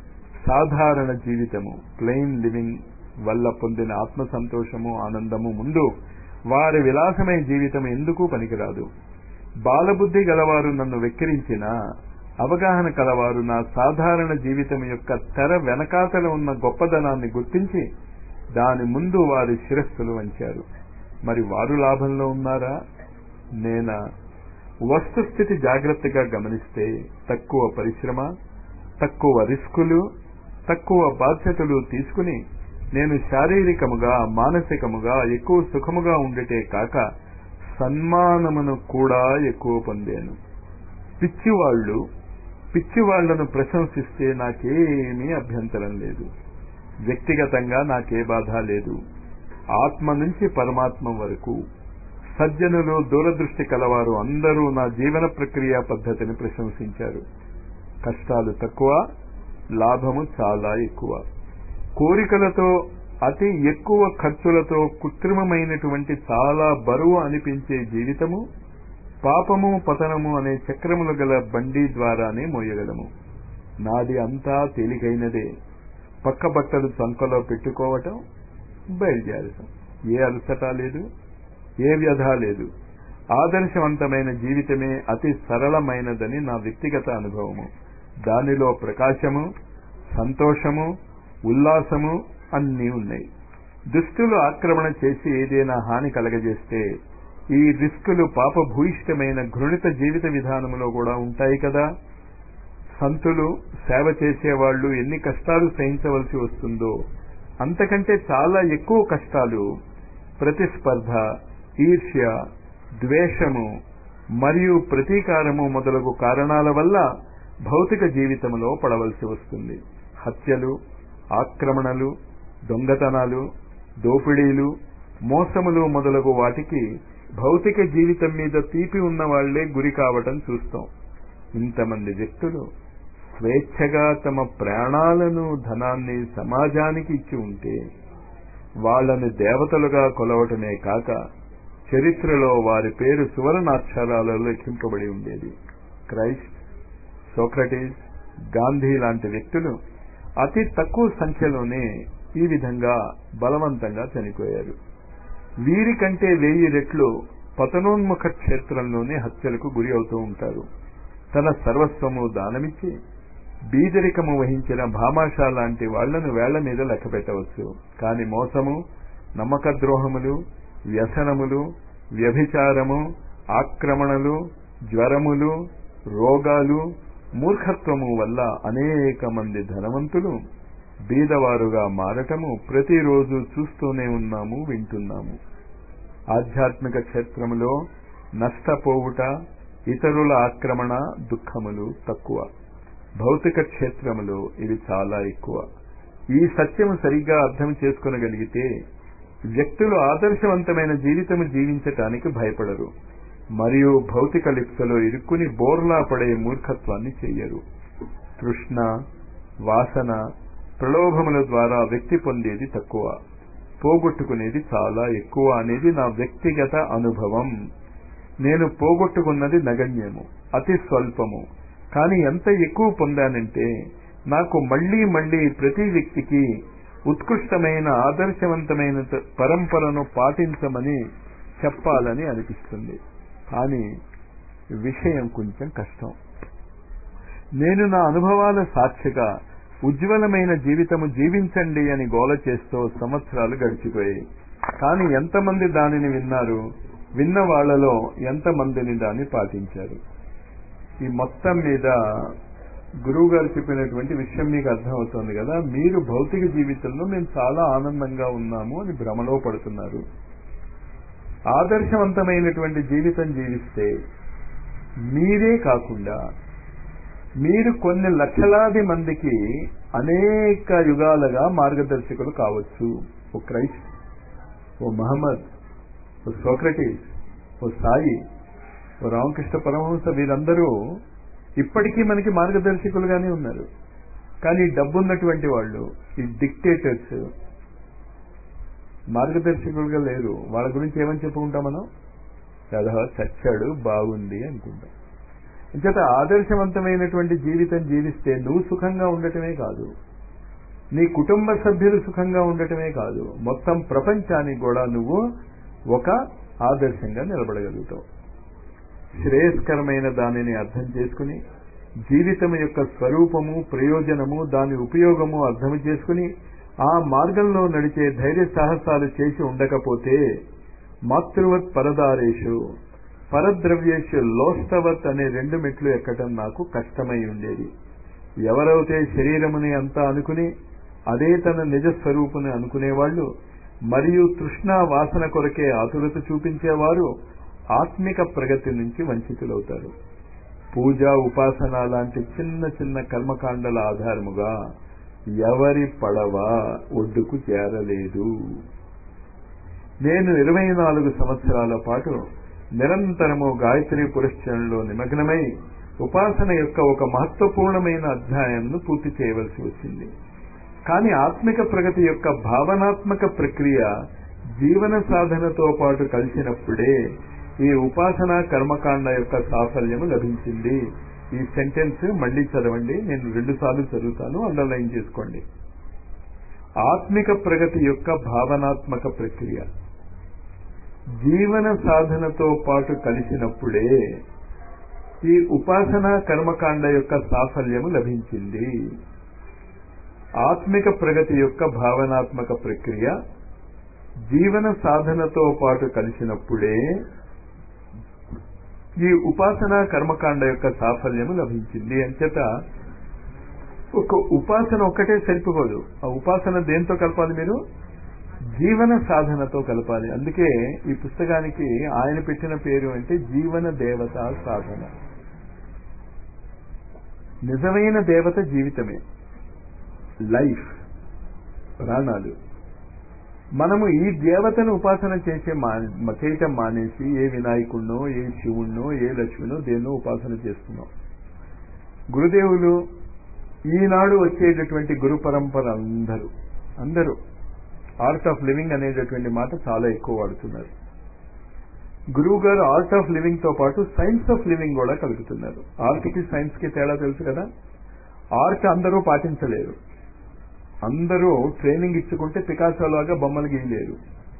సాధారణ జీవితము ప్లెయిన్ లివింగ్ వల్ల పొందిన ఆత్మ సంతోషము ఆనందము ముందు వారి విలాసమైన జీవితం ఎందుకు పనికిరాదు బాలబుద్ధి గలవారు నన్ను వెక్కిరించినా అవగాహన కలవారు నా సాధారణ జీవితం యొక్క తెర వెనకాతల ఉన్న గొప్పదనాన్ని గుర్తించి దాని ముందు వారి శిరస్సులు వంచారు మరి వారు లాభంలో ఉన్నారా నేనా వస్తుస్థితి జాగ్రత్తగా గమనిస్తే తక్కువ పరిశ్రమ తక్కువ రిస్కులు తక్కువ బాధ్యతలు తీసుకుని నేను శారీరకముగా మానసికముగా ఎక్కువ సుఖముగా ఉండటే కాక సన్మానమును కూడా ఎక్కువ పొందాను పిచ్చివాళ్లు పిచ్చివాళ్లను ప్రశంసిస్తే నాకేమీ అభ్యంతరం లేదు వ్యక్తిగతంగా నాకే బాధ లేదు ఆత్మ నుంచి పరమాత్మ వరకు సజ్జనులు దూరదృష్టి కలవారు అందరూ నా జీవన ప్రక్రియ పద్ధతిని ప్రశంసించారు కష్టాలు తక్కువ లాభము చాలా ఎక్కువ కోరికలతో అతి ఎక్కువ ఖర్చులతో కృత్రిమమైనటువంటి చాలా బరువు అనిపించే జీవితము పాపము పతనము అనే చక్రములు గల బండి ద్వారానే మోయగలము నాది అంతా తేలికైనదే పక్క బట్టలు చంకలో పెట్టుకోవటం బయలుదేరటం ఏ అలసట లేదు ఏ వ్యధ లేదు ఆదర్శవంతమైన జీవితమే అతి సరళమైనదని నా వ్యక్తిగత అనుభవము దానిలో ప్రకాశము సంతోషము ఉల్లాసము అన్నీ ఉన్నాయి దుష్టులు ఆక్రమణ చేసి ఏదైనా హాని కలగజేస్తే ఈ రిస్కులు పాపభూయిష్టమైన ఘృణిత జీవిత విధానంలో కూడా ఉంటాయి కదా సంతులు సేవ చేసేవాళ్లు ఎన్ని కష్టాలు సహించవలసి వస్తుందో అంతకంటే చాలా ఎక్కువ కష్టాలు ప్రతిస్పర్ధ ఈర్ష్య ద్వేషము మరియు ప్రతీకారము మొదలగు కారణాల వల్ల భౌతిక జీవితంలో పడవలసి వస్తుంది హత్యలు ఆక్రమణలు దొంగతనాలు దోపిడీలు మోసములు మొదలగు వాటికి భౌతిక జీవితం మీద తీపి ఉన్న వాళ్లే గురి కావటం చూస్తాం ఇంతమంది వ్యక్తులు స్వేచ్ఛగా తమ ప్రాణాలను ధనాన్ని సమాజానికి ఇచ్చి ఉంటే వాళ్లను దేవతలుగా కొలవటమే కాక చరిత్రలో వారి పేరు సువర్ణాక్షరాలలో లిఖింపబడి ఉండేది క్రైస్ట్ సోక్రటీస్ గాంధీ లాంటి వ్యక్తులు అతి తక్కువ సంఖ్యలోనే ఈ విధంగా బలవంతంగా చనిపోయారు వీరికంటే వెయ్యి రెట్లు పతనోన్ముఖ క్షేత్రంలోనే హత్యలకు గురి అవుతూ ఉంటారు తన సర్వస్వము దానమిచ్చి బీదరికము వహించిన భామాషా లాంటి వాళ్లను వేళ్ల మీద లెక్క పెట్టవచ్చు కాని మోసము నమ్మక ద్రోహములు వ్యసనములు వ్యభిచారము ఆక్రమణలు జ్వరములు రోగాలు మూర్ఖత్వము వల్ల అనేక మంది ధనవంతులు బీదవారుగా మారటము ప్రతిరోజు చూస్తూనే ఉన్నాము వింటున్నాము ఆధ్యాత్మిక క్షేత్రములో నష్టపోవుట ఇతరుల ఆక్రమణ దుఃఖములు తక్కువ భౌతిక క్షేత్రములో ఇవి చాలా ఎక్కువ ఈ సత్యము సరిగ్గా అర్థం చేసుకునగలిగితే వ్యక్తులు ఆదర్శవంతమైన జీవితము జీవించటానికి భయపడరు మరియు భౌతిక లిప్సలో ఇరుక్కుని బోర్లా పడే మూర్ఖత్వాన్ని చెయ్యరు తృష్ణ వాసన ప్రలోభముల ద్వారా వ్యక్తి పొందేది తక్కువ పోగొట్టుకునేది చాలా ఎక్కువ అనేది నా వ్యక్తిగత అనుభవం నేను పోగొట్టుకున్నది నగణ్యము అతి స్వల్పము కానీ ఎంత ఎక్కువ పొందానంటే నాకు మళ్లీ మళ్లీ ప్రతి వ్యక్తికి ఉత్కృష్టమైన ఆదర్శవంతమైన పరంపరను పాటించమని చెప్పాలని అనిపిస్తుంది కానీ విషయం కొంచెం కష్టం నేను నా అనుభవాల సాక్షిగా ఉజ్వలమైన జీవితము జీవించండి అని గోల చేస్తూ సంవత్సరాలు గడిచిపోయాయి కానీ ఎంతమంది దానిని విన్నారు విన్న వాళ్లలో ఎంతమందిని దాన్ని పాటించారు ఈ మొత్తం మీద గురువు గారు చెప్పినటువంటి విషయం మీకు అర్థమవుతోంది కదా మీరు భౌతిక జీవితంలో మేము చాలా ఆనందంగా ఉన్నాము అని భ్రమలో పడుతున్నారు ఆదర్శవంతమైనటువంటి జీవితం జీవిస్తే మీరే కాకుండా మీరు కొన్ని లక్షలాది మందికి అనేక యుగాలుగా మార్గదర్శకులు కావచ్చు ఓ క్రైస్ట్ ఓ మహమ్మద్ ఓ సోక్రటీస్ ఓ సాయి ఓ రామకృష్ణ పరమహంస వీరందరూ ఇప్పటికీ మనకి మార్గదర్శకులుగానే ఉన్నారు కానీ డబ్బున్నటువంటి వాళ్ళు ఈ డిక్టేటర్స్ మార్గదర్శకులుగా లేరు వాళ్ళ గురించి ఏమని చెప్పుకుంటాం మనం కదా చచ్చాడు బాగుంది అనుకుంటాం చేత ఆదర్శవంతమైనటువంటి జీవితం జీవిస్తే నువ్వు సుఖంగా ఉండటమే కాదు నీ కుటుంబ సభ్యులు సుఖంగా ఉండటమే కాదు మొత్తం ప్రపంచానికి కూడా నువ్వు ఒక ఆదర్శంగా నిలబడగలుగుతావు శ్రేయస్కరమైన దానిని అర్థం చేసుకుని జీవితం యొక్క స్వరూపము ప్రయోజనము దాని ఉపయోగము అర్థం చేసుకుని ఆ మార్గంలో నడిచే ధైర్య సాహసాలు చేసి ఉండకపోతే మాతృవత్ పరదారేషు పరద్రవ్యేషు లోస్తవత్ అనే రెండు మెట్లు ఎక్కటం నాకు కష్టమై ఉండేది ఎవరైతే శరీరముని అంతా అనుకుని అదే తన నిజ స్వరూపుని అనుకునేవాళ్లు మరియు తృష్ణ వాసన కొరకే ఆతురత చూపించేవారు ఆత్మిక ప్రగతి నుంచి వంచితులవుతారు పూజ ఉపాసన లాంటి చిన్న చిన్న కర్మకాండల ఆధారముగా ఎవరి పడవ ఒడ్డుకు చేరలేదు నేను ఇరవై నాలుగు సంవత్సరాల పాటు నిరంతరము గాయత్రి పురస్చరణలో నిమగ్నమై ఉపాసన యొక్క ఒక మహత్వపూర్ణమైన అధ్యాయంను పూర్తి చేయవలసి వచ్చింది కానీ ఆత్మిక ప్రగతి యొక్క భావనాత్మక ప్రక్రియ జీవన సాధనతో పాటు కలిసినప్పుడే ఈ ఉపాసన కర్మకాండ యొక్క సాఫల్యము లభించింది ఈ సెంటెన్స్ మళ్లీ చదవండి నేను రెండు సార్లు చదువుతాను అండర్లైన్ చేసుకోండి ఆత్మిక ప్రగతి యొక్క భావనాత్మక ప్రక్రియ జీవన సాధనతో పాటు కలిసినప్పుడే ఈ ఉపాసన కర్మకాండ యొక్క సాఫల్యము లభించింది ఆత్మిక ప్రగతి యొక్క భావనాత్మక ప్రక్రియ జీవన సాధనతో పాటు కలిసినప్పుడే ఈ ఉపాసన కర్మకాండ యొక్క సాఫల్యము లభించింది అంచేత ఒక ఉపాసన ఒక్కటే సరిపోదు ఆ ఉపాసన దేంతో కలపాలి మీరు జీవన సాధనతో కలపాలి అందుకే ఈ పుస్తకానికి ఆయన పెట్టిన పేరు అంటే జీవన దేవత సాధన నిజమైన దేవత జీవితమే లైఫ్ ప్రాణాలు మనము ఈ దేవతను ఉపాసన చేసే మా చేయటం మానేసి ఏ వినాయకుడినో ఏ శివుణ్ణో ఏ లక్ష్మినో దేన్నో ఉపాసన చేస్తున్నాం గురుదేవులు ఈనాడు వచ్చేటటువంటి గురు పరంపర అందరూ అందరూ ఆర్ట్ ఆఫ్ లివింగ్ అనేటటువంటి మాట చాలా ఎక్కువ వాడుతున్నారు గురువు గారు ఆర్ట్ ఆఫ్ లివింగ్ తో పాటు సైన్స్ ఆఫ్ లివింగ్ కూడా కలుపుతున్నారు ఆర్ట్ కి సైన్స్ కి తేడా తెలుసు కదా ఆర్ట్ అందరూ పాటించలేరు అందరూ ట్రైనింగ్ ఇచ్చుకుంటే పికాసో లాగా బొమ్మలు గీయలేరు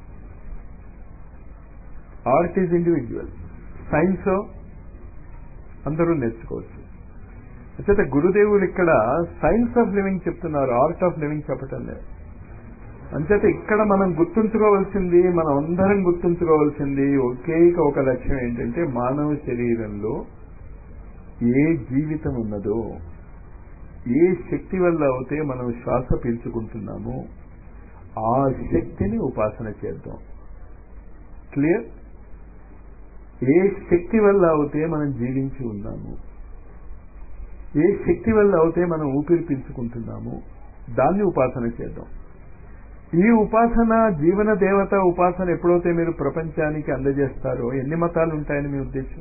ఆర్ట్ ఈజ్ ఇండివిజువల్ సైన్స్ అందరూ నేర్చుకోవచ్చు అంచేత గురుదేవులు ఇక్కడ సైన్స్ ఆఫ్ లివింగ్ చెప్తున్నారు ఆర్ట్ ఆఫ్ లివింగ్ చెప్పటం లేదు అంచేత ఇక్కడ మనం గుర్తుంచుకోవాల్సింది మనం అందరం గుర్తుంచుకోవాల్సింది ఒకే ఒక లక్ష్యం ఏంటంటే మానవ శరీరంలో ఏ జీవితం ఉన్నదో ఏ శక్తి వల్ల అయితే మనం శ్వాస పీల్చుకుంటున్నామో ఆ శక్తిని ఉపాసన చేద్దాం క్లియర్ ఏ శక్తి వల్ల అయితే మనం జీవించి ఉన్నాము ఏ శక్తి వల్ల అయితే మనం ఊపిరి పీల్చుకుంటున్నాము దాన్ని ఉపాసన చేద్దాం ఈ ఉపాసన జీవన దేవత ఉపాసన ఎప్పుడైతే మీరు ప్రపంచానికి అందజేస్తారో ఎన్ని మతాలు ఉంటాయని మీ ఉద్దేశం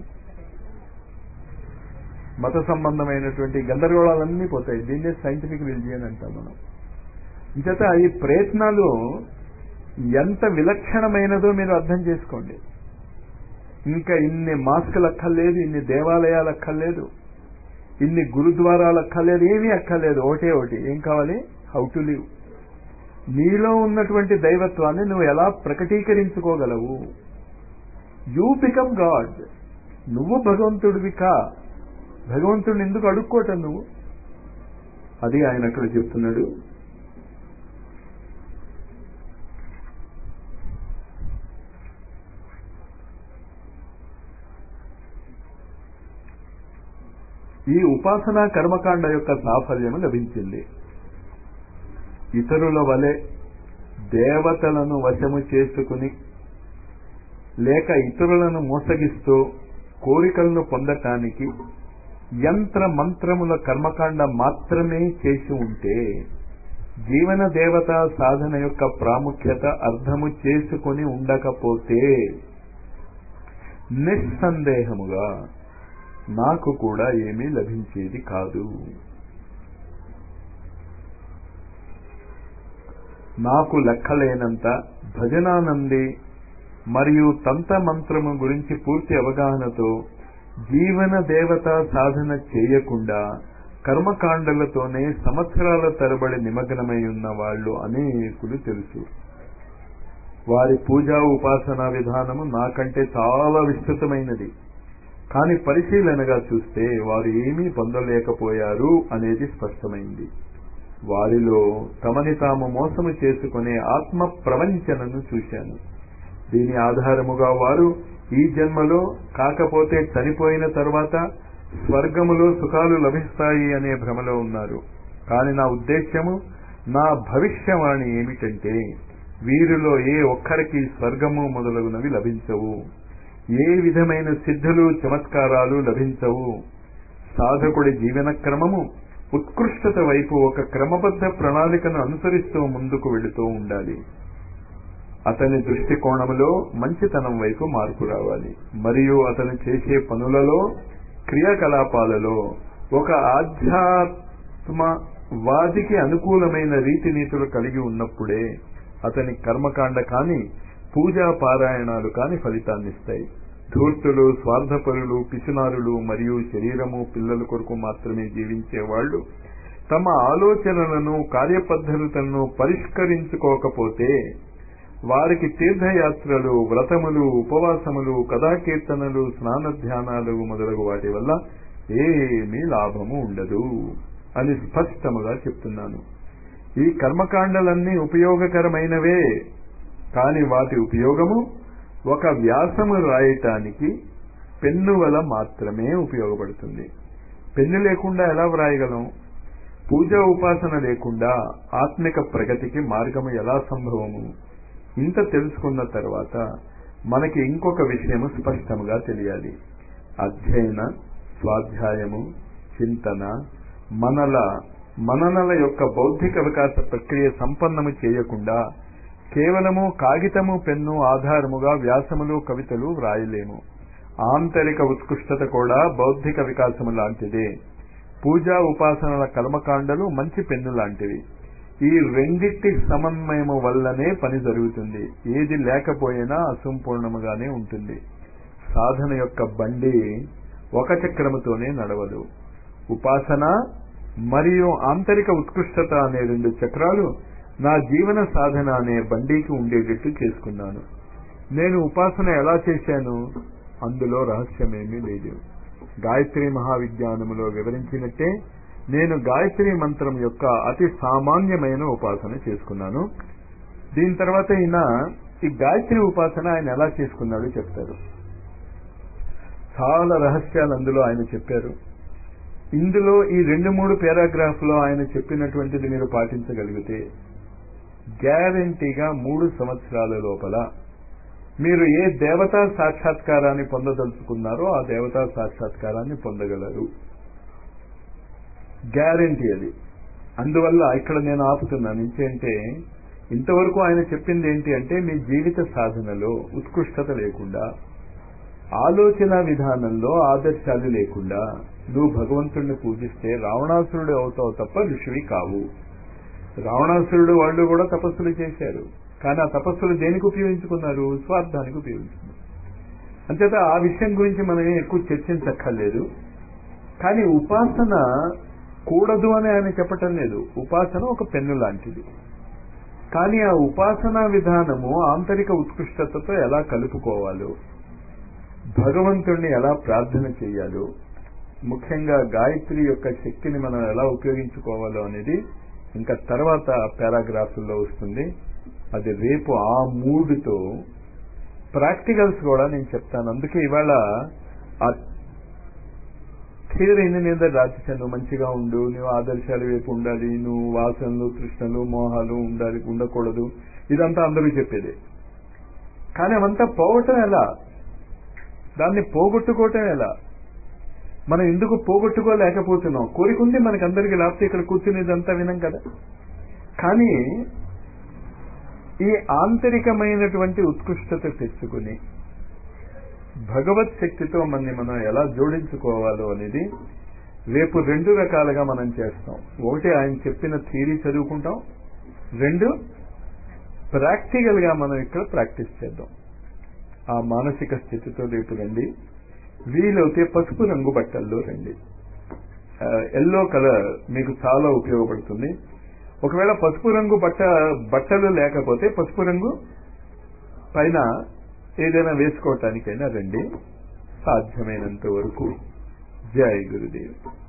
మత సంబంధమైనటువంటి గందరగోళాలన్నీ పోతాయి దీన్నే సైంటిఫిక్ రిలిజియన్ అంటాం మనం ఇంచేత ఈ ప్రయత్నాలు ఎంత విలక్షణమైనదో మీరు అర్థం చేసుకోండి ఇంకా ఇన్ని మాస్కులు అక్కర్లేదు ఇన్ని దేవాలయాలు అక్కర్లేదు ఇన్ని గురుద్వారాలు అక్కర్లేదు ఏమీ అక్కర్లేదు ఒకటే ఒకటి ఏం కావాలి హౌ టు లివ్ నీలో ఉన్నటువంటి దైవత్వాన్ని నువ్వు ఎలా ప్రకటీకరించుకోగలవు యూ బికమ్ గాడ్ నువ్వు భగవంతుడివి కా భగవంతుడిని ఎందుకు అడుక్కోవటం నువ్వు అది ఆయన అక్కడ చెప్తున్నాడు ఈ ఉపాసనా కర్మకాండ యొక్క సాఫల్యము లభించింది ఇతరుల వలె దేవతలను వశము చేసుకుని లేక ఇతరులను మోసగిస్తూ కోరికలను పొందటానికి యంత్ర మంత్రముల కర్మకాండ మాత్రమే చేసి ఉంటే జీవన దేవత సాధన యొక్క ప్రాముఖ్యత అర్థము చేసుకొని ఉండకపోతే నిస్సందేహముగా నాకు కూడా ఏమీ లభించేది కాదు నాకు లెక్కలేనంత భజనానంది మరియు తంత్ర మంత్రము గురించి పూర్తి అవగాహనతో జీవన దేవత సాధన చేయకుండా కర్మకాండలతోనే సంవత్సరాల తరబడి నిమగ్నమై ఉన్న వాళ్ళు అనేకులు తెలుసు వారి పూజా ఉపాసనా విధానము నాకంటే చాలా విస్తృతమైనది కానీ పరిశీలనగా చూస్తే వారు ఏమీ పొందలేకపోయారు అనేది స్పష్టమైంది వారిలో తమని తాము మోసము చేసుకునే ఆత్మ ప్రవంచనను చూశాను దీని ఆధారముగా వారు ఈ జన్మలో కాకపోతే చనిపోయిన తర్వాత స్వర్గములో సుఖాలు లభిస్తాయి అనే భ్రమలో ఉన్నారు కాని నా ఉద్దేశ్యము నా భవిష్యవాణి ఏమిటంటే వీరిలో ఏ ఒక్కరికి స్వర్గము మొదలగునవి లభించవు ఏ విధమైన సిద్ధులు చమత్కారాలు లభించవు సాధకుడి జీవన క్రమము ఉత్కృష్టత వైపు ఒక క్రమబద్ధ ప్రణాళికను అనుసరిస్తూ ముందుకు వెళుతూ ఉండాలి అతని దృష్టికోణములో మంచితనం వైపు మార్పు రావాలి మరియు అతను చేసే పనులలో క్రియాకలాపాలలో ఒక ఆధ్యాత్మవాదికి అనుకూలమైన రీతి నీతులు కలిగి ఉన్నప్పుడే అతని కర్మకాండ కాని పూజా పారాయణాలు కాని ఫలితాన్నిస్తాయి ధూర్తులు స్వార్థపరులు పిసునారులు మరియు శరీరము పిల్లల కొరకు మాత్రమే జీవించే వాళ్ళు తమ ఆలోచనలను కార్యపద్ధతులను పరిష్కరించుకోకపోతే వారికి తీర్థయాత్రలు వ్రతములు ఉపవాసములు కథాకీర్తనలు స్నాన ధ్యానాలు మొదలగు వాటి వల్ల ఏమీ లాభము ఉండదు అని స్పష్టముగా చెప్తున్నాను ఈ కర్మకాండలన్నీ ఉపయోగకరమైనవే కాని వాటి ఉపయోగము ఒక వ్యాసము రాయటానికి పెన్ను వల్ల మాత్రమే ఉపయోగపడుతుంది పెన్ను లేకుండా ఎలా వ్రాయగలం పూజా ఉపాసన లేకుండా ఆత్మిక ప్రగతికి మార్గము ఎలా సంభవము ఇంత తెలుసుకున్న తర్వాత మనకి ఇంకొక విషయము స్పష్టముగా తెలియాలి అధ్యయన స్వాధ్యాయము చింతన మనల మననల యొక్క బౌద్ధిక వికాస ప్రక్రియ సంపన్నము చేయకుండా కేవలము కాగితము పెన్ను ఆధారముగా వ్యాసములు కవితలు వ్రాయలేము ఆంతరిక ఉత్కృష్టత కూడా బౌద్ధిక వికాసము లాంటిదే పూజా ఉపాసనల కర్మకాండలు మంచి పెన్ను లాంటివి ఈ రెండిటి సమన్వయము వల్లనే పని జరుగుతుంది ఏది లేకపోయినా అసంపూర్ణముగానే ఉంటుంది సాధన యొక్క బండి ఒక చక్రముతోనే నడవదు ఉపాసన మరియు ఆంతరిక ఉత్కృష్టత అనే రెండు చక్రాలు నా జీవన సాధన అనే బండికి ఉండేటట్టు చేసుకున్నాను నేను ఉపాసన ఎలా చేశాను అందులో రహస్యమేమీ లేదు గాయత్రి మహావిజ్ఞానములో వివరించినట్టే నేను గాయత్రి మంత్రం యొక్క అతి సామాన్యమైన ఉపాసన చేసుకున్నాను దీని తర్వాత ఈయన ఈ గాయత్రి ఉపాసన ఆయన ఎలా చేసుకున్నాడో చెప్తారు చాలా రహస్యాలు అందులో ఆయన చెప్పారు ఇందులో ఈ రెండు మూడు పారాగ్రాఫ్ లో ఆయన చెప్పినటువంటిది మీరు పాటించగలిగితే గ్యారంటీగా మూడు సంవత్సరాల లోపల మీరు ఏ దేవతా సాక్షాత్కారాన్ని పొందదలుచుకున్నారో ఆ దేవతా సాక్షాత్కారాన్ని పొందగలరు గ్యారంటీ అది అందువల్ల ఇక్కడ నేను ఆపుతున్నాను ఇంకేంటే ఇంతవరకు ఆయన చెప్పింది ఏంటి అంటే మీ జీవిత సాధనలో ఉత్కృష్టత లేకుండా ఆలోచన విధానంలో ఆదర్శాలు లేకుండా నువ్వు భగవంతుడిని పూజిస్తే రావణాసురుడు అవుతావు తప్ప ఋషివి కావు రావణాసురుడు వాళ్ళు కూడా తపస్సులు చేశారు కానీ ఆ తపస్సులు దేనికి ఉపయోగించుకున్నారు స్వార్థానికి ఉపయోగించుకున్నారు అంచేత ఆ విషయం గురించి మనం ఎక్కువ చర్చించక్కర్లేదు కానీ ఉపాసన కూడదు అని ఆయన చెప్పటం లేదు ఉపాసన ఒక పెన్ను లాంటిది కానీ ఆ ఉపాసనా విధానము ఆంతరిక ఉత్కృష్టతతో ఎలా కలుపుకోవాలో భగవంతుణ్ణి ఎలా ప్రార్థన చేయాలో ముఖ్యంగా గాయత్రి యొక్క శక్తిని మనం ఎలా ఉపయోగించుకోవాలో అనేది ఇంకా తర్వాత పారాగ్రాఫ్లో వస్తుంది అది రేపు ఆ మూడుతో ప్రాక్టికల్స్ కూడా నేను చెప్తాను అందుకే ఇవాళ ఆ థియరీని నేను రాసేసాను మంచిగా ఉండు నువ్వు ఆదర్శాలు వైపు ఉండాలి నువ్వు వాసనలు తృష్ణలు మోహాలు ఉండాలి ఉండకూడదు ఇదంతా అందరూ చెప్పేది కానీ అవంతా పోవటం ఎలా దాన్ని పోగొట్టుకోవటం ఎలా మనం ఎందుకు పోగొట్టుకోలేకపోతున్నాం కోరికుంది మనకి అందరికి లేకపోతే ఇక్కడ కూర్చుని ఇదంతా వినం కదా కానీ ఈ ఆంతరికమైనటువంటి ఉత్కృష్టత తెచ్చుకుని భగవత్ శక్తితో మనని మనం ఎలా జోడించుకోవాలో అనేది రేపు రెండు రకాలుగా మనం చేస్తాం ఒకటి ఆయన చెప్పిన థియరీ చదువుకుంటాం రెండు ప్రాక్టికల్ గా మనం ఇక్కడ ప్రాక్టీస్ చేద్దాం ఆ మానసిక స్థితితో రేపు రండి వీలైతే పసుపు రంగు బట్టల్లో రండి ఎల్లో కలర్ మీకు చాలా ఉపయోగపడుతుంది ఒకవేళ పసుపు రంగు బట్ట బట్టలు లేకపోతే పసుపు రంగు పైన ఏదైనా వేసుకోవటానికైనా రండి సాధ్యమైనంత వరకు జై గురుదేవ్